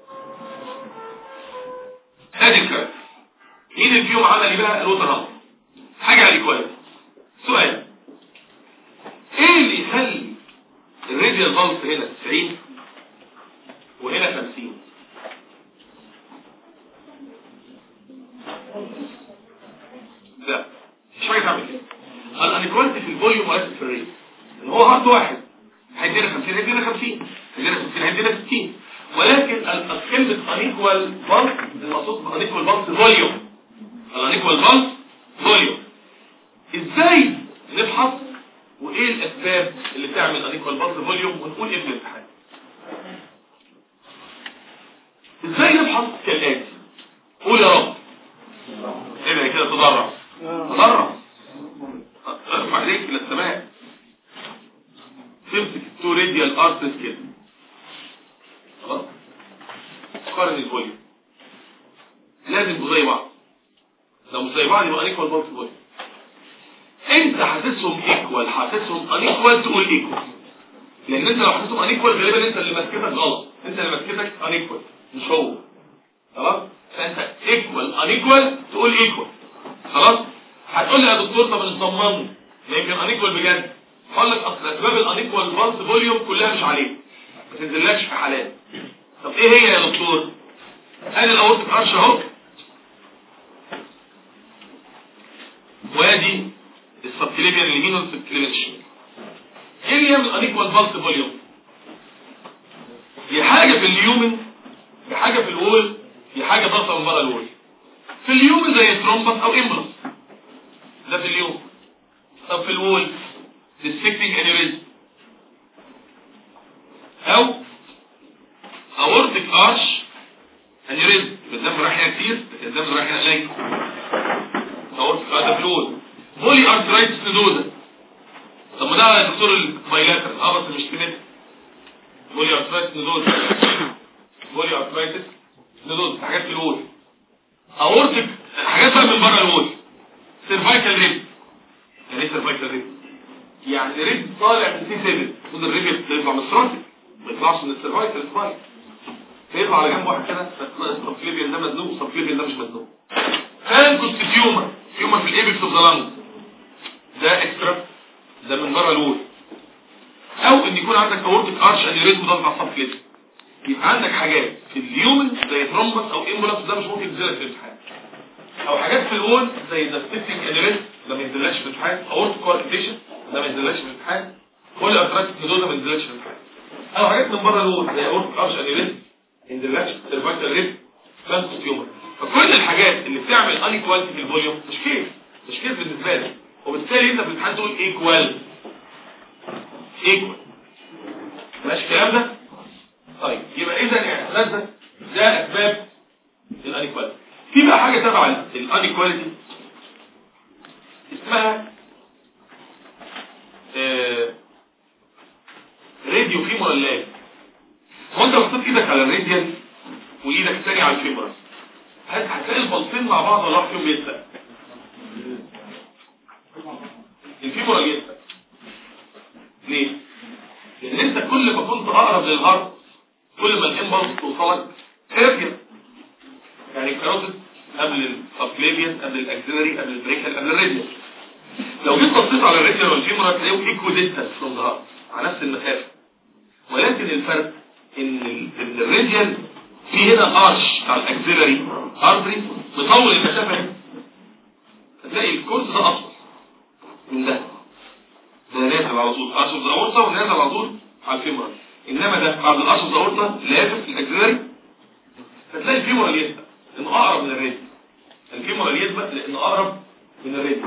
ادي الكلام مين اللي فيهم عمل بقى الوتر هامر حاجه عليه كويس سؤال ايه اللي يخلي الراديال بالس هنا 90 وهنا 50 لا مش حاجه تعمل كده الانيكواليتي في الفوليوم وليس في الريت ان هو هارد واحد هيدينا 50 هيدينا 50 هيدينا 50 هيدينا 60 ولكن كلمه انيكوال بالس المقصود بانيكوال بالس فوليوم الانيكوال بالس فوليوم ازاي نبحث وايه الاسباب اللي تعمل انيكوال بالس فوليوم ونقول ايه في الامتحان ازاي نبحث كالاتي قول يا رب ابعد كده تضرع تضرع ارفع عليك الى السماء تمسك التو راديال ارتس كده خلاص قارن الفوليوم لازم يبقوا زي بعض لو مش زي بعض يبقى انيكوال بالس فوليوم انت حاسسهم ايكوال حاسسهم انيكوال تقول ايكوال لان انت لو حاسسهم انيكوال غالبا انت اللي ماسكتك غلط انت اللي ماسكتك انيكوال مش هو خلاص فانت ايكوال انيكوال تقول ايكوال خلاص هتقول لي يا دكتور طب نصممه ما يمكن انيكوال بجد هقول لك اصل اسباب الانيكوال بالس فوليوم كلها مش عليه ما تنزلكش في حالات طب ايه هي يا دكتور ادي الاورتيك ارش اهو وادي السبكليفيان اليمين والسبكليفيان الشمال ايه اللي يعمل انيكوال بالس فوليوم هي حاجه في اليومن هي حاجه في الوول هي حاجه ضغطه من بره الوول في اليومن زي ترومبس او امبلس ده في اليوم طب في الوول ديسكتنج انيوريزم او اورتيك ارش انيوريزم الدم رايح هنا كتير لكن الدم رايح هنا قليل اورتيك ارش ده في الوول بولي ارترايتس نودوزا طب ما ده يا دكتور البايلاترال اه بس مش كده بولي ارترايتس نودوزا بولي ارترايتس نودوزا حاجات في الوول اورتيك حاجات بقى من بره الوول سيرفايكال ريب يعني ايه سيرفايكال ريب يعني ريب طالع من سي 7 المفروض الريب يطلع من السراتي ما يطلعش من السيرفايكال سبايك فيطلع على جنب واحد كده فتلاقي السبكليفيان ده مزنوق والسبكليفيان ده مش مزنوق فانكوست تيومر تيومر في الايبكس اوف ذا لانج ده اكسترا ده من بره الوول او ان يكون عندك اورتيك ارش انيوريزم ضغط على السبكليفيان يبقى عندك حاجات في اليومن زي ترومبس او امبولاس ده مش ممكن تنزلك في الامتحان او حاجات في الوول زي ذا ستيبتنج انيوريزم ده ما ينزلكش في الامتحان اورتيك كوارتيشن ده ما ينزلكش في الامتحان كل اتراكتيك نودوزا ما ينزلكش في الامتحان او حاجات من بره الوول زي اورتيك ارش انيوريزم اندلاكش سيرفايكال ريب فانكوس تيومر فكل الحاجات اللي بتعمل انيكواليتي في الفوليوم مش كيف مش كيف بالنسبه لك وبالتالي انت في الامتحان تقول ايكوال ايكوال ماشي الكلام ده طيب يبقى اذا الاعتراض ده ده اسباب الانيكواليتي في بقى حاجه تبع الانيكواليتي اسمها آه راديو فيمورال لاج هو انت بصيت ايدك على الراديال وايدك الثانيه على الفيمورال هتلاقي البلطين مع بعض ولا واحد فيهم يسبق الفيمورال يسبق ليه؟ لان انت كل ما كنت اقرب للهارت كل ما الامبلس توصلك ارجع يعني الكاروتيد قبل السبكليفيان قبل الاكسلري قبل البريكال قبل الراديال لو جيت بصيت على الراديال والفيمورال تلاقيهم ايكو ديستانس فروم ذا هارت على نفس المسافه ولكن الفرق ان الراديال في هنا ارش على الاكسلري ارتري مطول المسافه هنا هتلاقي الكورس ده اطول من ده ده نازل على طول ارش اوف ذا اورتا ونازل على طول على الفيمورال انما ده بعد الارش اوف ذا اورتا لازم في الاكسلري فتلاقي الفيمورال يسبق لانه اقرب من الراديال الفيمورال يسبق لانه اقرب من الراديال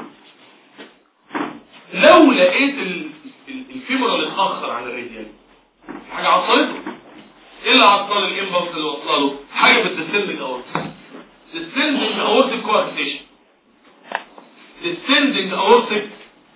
لو لقيت الفيمورال اتاخر عن الراديال حاجه عطلته ايه اللي عطل الامبلس اللي وصله له حاجه بالديسندنج اورتيك descending aortic coarctation descending aortic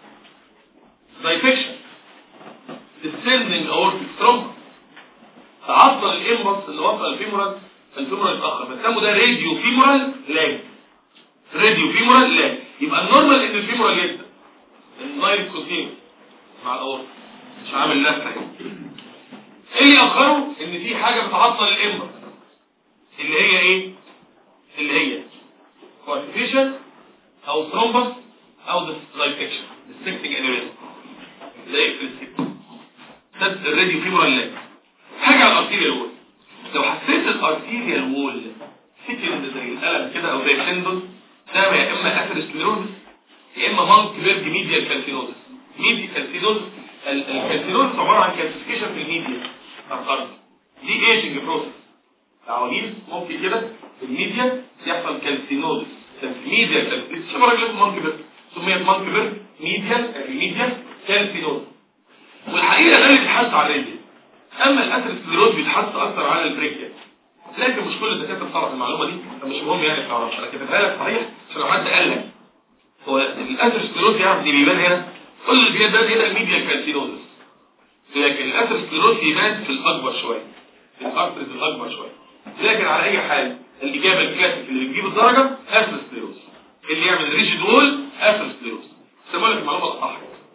dissection descending aortic thrombus تعطل الامبلس اللي وصل الفيمورال الفيمورال اتاخر بنسمه ده راديو فيمورال لاج راديو فيمورال لاج يبقى النورمال ان الفيمورال يبدا اللاين كونتينيو مع الاورت مش عامل لفه ايه اللي اخره ان في حاجه بتعطل الامبلس اللي هي ايه اللي هي كوارتيفيشن او ثرومبس او ديسلايكشن ديستكتنج انيوريزم زي في السكت ده الراديو فيمورال لاج حاجه على الارتيريال وول لو حسيت الارتيريال وول سكند زي القلم كده او زي السندون ده يا اما اثيروسكليروزس يا اما مانك بيرج ميديال كالسينوزس ميديا كالسينوزس الكالسينوزس عباره عن كالسيفيكيشن في الميديا الارض دي ايجنج بروسيس عواجيز ممكن كده في الميديا يحصل كالسينوزس ميديا كالسينوزس شبه راجل اسمه مانك بيرج سميت مانك بيرج ميديا الميديا كالسينوزس والحقيقه ده اللي بيتحس على الرجل اما الاثيروسكليروز بيتحس اكتر على البريكيا لكن مش كل الدكاتره تعرف المعلومه دي فمش مهم يعني تعرفها انا كاتبها لك صحيح عشان لو حد قال لك هو الاثيروسكليروز يعني بيبان هنا كل اللي بيبان هنا الميديا كالسينوزس لكن الاثيروسكليروز يبان في الاكبر شويه في الارترز الاكبر شويه لكن على اي حال الاجابه الكلاسيك اللي بتجيب الدرجه اثيروسكليروز اللي يعمل ريجيد وول اثيروسكليروز سموا لك المعلومه الاصح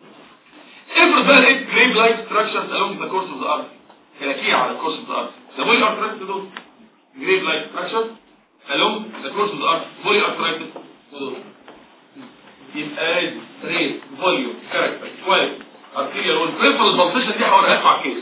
افرض بقى لقيت جريب لايك ستراكشرز along the course of the artery كلاكية على الكورس اوف ذا ارتري ده بولي ارترايتس دول جريب لايك ستراكشر along the course of the artery بولي ارترايتس دول يبقى ريد ريد فوليوم كاركتر كواليتي ارتيريال والبريفرال بالسيشن دي هوريها لكم على الكيس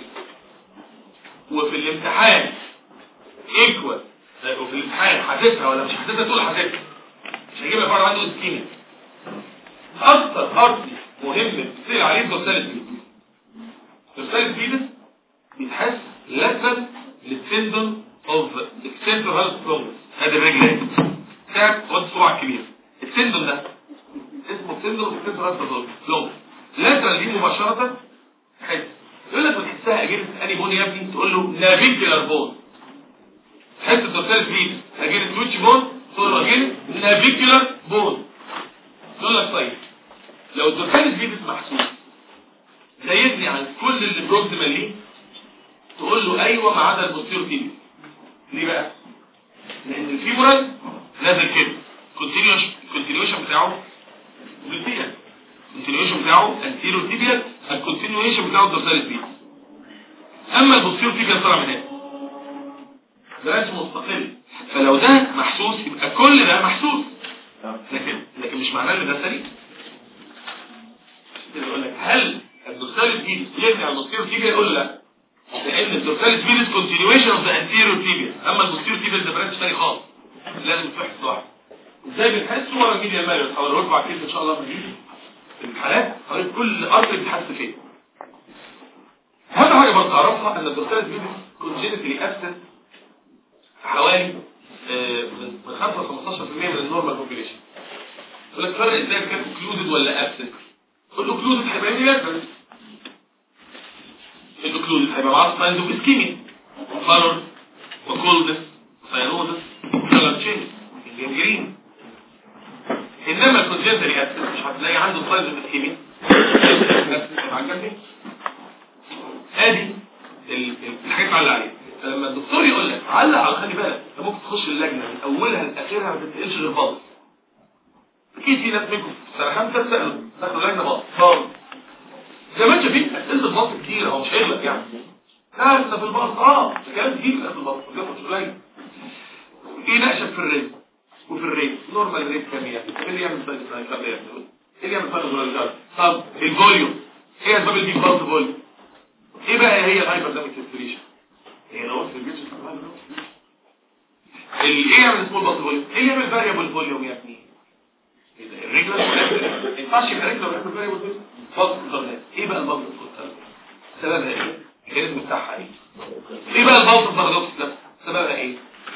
وفي الامتحان ايكوال وفي الامتحان حاسسها ولا مش حاسسها تقول حاسسها مش هجيب لك واحد عنده اسكيميا اكتر ارتري مهم بتسال عليه دورساليس فيدس دورساليس فيدس بيتحس لاترال للتندون اوف اكسنتر هالس برومس هذه الرجل تعب وانت صباع كبير التندون ده اسمه تندون اوف اكسنتر هالس برومس لاترال دي مباشره حس يقول لك بتحسها اجيب اني بون يا ابني تقول له نافيكولار بون تحس الدورساليس فيدس اجيب تويتش بون تقول له اجيب نافيكولار بون يقول لك طيب لو الدورساليس فيدس محسوس زيدني عن كل اللي بروكسيمال ليه تقول له ايوه ما عدا البوستيرو تيبي ليه بقى لان الفيمورال نازل كده كونتينيوش الكونتينيوشن بتاعه بالفيا الكونتينيوشن بتاعه انتيرو تيبيال الكونتينيوشن بتاعه الدورساليس فيدس اما البوستيرو تيبيال طالع من هنا برانش مستقل فلو ده محسوس يبقى كل ده محسوس لكن لكن مش معناه ان ده سليم يقول لك هل الدورساليس فيدس يرجع البوستيرو تيبيال يقول لا لان الدورساليس فيدس كونتينيوشن اوف ذا انتيريور تيبيال اما البوستيرو تيبيال ده برانش ثاني خالص لازم تحس واحد ازاي بنحس ورا الميديا ماليوس هوريه لكم بعد كده ان شاء الله لما نيجي الحالات هوريك كل ارض بتحس فين اهم حاجه برضه تعرفها ان الدورساليس فيدس كونجينيتالي ابسنت حوالي آه، من من 5 ل 15% من النورمال بوبيليشن يقول لك فرق ازاي كان كلودد ولا ابسنت قول له كلودد هيبقى ايه لازم الكلودد هيبقى معاه ساينز اوف اسكيميا فالور وكولدس ساينوزس وكلام تشينج الجنجرين انما الكونجنتال ابسنت مش هتلاقي عنده ساينز اوف اسكيميا ادي ال- ال- الحاجات اللي علق عليها فلما الدكتور يقول لك علق على خلي بالك انت ممكن تخش اللجنه من اولها لاخرها ما تتقلش غير بلط اكيد في ناس منكم في سنه خمسه سالوا دخلوا لجنه بلط بلط زي ما انت فيك اسئله البلط كتير هو مش هيغلط يعني لا انت في البلط اه كلام كتير في البلط بياخد مش قليل في نقشه في الريت وفي الريت نورمال ريت كام يعني ايه اللي يعمل سايد سايد ايه اللي يعمل سايد سايد طب الفوليوم ايه اسباب البيك بلط فوليوم ايه بقى هي الهايبر دامك سيريشن هي لو في الجيش اللي ايه يعمل سمول بلط فوليوم ايه يعمل فاريبل فوليوم يا ابني الرجل ما ينفعش يبقى رجل ولا يعمل فاريبل فوليوم بلط القرنات ايه بقى البلط القرنات سببها ايه الجسم بتاعها ايه ايه بقى البلط البارادوكس ده سببها ايه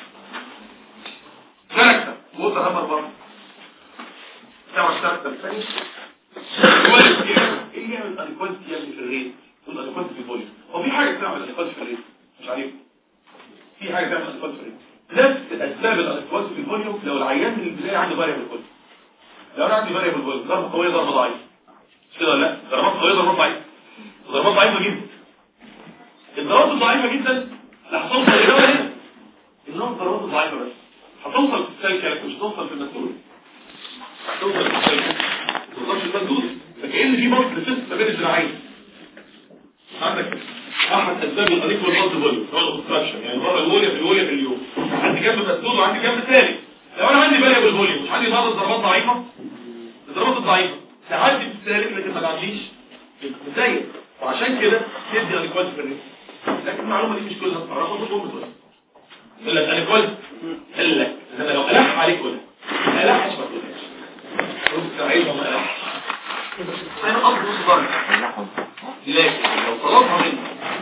كاركتر ووتر هامر بلط تعمل كاركتر ثاني هو اللي بيعمل- ايه يعمل انكوانتي يا ابني في الريت تقول انكوانتي في الفوليوم هو في حاجه بتعمل انكوانتي في الريت مش عارف في حاجه تعمل انكوانتي في الريت نفس اسباب الانكوانتي في الفوليوم لو العيان من البدايه عنده فاريبل فوليوم لو انا عندي فاريبل فوليوم ضربه قويه ضربه ضعيفه مش كده ولا لا ضربات قويه ضربات ضعيفه ضربات ضعيفه جدا الضربات الضعيفه جدا لا هتوصل لده هنا انهم ضربات ضعيفه بس هتوصل في السلكه لكن مش هتوصل في المسؤول هتوصل في السلكه ما توصلش في المسؤول فكأن في بطل لسه ما بين الذراعين عندك احد اسباب الانيك والبلط فوليوم هو الاوبستراكشن يعني مره الوليا في الوليا في اليوم عندي جنب مسدود وعندي جنب ثاني لو انا عندي بالي بالفوليوم مش عندي بعض الضربات ضعيفه الضربات الضعيفه تعدي في الثالث لكن ما تعديش ازاي وعشان كده تدي انيكواليتي في الريس لكن المعلومه دي مش كل الناس تعرفها مش مهم تقول يقول لك انيكواليتي قال لك انما لو الح عليك ولا ما الحش ما تقولش رد عايز ما الحش انا قصدي نص درجه لكن لو طلبها منك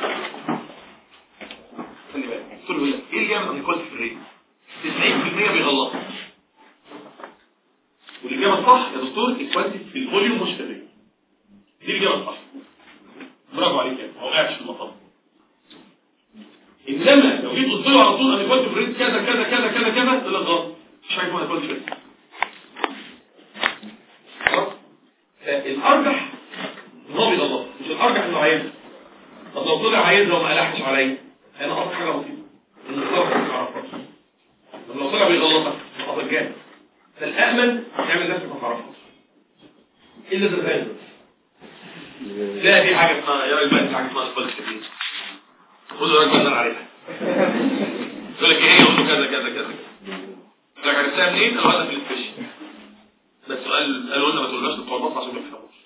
خلي بالك قلت له ايه ايه اللي يعمل انيكواليتي في الريت 90% بيغلطها والاجابه الصح يا دكتور ايكواليتي في الفوليوم مش في الريت دي الاجابه الصح برافو عليك يا ما وقعتش في المطب انما لو جيت قلت له على طول انيكواليتي في الريت كذا كذا كذا كذا كذا يقول لك غلط مش عايز انيكواليتي في الريت خلاص الارجح ان هو بيغلط مش الارجح انه عايزها طب لو طلع عايزها وما قلحش عليا انا قصدي حاجه بسيطه ان الصرف مش عارفها طب لو طلع بيغلطك قصدك جامد فالامن تعمل نفسك ما تعرفهاش الا اذا غالب لا دي حاجه اسمها يا راجل بقى دي حاجه اسمها اقبال الكبير خد له راجل انا عارفها يقول لك ايه يقول له كذا كذا كذا يقول لك عرفتها منين؟ انا واحده في السبيشن بس قال قالوا لنا ما تقولناش بتوع البطن عشان ما يفهموش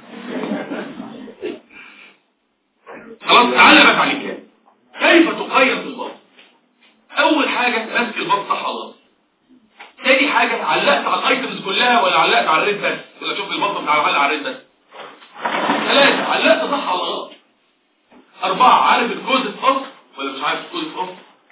خلاص تعالى بقى عليك كيف تقيم في البطن اول حاجه ماسك البطن صح ولا غلط تاني حاجه علقت على الايتمز كلها ولا علقت على الريد بس ولا شوف البطن بتاع علق على الريد بس ثلاثة علقت صح ولا غلط أربعة عارف الكود اوف ولا مش عارف الكود اوف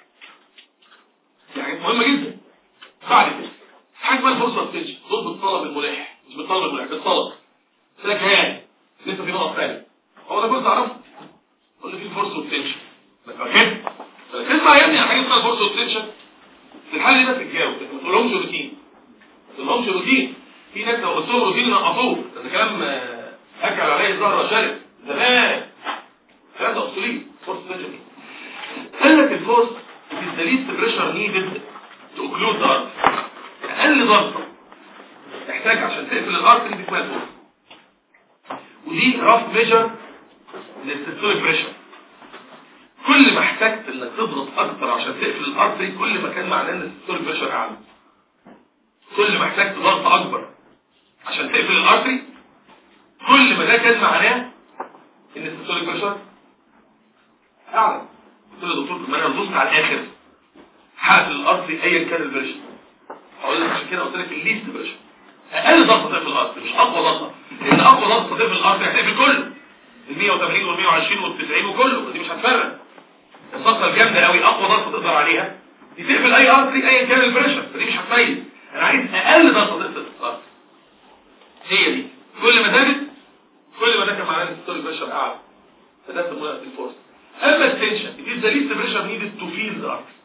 يعني مهمة جدا بعد كده حاجة اسمها الفرصة بتنشي دول بالطلب الملح مش بالطلب الملح بالطلب قلت لك هاني لسه في نقط ثانية هو ده كنت تعرفه قول لي في فرصة وتنشن ما تفهم اسمع يا ابني حاجة اسمها الفرصة وتنشن في الحالة دي بس تتجاوب ما تقولهمش روتين ما تقولهمش روتين في ناس لو قلت لهم روتين نقطوه ده كلام آه، اكل عليه الظهر وشرب زمان الكلام ده obsolete force measurement قال لك الفورس is the least pressure needed to occlude the artery اقل ضغطه تحتاج عشان تقفل الارتري دي اسمها الفورس ودي رف ميجر للسيستوليك بريشر كل ما احتجت انك تضغط اكتر عشان تقفل الارتري كل ما كان معناه ان السيستوليك بريشر اعلى كل ما احتجت ضغط اكبر عشان تقفل الارتري كل ما ده كان معناه ان السيستوليك بريشر اعلى قلت له يا دكتور ما انا دوست على الاخر حقق الارتري ايا كان البريشر اقول لك عشان كده قلت لك الليست بريشر اقل ضغط تقفل الارتري مش اقوى ضغط لان اقوى ضغط تقفل الارتري هتقفل كله ال 180 وال 120 وال 90 وكله دي مش هتفرق الضغطه الجامده قوي اقوى ضغط تقدر عليها دي تقفل اي ارتري ايا كان البريشر فدي مش هتميز انا عايز اقل ضغط تقفل الارتري هي دي كل ما زادت كل ما ده كان معناه ان الستوري بريشر اعلى فده سموها الفورس اما التنشن it is the least pressure needed to feel the artery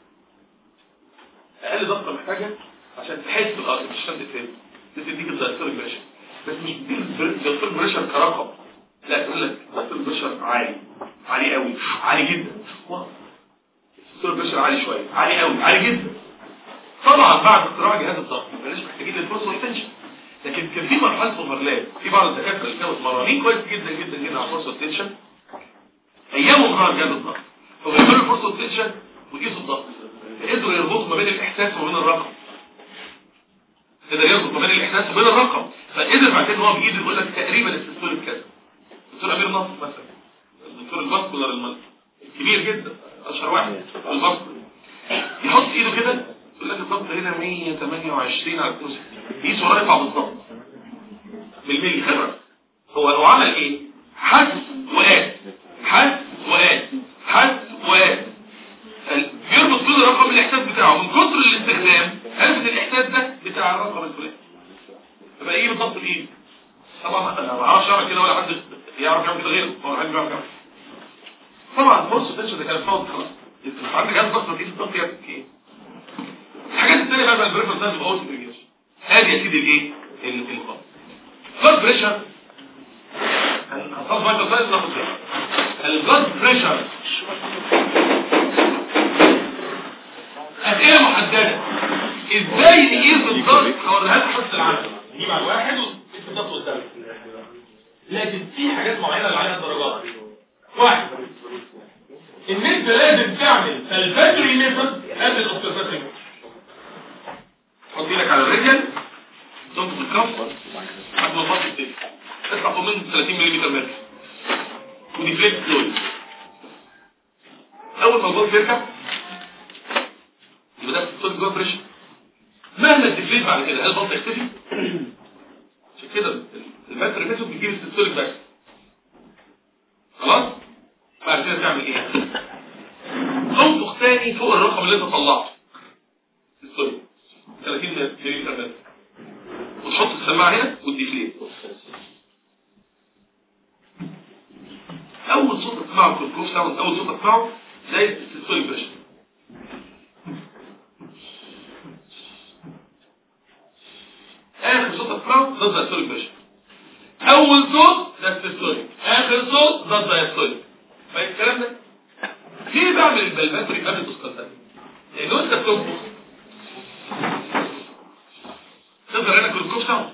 اقل ضغطه محتاجه عشان تحس بالارتري مش عشان تفهم بتديك الدايستوريك بريشر بس مش بتديك الدايستوريك بريشر كرقم لا تقول لك الدايستوريك بريشر عالي عالي قوي عالي جدا الدايستوريك بريشر عالي شويه عالي قوي عالي جدا طبعا بعد اختراع جهاز الضغط ما بقناش محتاجين للفورس والتنشن لكن كان في مرحله اوفرلاب في بعض الدكاتره اللي كانوا متمرنين كويس جدا جدا جدا على الفورس والتنشن ايام ظهر جهاز الضغط فبيعملوا الفورس والتنشن ويقيسوا الضغط قدروا يربطوا ما بين الاحساس وما بين الرقم قدر يربط ما بين الاحساس وبين الرقم فقدر بعد كده هو بايده يقول لك تقريبا السيستوليك كذا الدكتور امير نصر مثلا الدكتور الباسكولار الملك الكبير جدا اشهر واحد الباسكولار يحط ايده كده يقول لك الضغط هنا 128 على 62 يقيسه رافع بالضبط بالملي خبره هو هو عمل ايه حس وقاس حس وقاس حس وقاس بيربط كل رقم الاحساس بتاعه من كتر الاستخدام عرفت الاحساس ده بتاع الرقم الفلاني فبقى ايه بالضبط بايه طبعا انا ما اعرفش اعمل كده ولا حد يعرف يعمل كده غيره هو حد بيعرف يعمل طبعا فرصه تنشن ده كان فاضي خلاص انت عندك جهاز ضغط تقيس الضغط يا ايه الحاجات الثانيه بقى البريفر ده بيبقى اوت بريجريشن ادي يا سيدي الايه الضغط بلاد بريشر هنخلص بقى الضغط ناخد البلاد بريشر اسئله محدده ازاي نقيس الضغط هوريها لك حصه العمل نجيب على الواحد ونقيس الضغط قدامك لكن في حاجات معينه اللي عليها درجات واحد ان انت لازم تعمل الفاتوري ميثود قبل الاوبتيفاتوري حط ايدك على الرجل تنفض الكف لحد ما تبطل تاني اطلع فوق منه 30 ملم متر وديفليكت سلوي اول ما الضغط يركب يبقى ده الصوت جوه بريشر مهما الديفليت بعد كده هل الضغط يختفي عشان كده الباتري ميثود بيجيب السيستوليك بس خلاص بعد كده تعمل ايه تنفخ تاني فوق الرقم اللي انت طلعته السيستوليك 30 ملم متر وتحط السماعه هنا والديفليت اول صوت تسمعه في الكروف ساوند اول صوت تسمعه زي السيستوليك بريشر اخر صوت تسمعه ضد السيستوليك بريشر اول صوت ده السيستوليك اخر صوت ضد السيستوليك فالكلام ده ليه بعمل البلباتري قبل الدوسكالتات لانه انت بتنفخ تقدر هنا كل كروف ساوند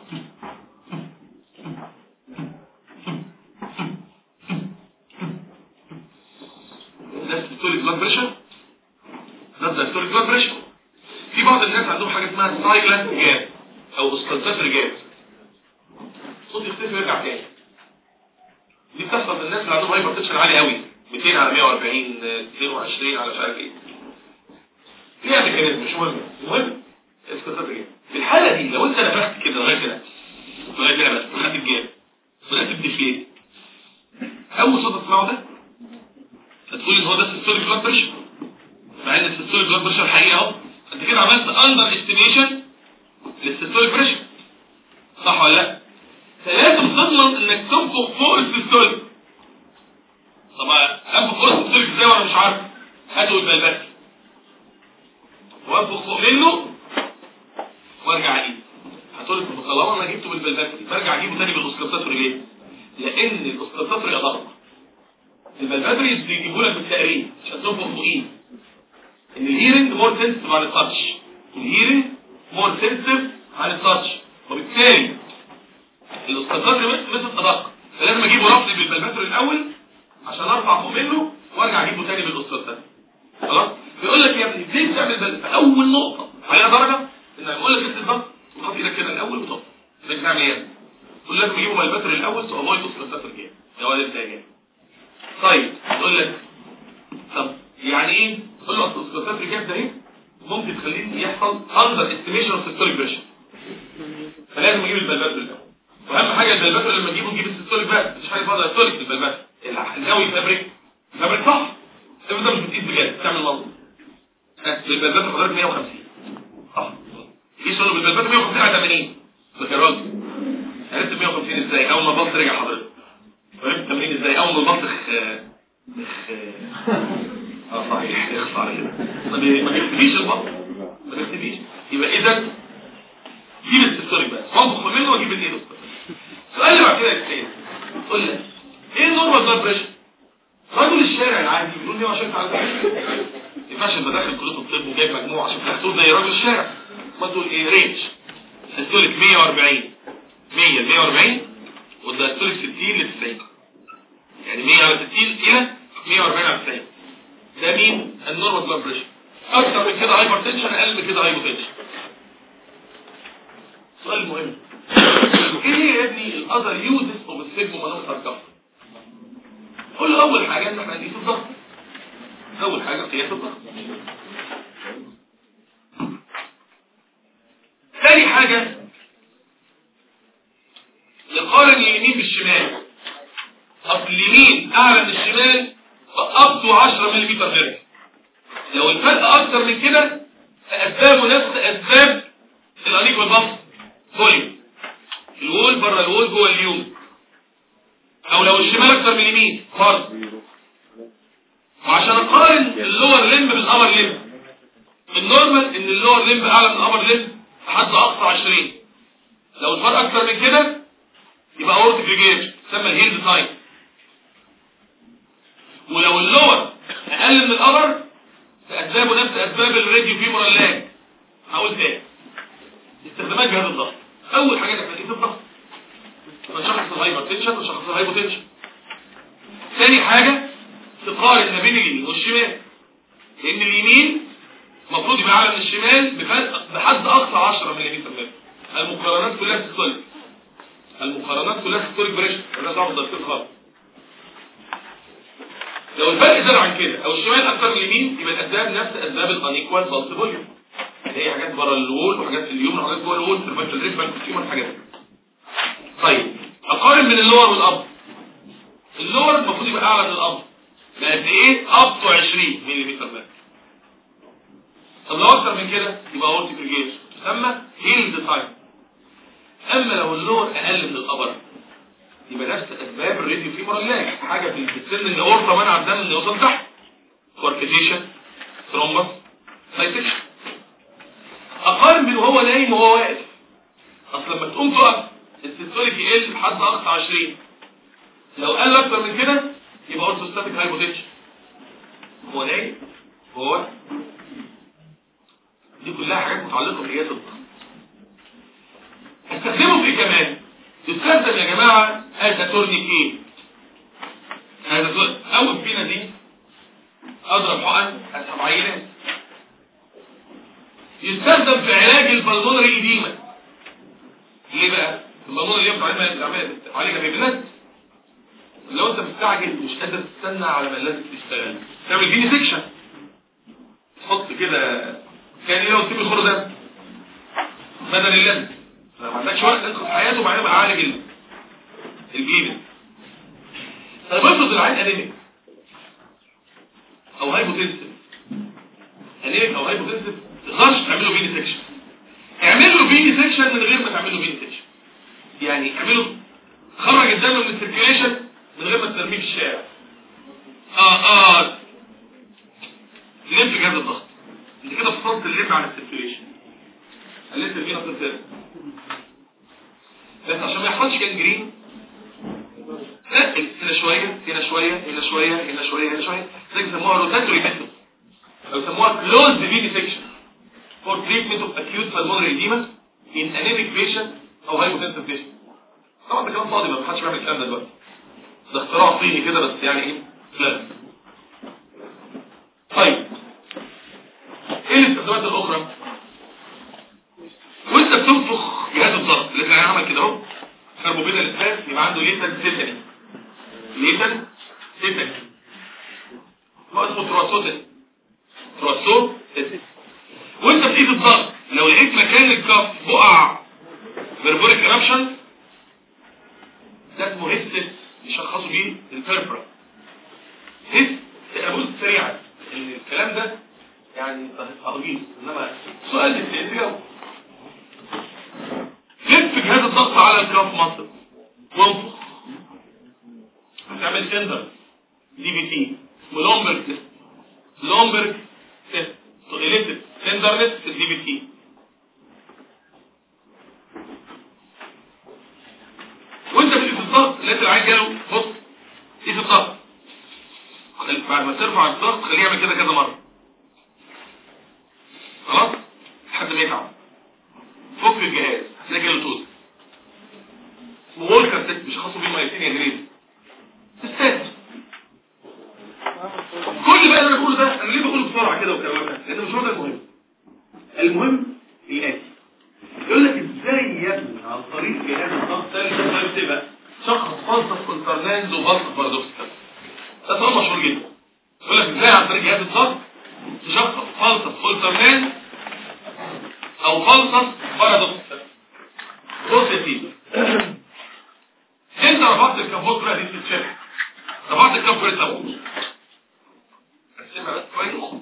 ده السيستوليك بلاد بريشر ده السيستوليك بلاد بريشر في بعض الناس عندهم حاجه اسمها سايلنت جاب او اسكالتاتري جاب صوت يختفي ويرجع تاني دي بتحصل في الناس اللي عندهم هايبر تنشن عالي قوي 200 على 140 22 على مش عارف ايه ليها ميكانيزم مش مهم المهم اسكالتاتري جاب في الحاله دي لو انت نفخت كده لغايه كده لغايه كده بس خدت الجاب بدات الديفليت بلاد بريشر مع ان السيستوليك بلاد بريشر حقيقي اهو انت كده عملت اندر استيميشن للسيستوليك بريشر صح ولا لا فلازم تضمن انك تنفخ فوق السيستوليك طب انفخ فوق السيستوليك ازاي وانا مش عارف هاتوا البلبات وانفخ فوق منه وارجع اجيبه هتقول لي طالما انا جبته بالبلباتري برجع اجيبه تاني بالاوسكلتاتوري ليه؟ لان الاوسكلتاتوري ادق البلباتري بيجيبوا لك بالتقريب عشان تنفخ فوقيه ان الهيرنج مور سنسيتيف عن التاتش الهيرنج مور سنسيتيف عن التاتش وبالتالي الاوسكلتاتوري مثل ادق فلازم اجيبه رفضي بالبلباتري الاول عشان ارفع فوق منه وارجع اجيبه تاني بالاوسكلتاتوري خلاص بيقول لك يا ابني ازاي تعمل بل... في اول نقطه على درجه ان يقول لك انت الضغط وتحط ايدك كده الاول وتقف انك تعمل ايه يقول لك تجيبه بالبتر الاول تو افويد اوسكلتاتور جيم ده ولا انت جاي طيب يقول لك طب يعني ايه تقول له اصل اوسكلتاتور جيم ده ايه ممكن تخليه يحصل اندر استيميشن اوف سيستوليك بريشر فلازم اجيب البلبات الاول واهم حاجه البلبات لما تجيبه تجيب السيستوليك بس مش حاجه فاضيه السيستوليك البلبات القوي فابريك فابريك صح انت مش بتقيس بجد تعمل منظر بالبلبات حضرتك 150 صح في سؤال بالبلبات 150 على 80 بس يا راجل عرفت 150 ازاي اول ما البلط رجع حضرتك عرفت 80 ازاي اول ما البلط اه صحيح يخص على كده ما بيكتبيش البلط ما بيكتبيش يبقى اذا جيب السيستوليك بس وانفخ منه واجيب الايد السؤال اللي بعد كده يا تقول لي ايه النورمال بلاد بريشر رجل الشارع العادي بيقول لي عشان تعالى ما ينفعش ابقى داخل كليه الطب وجايب مجموع عشان تحصل زي رجل الشارع ما تقول ايه رينج الدستوليك 140 100 140 والدستوليك 60 ل 90 يعني 100 على 60 الى 140 على 90 ده مين النورمال بلاد بريشر اكتر من كده هايبر تنشن اقل من كده هايبو تنشن سؤال مهم ايه هي يا ابني الاذر يوزز اوف السيجما مانوس كف قول له اول حاجه ان احنا نقيس الضغط اول حاجه قياس الضغط ثاني حاجه نقارن اليمين بالشمال اصل اليمين اعلى من الشمال اب تو 10 ملم فرق لو الفرق اكتر من كده فاسبابه نفس اسباب الانيق والبطن فوليوم الوول بره الوول جوه اليوم او لو الشمال اكتر من اليمين فرض وعشان اقارن اللور لمب بالابر لمب النورمال ان اللور لمب اعلى من الابر لمب لحد اقصى 20 لو الفرق اكتر من كده يبقى اورتيك ريجيج تسمى الهيلد ساين ولو اللور اقل من الابر فاسبابه نفس اسباب الراديو فيمورال لاج هقول تاني استخدامات جهاز الضغط اول حاجه احنا نقيس الضغط نشخص الهايبر تنشن ونشخص الهايبو تنشن ثاني حاجه تقارن ما بين اليمين والشمال لان اليمين المفروض يبقى اعلى من الشمال بفرق بحد اقصى 10 ملم متر المقارنات كلها تستولي المقارنات كلها تستولي بريشر ولا تعرف ضغط خالص لو الفرق زاد عن كده او الشمال اكتر من اليمين يبقى الاسباب نفس اسباب الانيكوال بالس فوليوم اللي هي حاجات بره الوول وحاجات في اليوم وحاجات جوه الوول سيرفايكال ريفال كتير الحاجات دي طيب اقارن بين اللور والاب اللور المفروض يبقى اعلى من الاب بقد ايه اب تو 20 ملم متر طب لو اكتر من كده يبقى اورتيك ريجيج تسمى هيلد تايم اما لو اللور اقل من الابر يبقى نفس اسباب الراديو فيمورال لاج حاجه في السن الاورطه منع الدم اللي يوصل تحت كوركيتيشن ثرومبس سايتيشن اقارن بين وهو نايم وهو واقف اصل لما تقوم تقف السيستوليك يقل لحد اقصى 20 لو قل اكتر من كده يبقى اورثوستاتيك هايبوتنشن هو نايم هو واقف دي كلها حاجات متعلقه بقياس الضغط استخدمه في كمان يستخدم يا جماعه هذا تورنيكيه هذا تورنيك اول فينا دي اضرب حقن اسحب عينات يستخدم في علاج البلمونري ايديما ليه بقى البلمونري اللي ينفع عليها بيبلات لو انت مستعجل مش قادر تستنى على ما اللازم تشتغل تعمل فيني سيكشن تحط كده كان لو تسيب الخر ده بدل اللازم ما عندكش وقت تدخل حياته وبعدين بقى عالج الجيبن طيب افرض العين انيميك او هايبوتنسيف انيميك او هايبوتنسيف تقدرش تعمل له فيني سكشن اعمل له فيني سكشن من غير ما تعمل له فيني سكشن يعني اعمله خرج الدم من السيركيوليشن من غير ما ترميه في الشارع اه اه لف جهاز الضغط انت كده فصلت اللب عن السيركيوليشن قلت الفينا تنزل بس عشان ما يحصلش جنجرين لا هنا شوية هنا شوية هنا شوية هنا شوية هنا شوية زي بيسموها روتاتوري ميثود او يسموها كلوز فيني سيكشن for treatment of acute pulmonary edema in anemic patient او hypotensive patient طبعا ده كلام فاضي ما حدش بيعمل الكلام ده دلوقتي ده اختراع صيني كده بس يعني ايه لا طيب ايه الاستخدامات الاخرى وانت بتنفخ جهاز الضغط اللي كان عمل كده اهو كربوبيدا الاساس يبقى عنده ليتن سيتني ليتن سيتني ما اسمه ترواسوتن ترواسو وانت بايد الضغط لو لقيت مكان الكف بقع فيربوريك eruption ده اسمه هيستس يشخصوا بيه الفيربرا هيست تقابل سريعا ان الكلام ده يعني تغيير انما سؤال للتأثير لف جهاز الضغط على الكاف مصر وانفخ هتعمل تندر دي بي تي اسمه لومبرج تيست لومبرج تيست الكتريك تندرنس في الدي بي تي وانت بتقيس الضغط لقيت العين جاله بص قيس الضغط بعد ما ترفع الضغط خليه يعمل كده كذا مره خلاص لحد ما يتعب فك الجهاز هتلاقي جاله توز اسمه وولكر تيست مش خاصه بيه مايتين يا جريز تستات كل بقى اللي انا بقوله ده انا ليه بقوله بسرعه كده والكلام ده لان مش هو ده المهم المهم الاتي يقول لك ازاي يا ابني عن طريق جهاز الضغط ده اللي انت بتبقى شخص فالسف كونترنانز وفالسف بارادوكسال ده سؤال مشهور جدا يقول لك ازاي عن طريق جهاز الضغط تشخص فالسف كونترنانز او فالسف بارادوكسال بص يا سيدي انت رفعت الكابوت كده دي تتشرح رفعت الكابوت كده تابوت قسمها بس كويس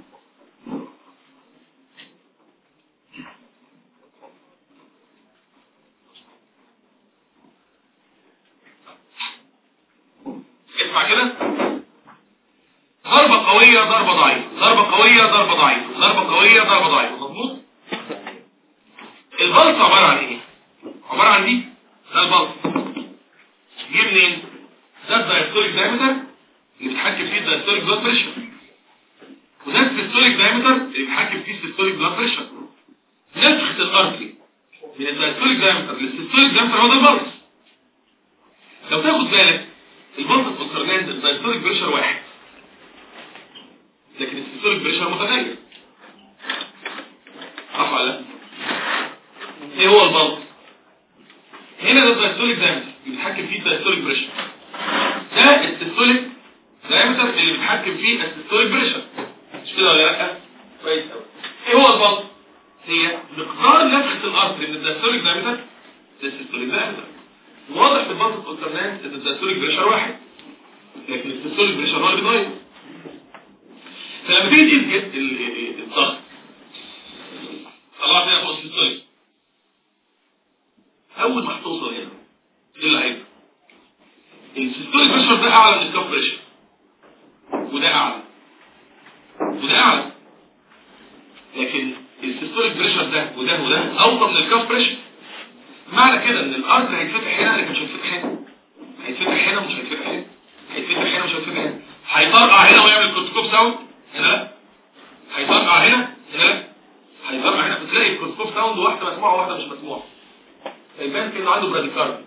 اسمع كده ضربة قوية ضربة ضعيفة ضربة قوية ضربة ضعيفة ضربة قوية ضربة ضعيفة مظبوط البلط عبارة عن ايه عبارة عن دي ده البلط جه منين ده الدايستوليك دايمتر اللي بيتحكم فيه الدايستوليك بلاد بريشر وده السيستوليك دايمتر اللي بيتحكم فيه السيستوليك بلاد بريشر نفخة الارتري من الدايستوليك دايمتر للسيستوليك دايمتر هو ده البلط لو تاخد بالك البلط الكونترنانز الدايستوليك بريشر واحد لكن السيستوليك بريشر متغير صح ولا لا ايه هو البلط هنا ده الدايستوليك دايمتر اللي بيتحكم فيه الدايستوليك بريشر ده السيستوليك دايمتر اللي بيتحكم فيه السيستوليك بريشر مش كده ولا لا كويس قوي ايه هو البلط هي مقدار نفخه الارتري من الدايستوليك دايمتر للسيستوليك دايمتر واضح في البلط الكونترنانز ان الدايستوليك بريشر واحد لكن السيستوليك بريشر هو اللي بيتغير فلما تيجي تقيس الضغط طلعت هنا فوق السيستوليك اول ما هتوصل هنا ايه اللي هيبقى السيستوليك بريشر ده اعلى من الكاف بريشر وده اعلى وده اعلى لكن السيستوليك بريشر ده وده وده اوطى من الكاف بريشر معنى كده ان الارض هيتفتح هنا لكن مش هيتفتح هنا هيتفتح هنا ومش هيتفتح هنا هيتفتح هنا ومش هيتفتح هنا هيطرقع هنا ويعمل كوتكوب ساوند هنا لا هيطرقع هنا هنا لا هيطرقع هنا بتلاقي الكوتكوب ساوند واحده مسموعه وواحده مش مسموعه فيبان كأنه عنده براديكارد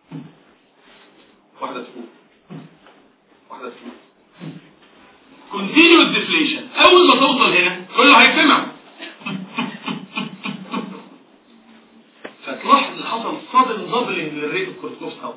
واحدة تفوق واحدة تفوق continuous deflation اول ما توصل هنا كله هيجتمع فتلاحظ ان حصل صدم دبلنج للريت الكورتيكوف ساوند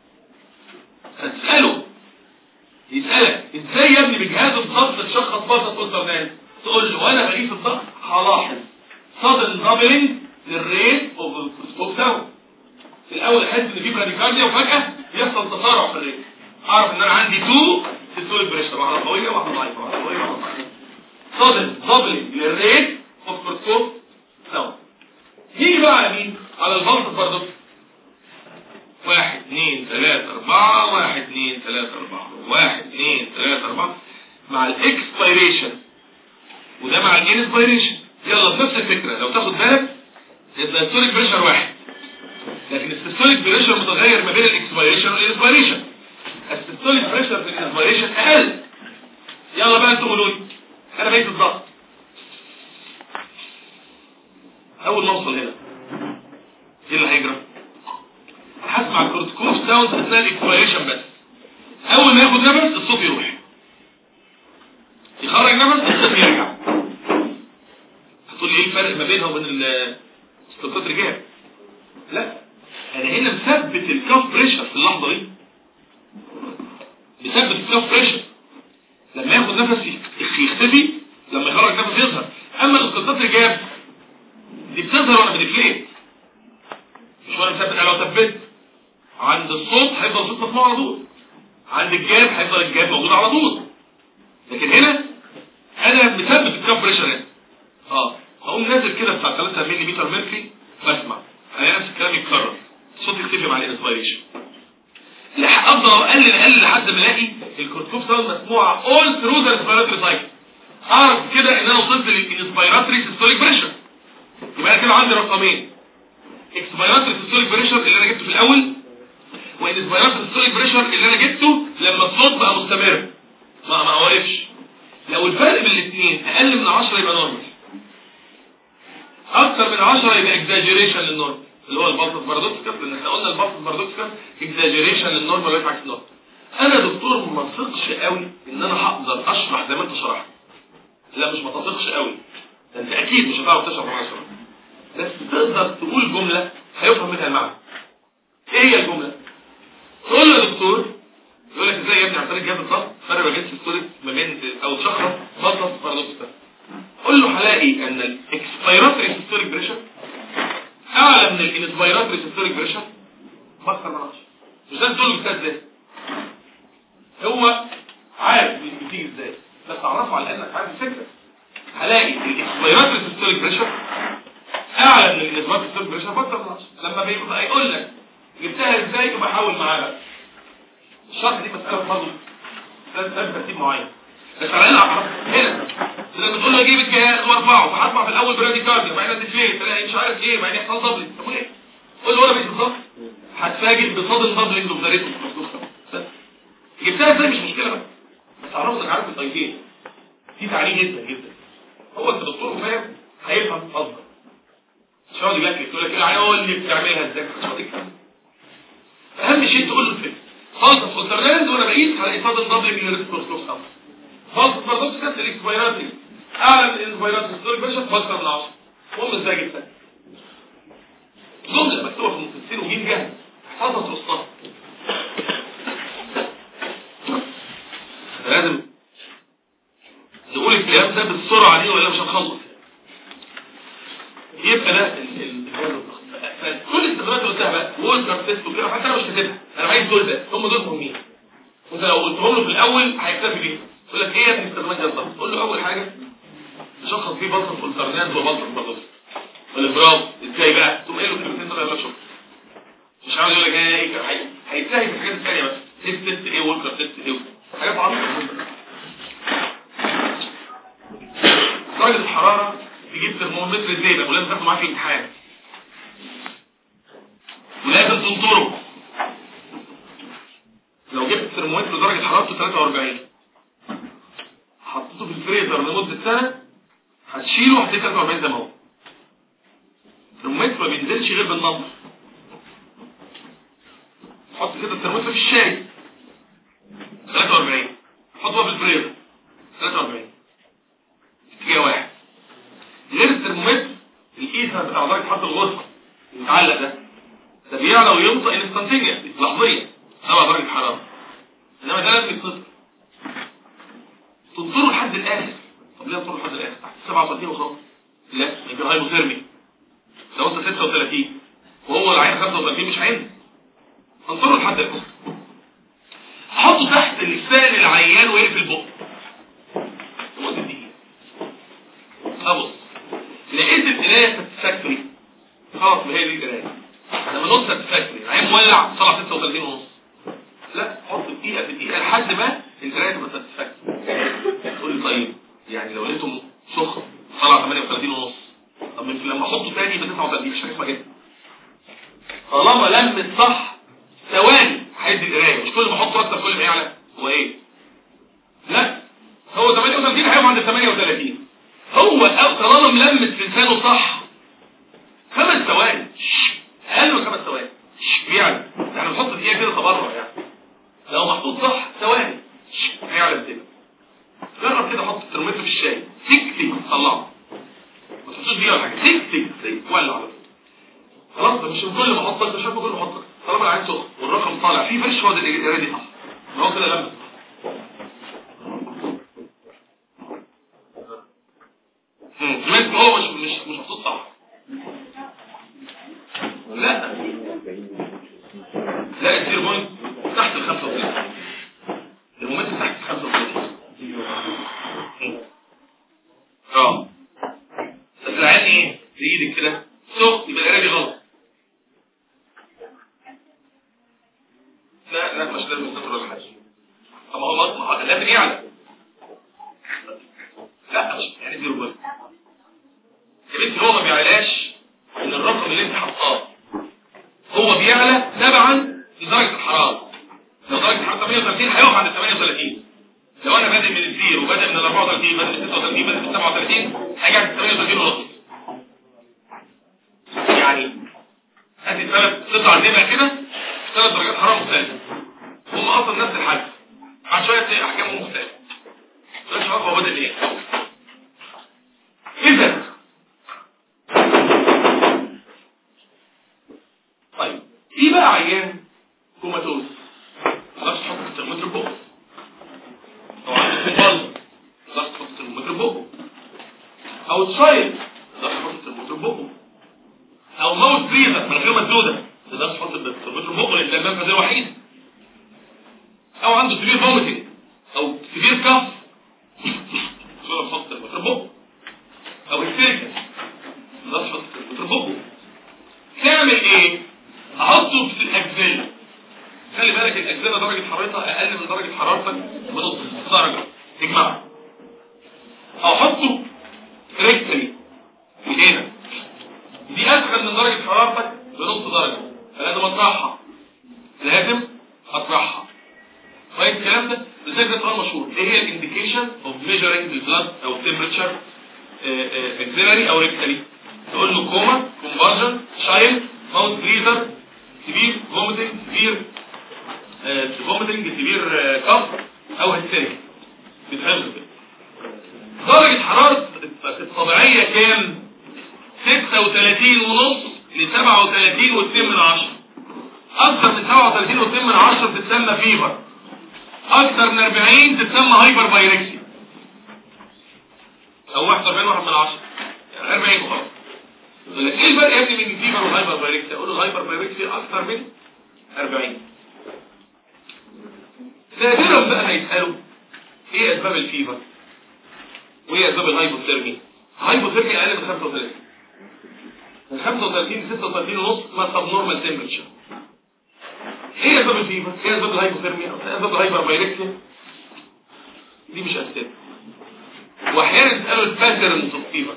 فتسأله يسألك ازاي يا ابني بجهاز الضغط تشخص بطل كونترنال تقول له وانا بقيس الضغط هلاحظ صدم دبلنج للريت اوف الكورتيكوف ساوند في الاول احس ان في براديكارديا وفجأة يحصل تسارع في الريت اعرف ان انا عندي 2 سيستوليك بريشر واحده قويه واحده ضعيفه واحده قويه واحده ضعيفه صادم دبل للريت اوف كورتكوف سوا يجي بقى على مين على البلس برضه واحد اثنين ثلاثة أربعة واحد اثنين ثلاثة أربعة واحد اثنين ثلاثة أربعة مع الاكسبيريشن وده مع الانسبيريشن يلا بنفس الفكرة لو تاخد بالك الدايستوليك بريشر واحد لكن السيستوليك بريشر متغير ما بين الاكسبيريشن والانسبيريشن السيستوليك بريشر في الانسبيريشن اقل يلا بقى انتوا قولوا لي انا بقيت الضغط اول ما اوصل هنا ايه اللي هيجرى هسمع الكورتيكوف ساوند اثناء الاكسبيريشن بس اول ما ياخد نفس الصوت يروح يخرج نفس الصوت يرجع هتقول لي ايه الفرق ما بينها وبين السلوكات رجال لا انا هنا مثبت الكاف بريشر في اللحظه دي مثبت الكاف بريشر لما ياخد نفس يختفي لما يخرج نفس يظهر اما الاسقاطات الرجال دي بتظهر وانا بديفليت مش وانا مثبت انا لو ثبت عند الصوت هيفضل الصوت مسموع على طول عند الجاب هيفضل الجاب موجود على طول لكن هنا انا مثبت الكاف بريشر هنا اه اقوم نازل كده بتاع 3 مللي ميركوري بسمع الاقي نفس الكلام يتكرر الصوت يختفي مع الانسبيريشن افضل اقلل اقلل لحد ما الاقي الكورتيكوف ساوند مسموعه اول ثرو ذا انسبيراتوري سايكل اعرف كده ان انا وصلت للانسبيراتوري سيستوليك بريشر يبقى انا كده عندي رقمين اكسبيراتوري سيستوليك بريشر اللي انا جبته في الاول وانسبيراتوري سيستوليك بريشر اللي انا جبته لما الصوت بقى مستمر ما ما وقفش لو الفرق بين الاثنين اقل من 10 يبقى نورمال اكتر من 10 يبقى اكزاجيريشن للنورمال اللي هو البلس بارادوكسكس لان احنا قلنا البلس بارادوكسكس اكزاجيريشن للنورمال ويبقى عكس النورمال انا دكتور ما اثقش قوي ان انا هقدر اشرح زي ما انت شرحت لا مش ما تثقش قوي ده انت اكيد مش هتعرف تشرح مع شرح بس تقدر تقول جمله هيفهم منها المعنى ايه هي الجمله تقول له يا دكتور يقول لك ازاي يا ابني عن طريق جهاز الضغط فرق ما بين السيستوليك ما بين او تشخص بلس بارادوكسكس قول له هلاقي ان الاكسبيراتوري سيستوليك بريشر اعلى من الانسبيراتوري سيستوليك بريشر بكتر من 10 مش ده تقول له ازاي هو عارف بتيجي ازاي بس تعرفه على انك عارف الفكره هلاقي الاكسبيراتوري سيستوليك بريشر اعلى من الانسبيراتوري سيستوليك بريشر بكتر من 10 لما بيبقى يقول لك جبتها ازاي يبقى حاول معاه بقى الشرح دي مساله برضه لازم ترتيب معين بس على الاقل هنا لما تقول له اجيب الجهاز وارفعه فهطلع في الاول برادي كارديو بعدين ديفليت تلاقي مش عارف ايه بعدين يحصل دبل طب ايه قول له ولا بيت بالظبط هتفاجئ بصدم دبلنج اوف ذا ريت بس جبتها ازاي مش مشكله بقى بس اعرف انك عارف الطيبين في تعليق جدا جدا هو انت دكتور فاهم هيفهم قصدك مش هيقعد يلكك يقول لك ايه اللي بتعملها ازاي مش هيقعد يفهم اهم شيء تقول له الفكره خالص فولترلاند وانا بقيس هلاقي صدم دبلنج للريسبورس اوف خالص بارادوكس كانت الاكسبيراتري اعلى من الانسبيراتري ستوري بريشر بكتر من 10 المهم ازاي جبتها جمله مكتوبه في المفسرين وجيم جاهز احفظها وسطها لازم نقول الكلام ده بالسرعه دي ولا مش هنخلص يبقى ده كل الاستخدامات اللي قلتها بقى وولكر تيست وكده حتى انا مش كاتبها انا عايز دول ده هم دول مهمين وانت لو قلتهم له في الاول هيكتفي بيهم يقول لك ايه يا ابني استخدامات جهاز الضغط تقول له اول حاجه نشخص فيه بلطه فولترنات وبلطه بلطه والابراز ازاي بقى تقوم قايل له كلمتين دول يقول لك شكرا مش عاوز يقول لك ايه هيتلاقي في الحاجات الثانيه بس تيست تيست ايه وولكر تيست ايه حاجات عظيمه درجه الحراره تجيب ترمومتر زينه ولازم تاخده معاه في امتحان ولازم تنطره لو جبت ترمومتر درجه حرارته 43 حطيته في الفريزر لمدة سنة هتشيله هتلاقيه 43 زي ما هو الترمومتر ما بينزلش غير بالنمر حط كده الترمومتر في الشاي 43 حطه في الفريزر 43 اتجاه واحد غير الترمومتر القيسة بتاع درجة حرارة الغرفة المتعلق ده ده بيعلى وينطق انستانتينيا لحظيا سبع درجة حرارة انما ده لازم يتصل تنطره لحد الاخر طب ليه تنطره لحد الاخر تحت 37 وخلاص لا يبقى هايبوثيرمي لو انت 36 وهو العين 35 مش عين انطره لحد الاخر حطه تحت لسان العيان ويقفل بقه لمده دقيقه ابص لقيت القرايه ساتسفاكتوري خلاص ما هي دي القرايه لما نص ساتسفاكتوري العيان مولع طلع 36 ونص لا حط دقيقه في دقيقه لحد ما القرايه تبقى ساتسفاكتوري تقول لي طيب يعني لو لقيته سخن طلع 38 ونص طب من- لما احطه تاني ب 39 مش حاجه اسمها كده طالما لمت صح ثواني هيدي القرايه مش كل ما احطه اكتر كل ما يعلى هو ايه لا هو 38 هيقف عند 38 هو أو- طالما ملمت في لسانه صح خمس ثواني اقل من خمس ثواني يعني احنا بنحط دقيقه كده تبرع يعني لو محطوط صح ثواني هيعلى كده جرب كده حط الترمومتر في الشاي تك تك طلعه ما تحطوش دقيقه ولا حاجه تك تك زي ولع على طول خلاص ده مش من كل ما احط انت شايفه كل ما احط طالما العين سخن والرقم طالع فيه فرش هو ده القرايه دي صح هو كده لمس مم. سمعت إن هو مش مش مش محطوط صح لا لا الزيرو بوينت تحت ال 35 المومنت تحت ال 35 اه بس العين ايه؟ في ايدك كده سخن يبقى القرايه دي غلط لا لا مش لازم يستطر ولا حاجه طب ما هو مطمع لازم يعلى لا مش يعني زيرو بوينت يا بنتي هو ما بيعلاش من الرقم اللي انت حطاه هو بيعلى تبعا لدرجه الحراره لو درجه الحراره 38 هيقف عند 38 لو انا بادئ من الزيرو وبادئ من ال 34 بادئ من 36 بادئ من 37 هاجي عند 38 ونص يعني ادي ثلاث قطع نبقى كده ثلاث درجات حراره مختلفه هم اصلا نفس الحجم بعد شويه تلاقي احجامهم مختلفه مش عارف هو بادئ ايه اذا طيب في بقى عيان كوماتوز خلاص تحط الترمومتر بقه او عنده فوبال خلاص تحط الترمومتر بقه او تشايل خلاص تحط الترمومتر بقه او ماوس بريزر مناخيره مسدوده تقدر تحط الترمومتر بقه لان ده المنفذ الوحيد او عنده سبير فوميتنج او سبير كف تقدر تحط الترمومتر بقه او هيستيريكال تقدر تحط الترمومتر بقه تعمل ايه احطه في الاجزاء خلي بالك الاجزاء درجه حرارتها اقل من درجه حرارتك بنص درجه تجمعها او احطه ريكتري في هنا دي اسخن من درجه حرارتك بنص درجه فلازم اطرحها لازم اطرحها طيب الكلام ده ازاي ده سؤال مشهور ايه هي الانديكيشن اوف ميجرنج البلاد او تمبرتشر اكزيلري او ريكتري تقول له كوما كونفرجن شايل ماوس بريزر سبير فوميتنج سبير فوميتنج سبير كف او هستيريك بتحفظ كده درجة حرارة الطبيعية كام 36 ونص ل 37 و2 من عشرة اكثر من 37 و2 من عشرة تتسمى فيبر اكثر من 40 تتسمى هايبر بايركسي او 41 واحد من عشرة يعني 40 وخلاص يقول لك ايه الفرق يا ابني بين الفيبر والهايبر بايركسي اقول له الهايبر بايركسي اكثر من 40 نادرا بقى هيسالوا ايه اسباب الفيبر وايه اسباب الهايبوثيرمي الهايبوثيرمي اقل من 35 من 35 ل 36 ونص ما سب نورمال تمبرتشر ايه اسباب الفيبر ايه اسباب الهايبوثيرميا ايه اسباب الهايبر بايركسيا دي مش اسباب واحيانا يسالوا الباترنز اوف فيبر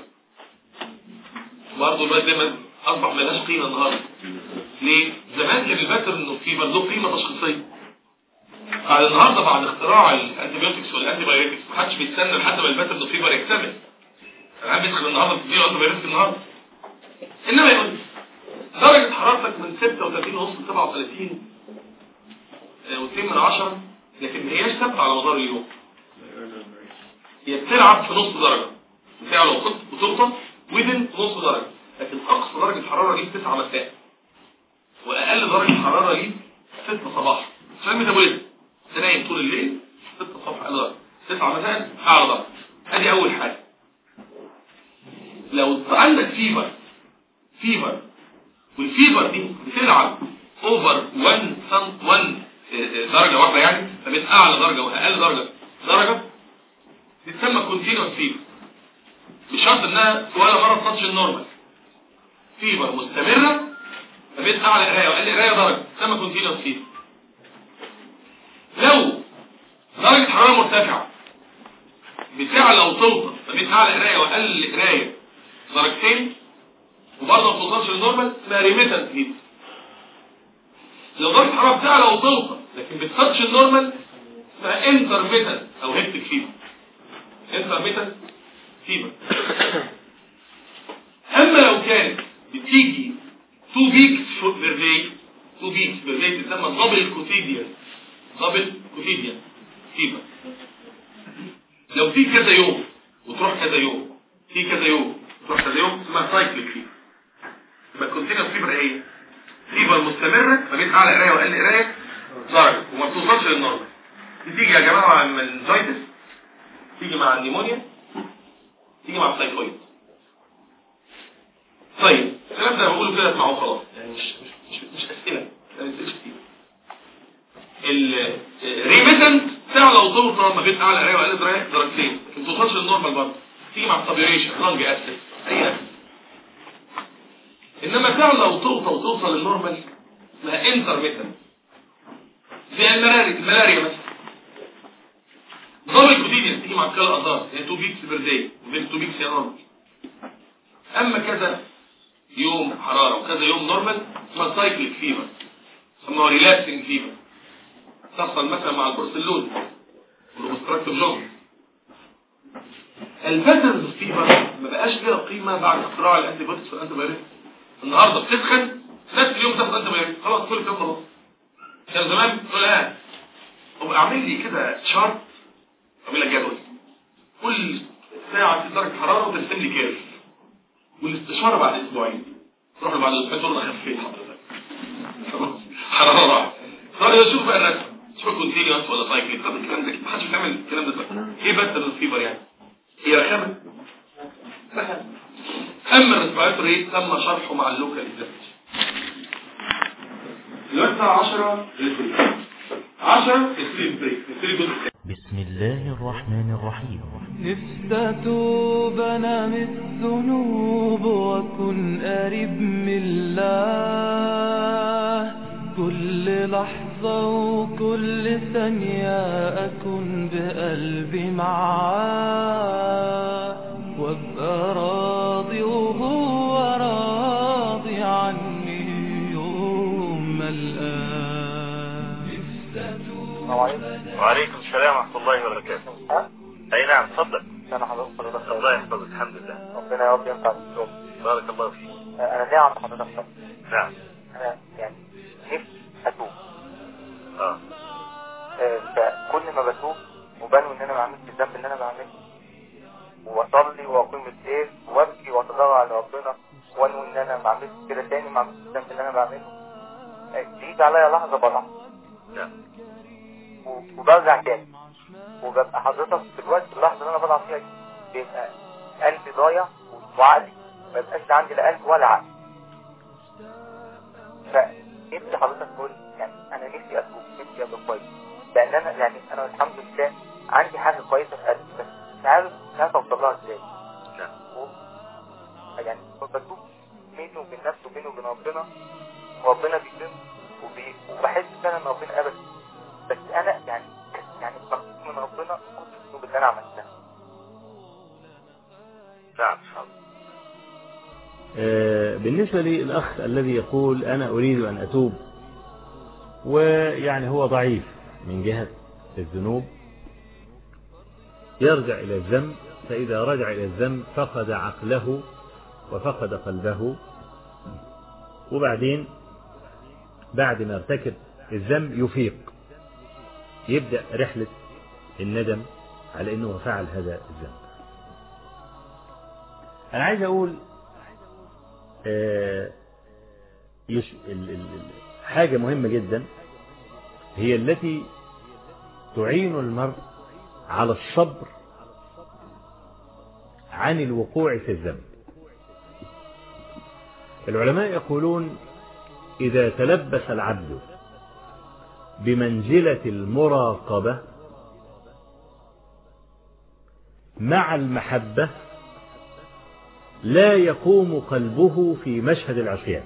برضه الواد ده اصبح ملهاش قيمه النهارده ليه زمان كان الباترن اوف فيبر له قيمه تشخيصيه بعد النهارده بعد اختراع الانتيبيوتكس والانتي بايوتكس محدش بيستنى لحد ما الباترن اوف فيبر يكتمل انا بيدخل النهارده تديله انتي بايوتكس النهارده انما يقول لي درجه حرارتك من 36 ونص ل 37 و2 من 10 لكن ما هياش ثابته على مدار اليوم هي بتلعب في نص درجه بتلعب لو كنت بتوصل وذن نص درجه لكن اقصى درجه حراره ليه 9 مساء واقل درجه حراره ليه 6 صباح عشان ميتابوليزم تنام طول الليل 6 صباح اقل درجه 9 مساء اعلى درجه ادي اول حاجه لو عندك فيبر فيبر والفيبر دي بتلعب اوفر 1 سم 1 درجة واحدة يعني فبين أعلى درجة وأقل درجة درجة بتسمى كونتينوس فيبر بشرط إنها ولا مرة تاتش النورمال فيبر مستمرة فبين أعلى قراية وأقل قراية درجة تسمى كونتينوس فيبر لو درجة حرارة مرتفعة بتعلى وتوصل فبين أعلى قراية وأقل قراية درجتين وبرضه ما توصلش للنورمال اسمها ريميتنت هيت لو درجة الحرارة بتعلى وتوصل لكن بتخدش النورمال اسمها انترميتنت او هيكتك فيبر انترميتنت فيبر اما لو كانت بتيجي 2 بيكس بير داي 2 بيكس بير داي بتسمى دبل كوتيديان دبل كوتيديان فيبر لو في كذا يوم وتروح كذا يوم في كذا يوم تروح كذا يوم اسمها سايكليك فيبر يبقى الكونتينوس فيبر ايه فيبر مستمرة ما بين اعلى قرايه واقل قرايه درجه وما بتوصلش للنورمال بتيجي يا جماعه مع المنجايتس تيجي مع النيمونيا تيجي مع السايكويد طيب الكلام ده بقوله كده اسمعوه خلاص يعني مش مش مش, مش اسئله ما بنسالش كتير الريميتنت تعلى وتوصل ما بين اعلى قرايه واقل قرايه درجتين لكن ما توصلش للنورمال برضه تيجي مع السابيوريشن لانج اسيد اي اسيد انما تعلى وتوصل وتوصل للنورمال اسمها انترميتنت زي الملاريا الملاريا مثلا دبل كوتيديان تيجي مع الكلى اضار هي 2 بيكس بير داي وبين 2 بيكس يا نورمال اما كذا يوم حراره وكذا يوم نورمال اسمها سايكليك فيبر اسمها ريلابسنج فيبر تحصل مثلا مع البروسلوز والاوبستراكتيف جونز الباترنز فيبر ما بقاش ليها قيمه بعد اختراع الانتي بيوتكس والانتي النهارده بتسخن نفس اليوم تاخد انت بيوتكس خلاص كل كده خلاص كان زمان تقول اه طب اعمل لي كده شارت اعمل لك جدول كل ساعه في درجه حراره وترسم لي كيرف والاستشاره بعد اسبوعين تروح له بعد اسبوعين تقول له انا خفيت حضرتك خلاص حراره راحت طيب شوف بقى الرسم شوف كونتينيوس ولا سايكل طب الكلام ده ما حدش بيعمل الكلام ده ايه بس الفيبر يعني هي رخامه اما الريسبيراتوري تم شرحه مع اللوكال دلوقتي 10 10 سليب بريك سليب بسم الله الرحمن الرحيم نفسي أتوب أنا من الذنوب وأكون قريب من الله كل لحظة وكل ثانية أكون بقلبي معاه وأبقى راضي وهو راضي عني يوم ما الآن نفسي أتوب وعليكم السلام ورحمة الله وبركاته ها؟ أي نعم تفضل انا حضرتك حضرتك الله يحفظك الحمد لله ربنا يا رب ينفع بالشغل بارك الله فيك انا ليه عند حضرتك طب نعم انا يعني نفسي اتوب اه آه، فكل ما بتوب وبنوي ان انا ما عملتش الذنب اللي انا بعمله واصلي واقيم الليل وابكي واتضرع على ربنا وانوي ان انا ما عملتش كده تاني ما عملتش الذنب اللي انا بعمله آه، تيجي عليا لحظه بضعف نعم و- وبرجع تاني وببقى حضرتك في الوقت اللحظه اللي انا بضعف فيها دي بيبقى قلبي ضايع وعقلي ما يبقاش عندي لا قلب ولا عقل فنفسي حضرتك تقول يعني انا نفسي اتوب نفسي ابقى كويس لان انا يعني انا الحمد لله عندي حاجه كويسه في قلبي بس مش عارف مش عارف اوصل لها ازاي نعم و- يعني بتوب بيني وبين نفسي وبيني وبين ربنا وربنا بيكرم وبي... وبحس فعلا ان ربنا قبل بس انا يعني يعني مخصوص من ربنا كل الذنوب اللي انا عملتها نعم إن شاء الله آه، بالنسبة للأخ الذي يقول أنا أريد أن أتوب ويعني هو ضعيف من جهة الذنوب يرجع إلى الذنب فإذا رجع إلى الذنب فقد عقله وفقد قلبه وبعدين بعد ما ارتكب الذنب يفيق يبدأ رحلة الندم على أنه فعل هذا الذنب أنا عايز أقول آه، يش... ال... ال... ال- حاجة مهمة جدا هي التي تعين المرء على الصبر عن الوقوع في الذنب العلماء يقولون إذا تلبس العبد بمنزلة المراقبة مع المحبة لا يقوم قلبه في مشهد العصيان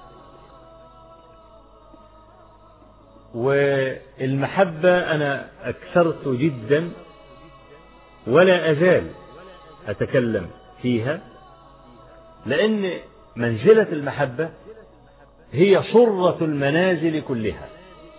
والمحبة أنا أكثرت جدا ولا أزال أتكلم فيها لأن منزلة المحبة هي صرة المنازل كلها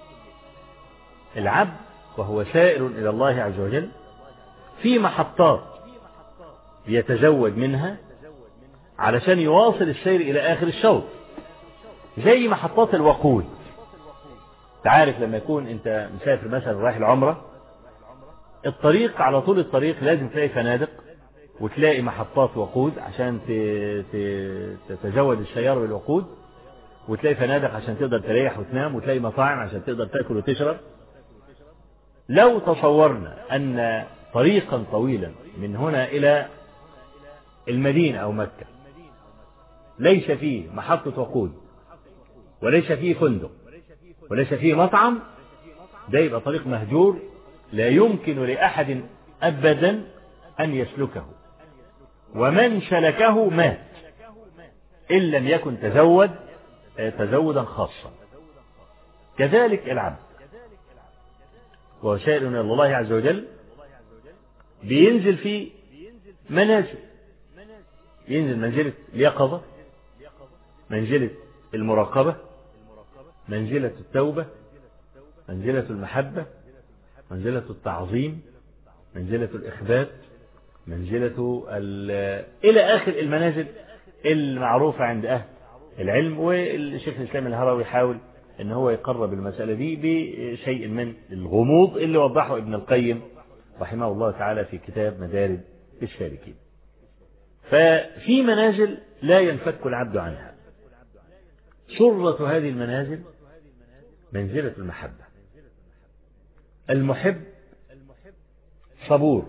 العبد وهو سائر إلى الله عز وجل في محطات يتزود منها علشان يواصل السير إلى آخر الشوط زي محطات الوقود تعرف لما يكون أنت مسافر مثلا رايح العمرة الطريق على طول الطريق لازم تلاقي فنادق وتلاقي محطات وقود عشان تتزود السيارة بالوقود وتلاقي فنادق عشان تقدر تريح وتنام وتلاقي مطاعم عشان تقدر تاكل وتشرب لو تصورنا أن طريقا طويلا من هنا إلى المدينة أو مكة ليس فيه محطة وقود وليس فيه فندق وليس فيه مطعم ده يبقى طريق مهجور لا يمكن لأحد أبدا أن يسلكه ومن سلكه مات إن لم يكن تزود تزودا خاصا كذلك العبد وهو سائل إلى الله عز وجل بينزل في منازل ينزل منزلة اليقظة منزلة المراقبة منزلة التوبة منزلة المحبة منزلة التعظيم منزلة الإخبات منزلة إلى آخر المنازل المعروفة عند أهل العلم والشيخ الإسلام الهروي يحاول ان هو يقرب المسألة دي بشيء من الغموض اللي وضحه ابن القيم رحمه الله تعالى في كتاب مدارج السالكين ففي منازل لا ينفك العبد عنها سرة هذه المنازل منزلة المحبة المحب صبور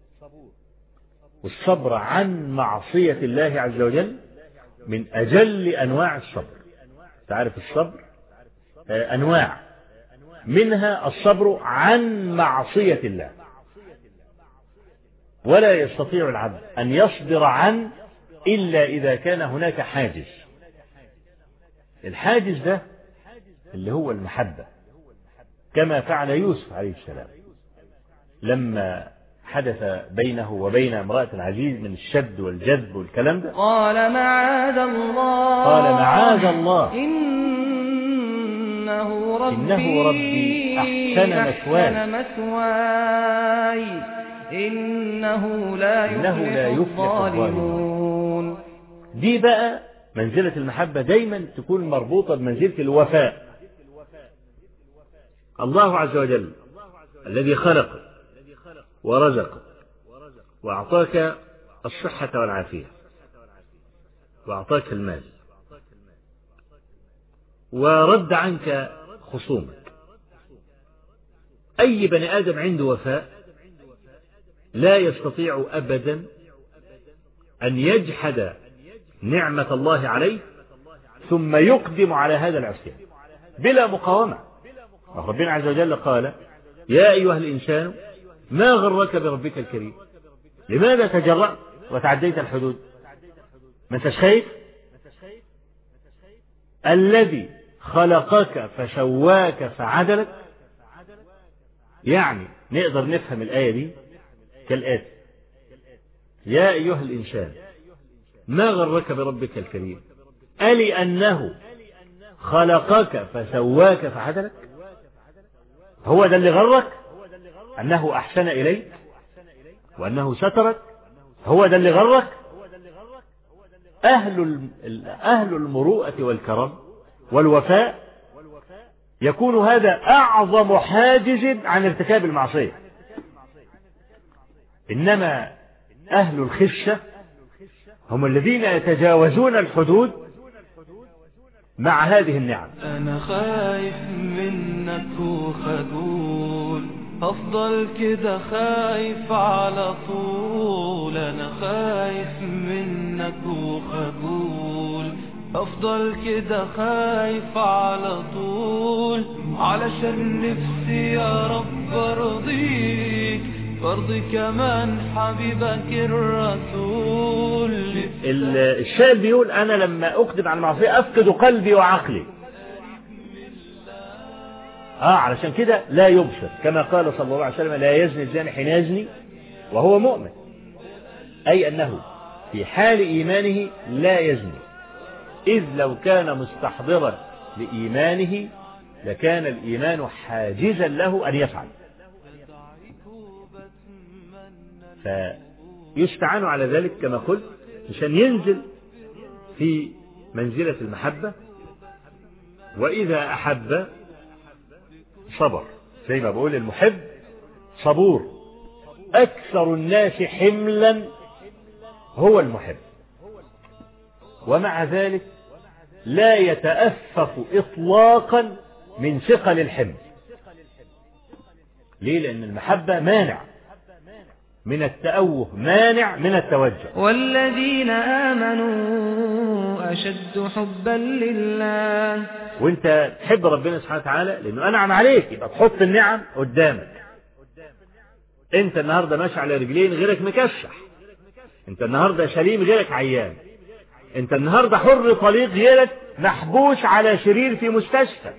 والصبر عن معصية الله عز وجل من أجل أنواع الصبر تعرف الصبر أنواع منها الصبر عن معصية الله ولا يستطيع العبد أن يصبر عن إلا إذا كان هناك حاجز الحاجز ده اللي هو المحبة كما فعل يوسف عليه السلام لما حدث بينه وبين امرأة العزيز من الشد والجذب والكلام ده قال معاذ الله قال معاذ الله إنه ربي إنه ربي أحسن مثواي. أحسن مثواي إنه لا إنه لا يفلح يفلح الظالمون دي بقى منزلة المحبة دايما تكون مربوطة بمنزلة الوفاء الله عز وجل الذي خلقك ورزقك وأعطاك الصحة والعافية وأعطاك المال ورد عنك خصومك أي بني آدم عنده وفاء لا يستطيع أبدا أن يجحد نعمة الله عليه ثم يقدم على هذا العصيان بلا مقاومة ربنا عز وجل قال يا أيها الإنسان ما غرك بربك الكريم لماذا تجرأت وتعديت الحدود ما انتش خايف الذي خلقك فسواك فعدلك يعني نقدر نفهم الآية دي كالآتي يا أيها الإنسان ما غرك بربك الكريم ألي أنه خلقك فسواك فعدلك هو ده اللي غرك أنه أحسن إليك وأنه سترك هو ده اللي غرك أهل الم- أهل المروءة والكرم والوفاء يكون هذا أعظم حاجز عن ارتكاب المعصية إنما أهل الخشة هم الذين يتجاوزون الحدود مع هذه النعم أنا خايف منك وخجول أفضل كده خايف على طول أنا خايف منك وخجول أفضل كده خايف على طول علشان نفسي يا رب ارضيك برضي كمان حبيبك الرسول ال- الشاعر بيقول انا لما اقدم على المعصيه افقد قلبي وعقلي اه علشان كده لا يبصر كما قال صلى الله عليه وسلم لا يزني الزاني حين يزني وهو مؤمن اي انه في حال ايمانه لا يزني اذ لو كان مستحضرا لايمانه لكان الايمان حاجزا له ان يفعل فيستعان على ذلك كما قلت عشان ينزل في منزلة المحبة وإذا أحب صبر زي ما بقول المحب صبور أكثر الناس حملا هو المحب ومع ذلك لا يتأفف إطلاقا من ثقل الحمل ليه لأن المحبة مانع من التأوه مانع من التوجه والذين آمنوا أشد حبا لله وانت تحب ربنا سبحانه وتعالى لانه انعم عليك يبقى تحط النعم قدامك انت النهارده ماشي على رجلين غيرك مكشح انت النهارده سليم غيرك عيان انت النهارده حر طليق غيرك محبوس على سرير في مستشفى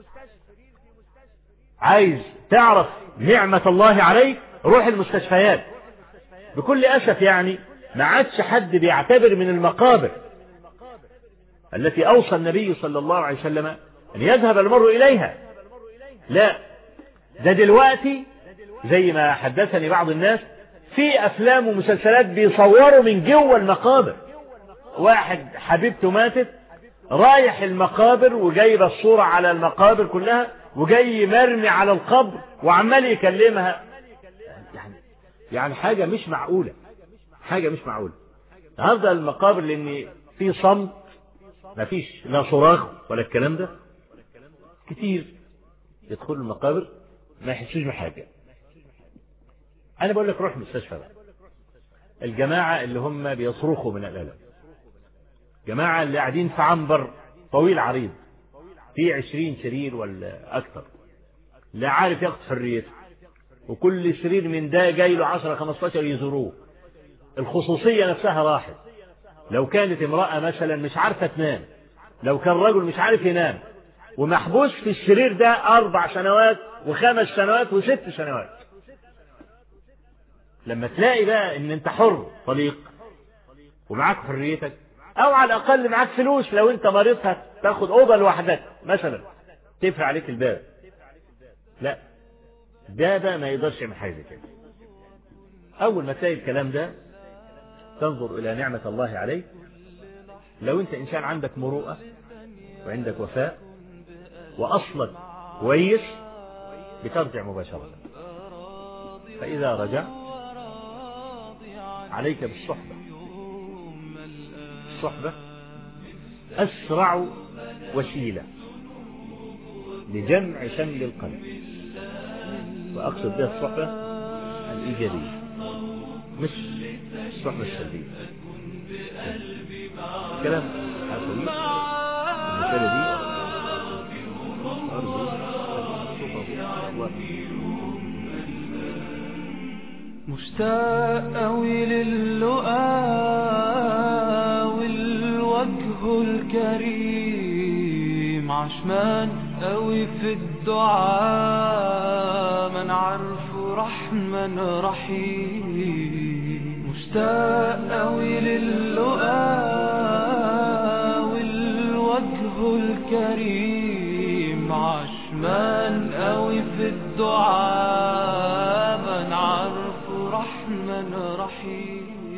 عايز تعرف نعمة الله عليك روح المستشفيات بكل أسف يعني ما عادش حد بيعتبر من المقابر التي أوصى النبي صلى الله عليه وسلم أن يذهب المرء إليها لا ده دلوقتي زي ما حدثني بعض الناس في أفلام ومسلسلات بيصوروا من جوه المقابر واحد حبيبته ماتت رايح المقابر وجايب الصورة على المقابر كلها وجاي مرمي على القبر وعمال يكلمها يعني يعني حاجة مش معقولة حاجة مش معقولة النهارده المقابر لأن في صمت مفيش لا صراخ ولا الكلام ده كتير يدخلوا المقابر ما يحسوش بحاجة أنا بقول لك روح المستشفى بقى الجماعة اللي هم بيصرخوا من الألم جماعة اللي قاعدين في عنبر طويل عريض في عشرين سرير ولا أكثر لا عارف ياخد حريته وكل سرير من ده جاي له 10 15 يزوروه الخصوصية نفسها راحت لو كانت امرأة مثلا مش عارفة تنام لو كان رجل مش عارف ينام ومحبوس في السرير ده أربع سنوات وخمس سنوات وست سنوات لما تلاقي بقى ان انت حر طليق ومعاك حريتك او على الاقل معاك فلوس لو انت مريض تاخد اوضه لوحدك مثلا تقفل عليك الباب لا ده بقى ما يقدرش يعمل حاجه زي كده اول ما تلاقي الكلام ده تنظر الى نعمه الله عليك لو انت انسان عندك مروءه وعندك وفاء واصلك كويس بترجع مباشره فاذا رجعت عليك بالصحبه الصحبه اسرع وسيله لجمع شمل القلب وأقصد بها الصحبة الإيجابية مش الصحبة السلبية كلام حصل المسألة دي أرجو أن مشتاق أوي للقاء والوجه الكريم عشمان أوي في الدعاء من عارفه رحمن رحيم مشتاق أوي للقاء والوجه الكريم عشمان أوي في الدعاء من عارفه رحمن رحيم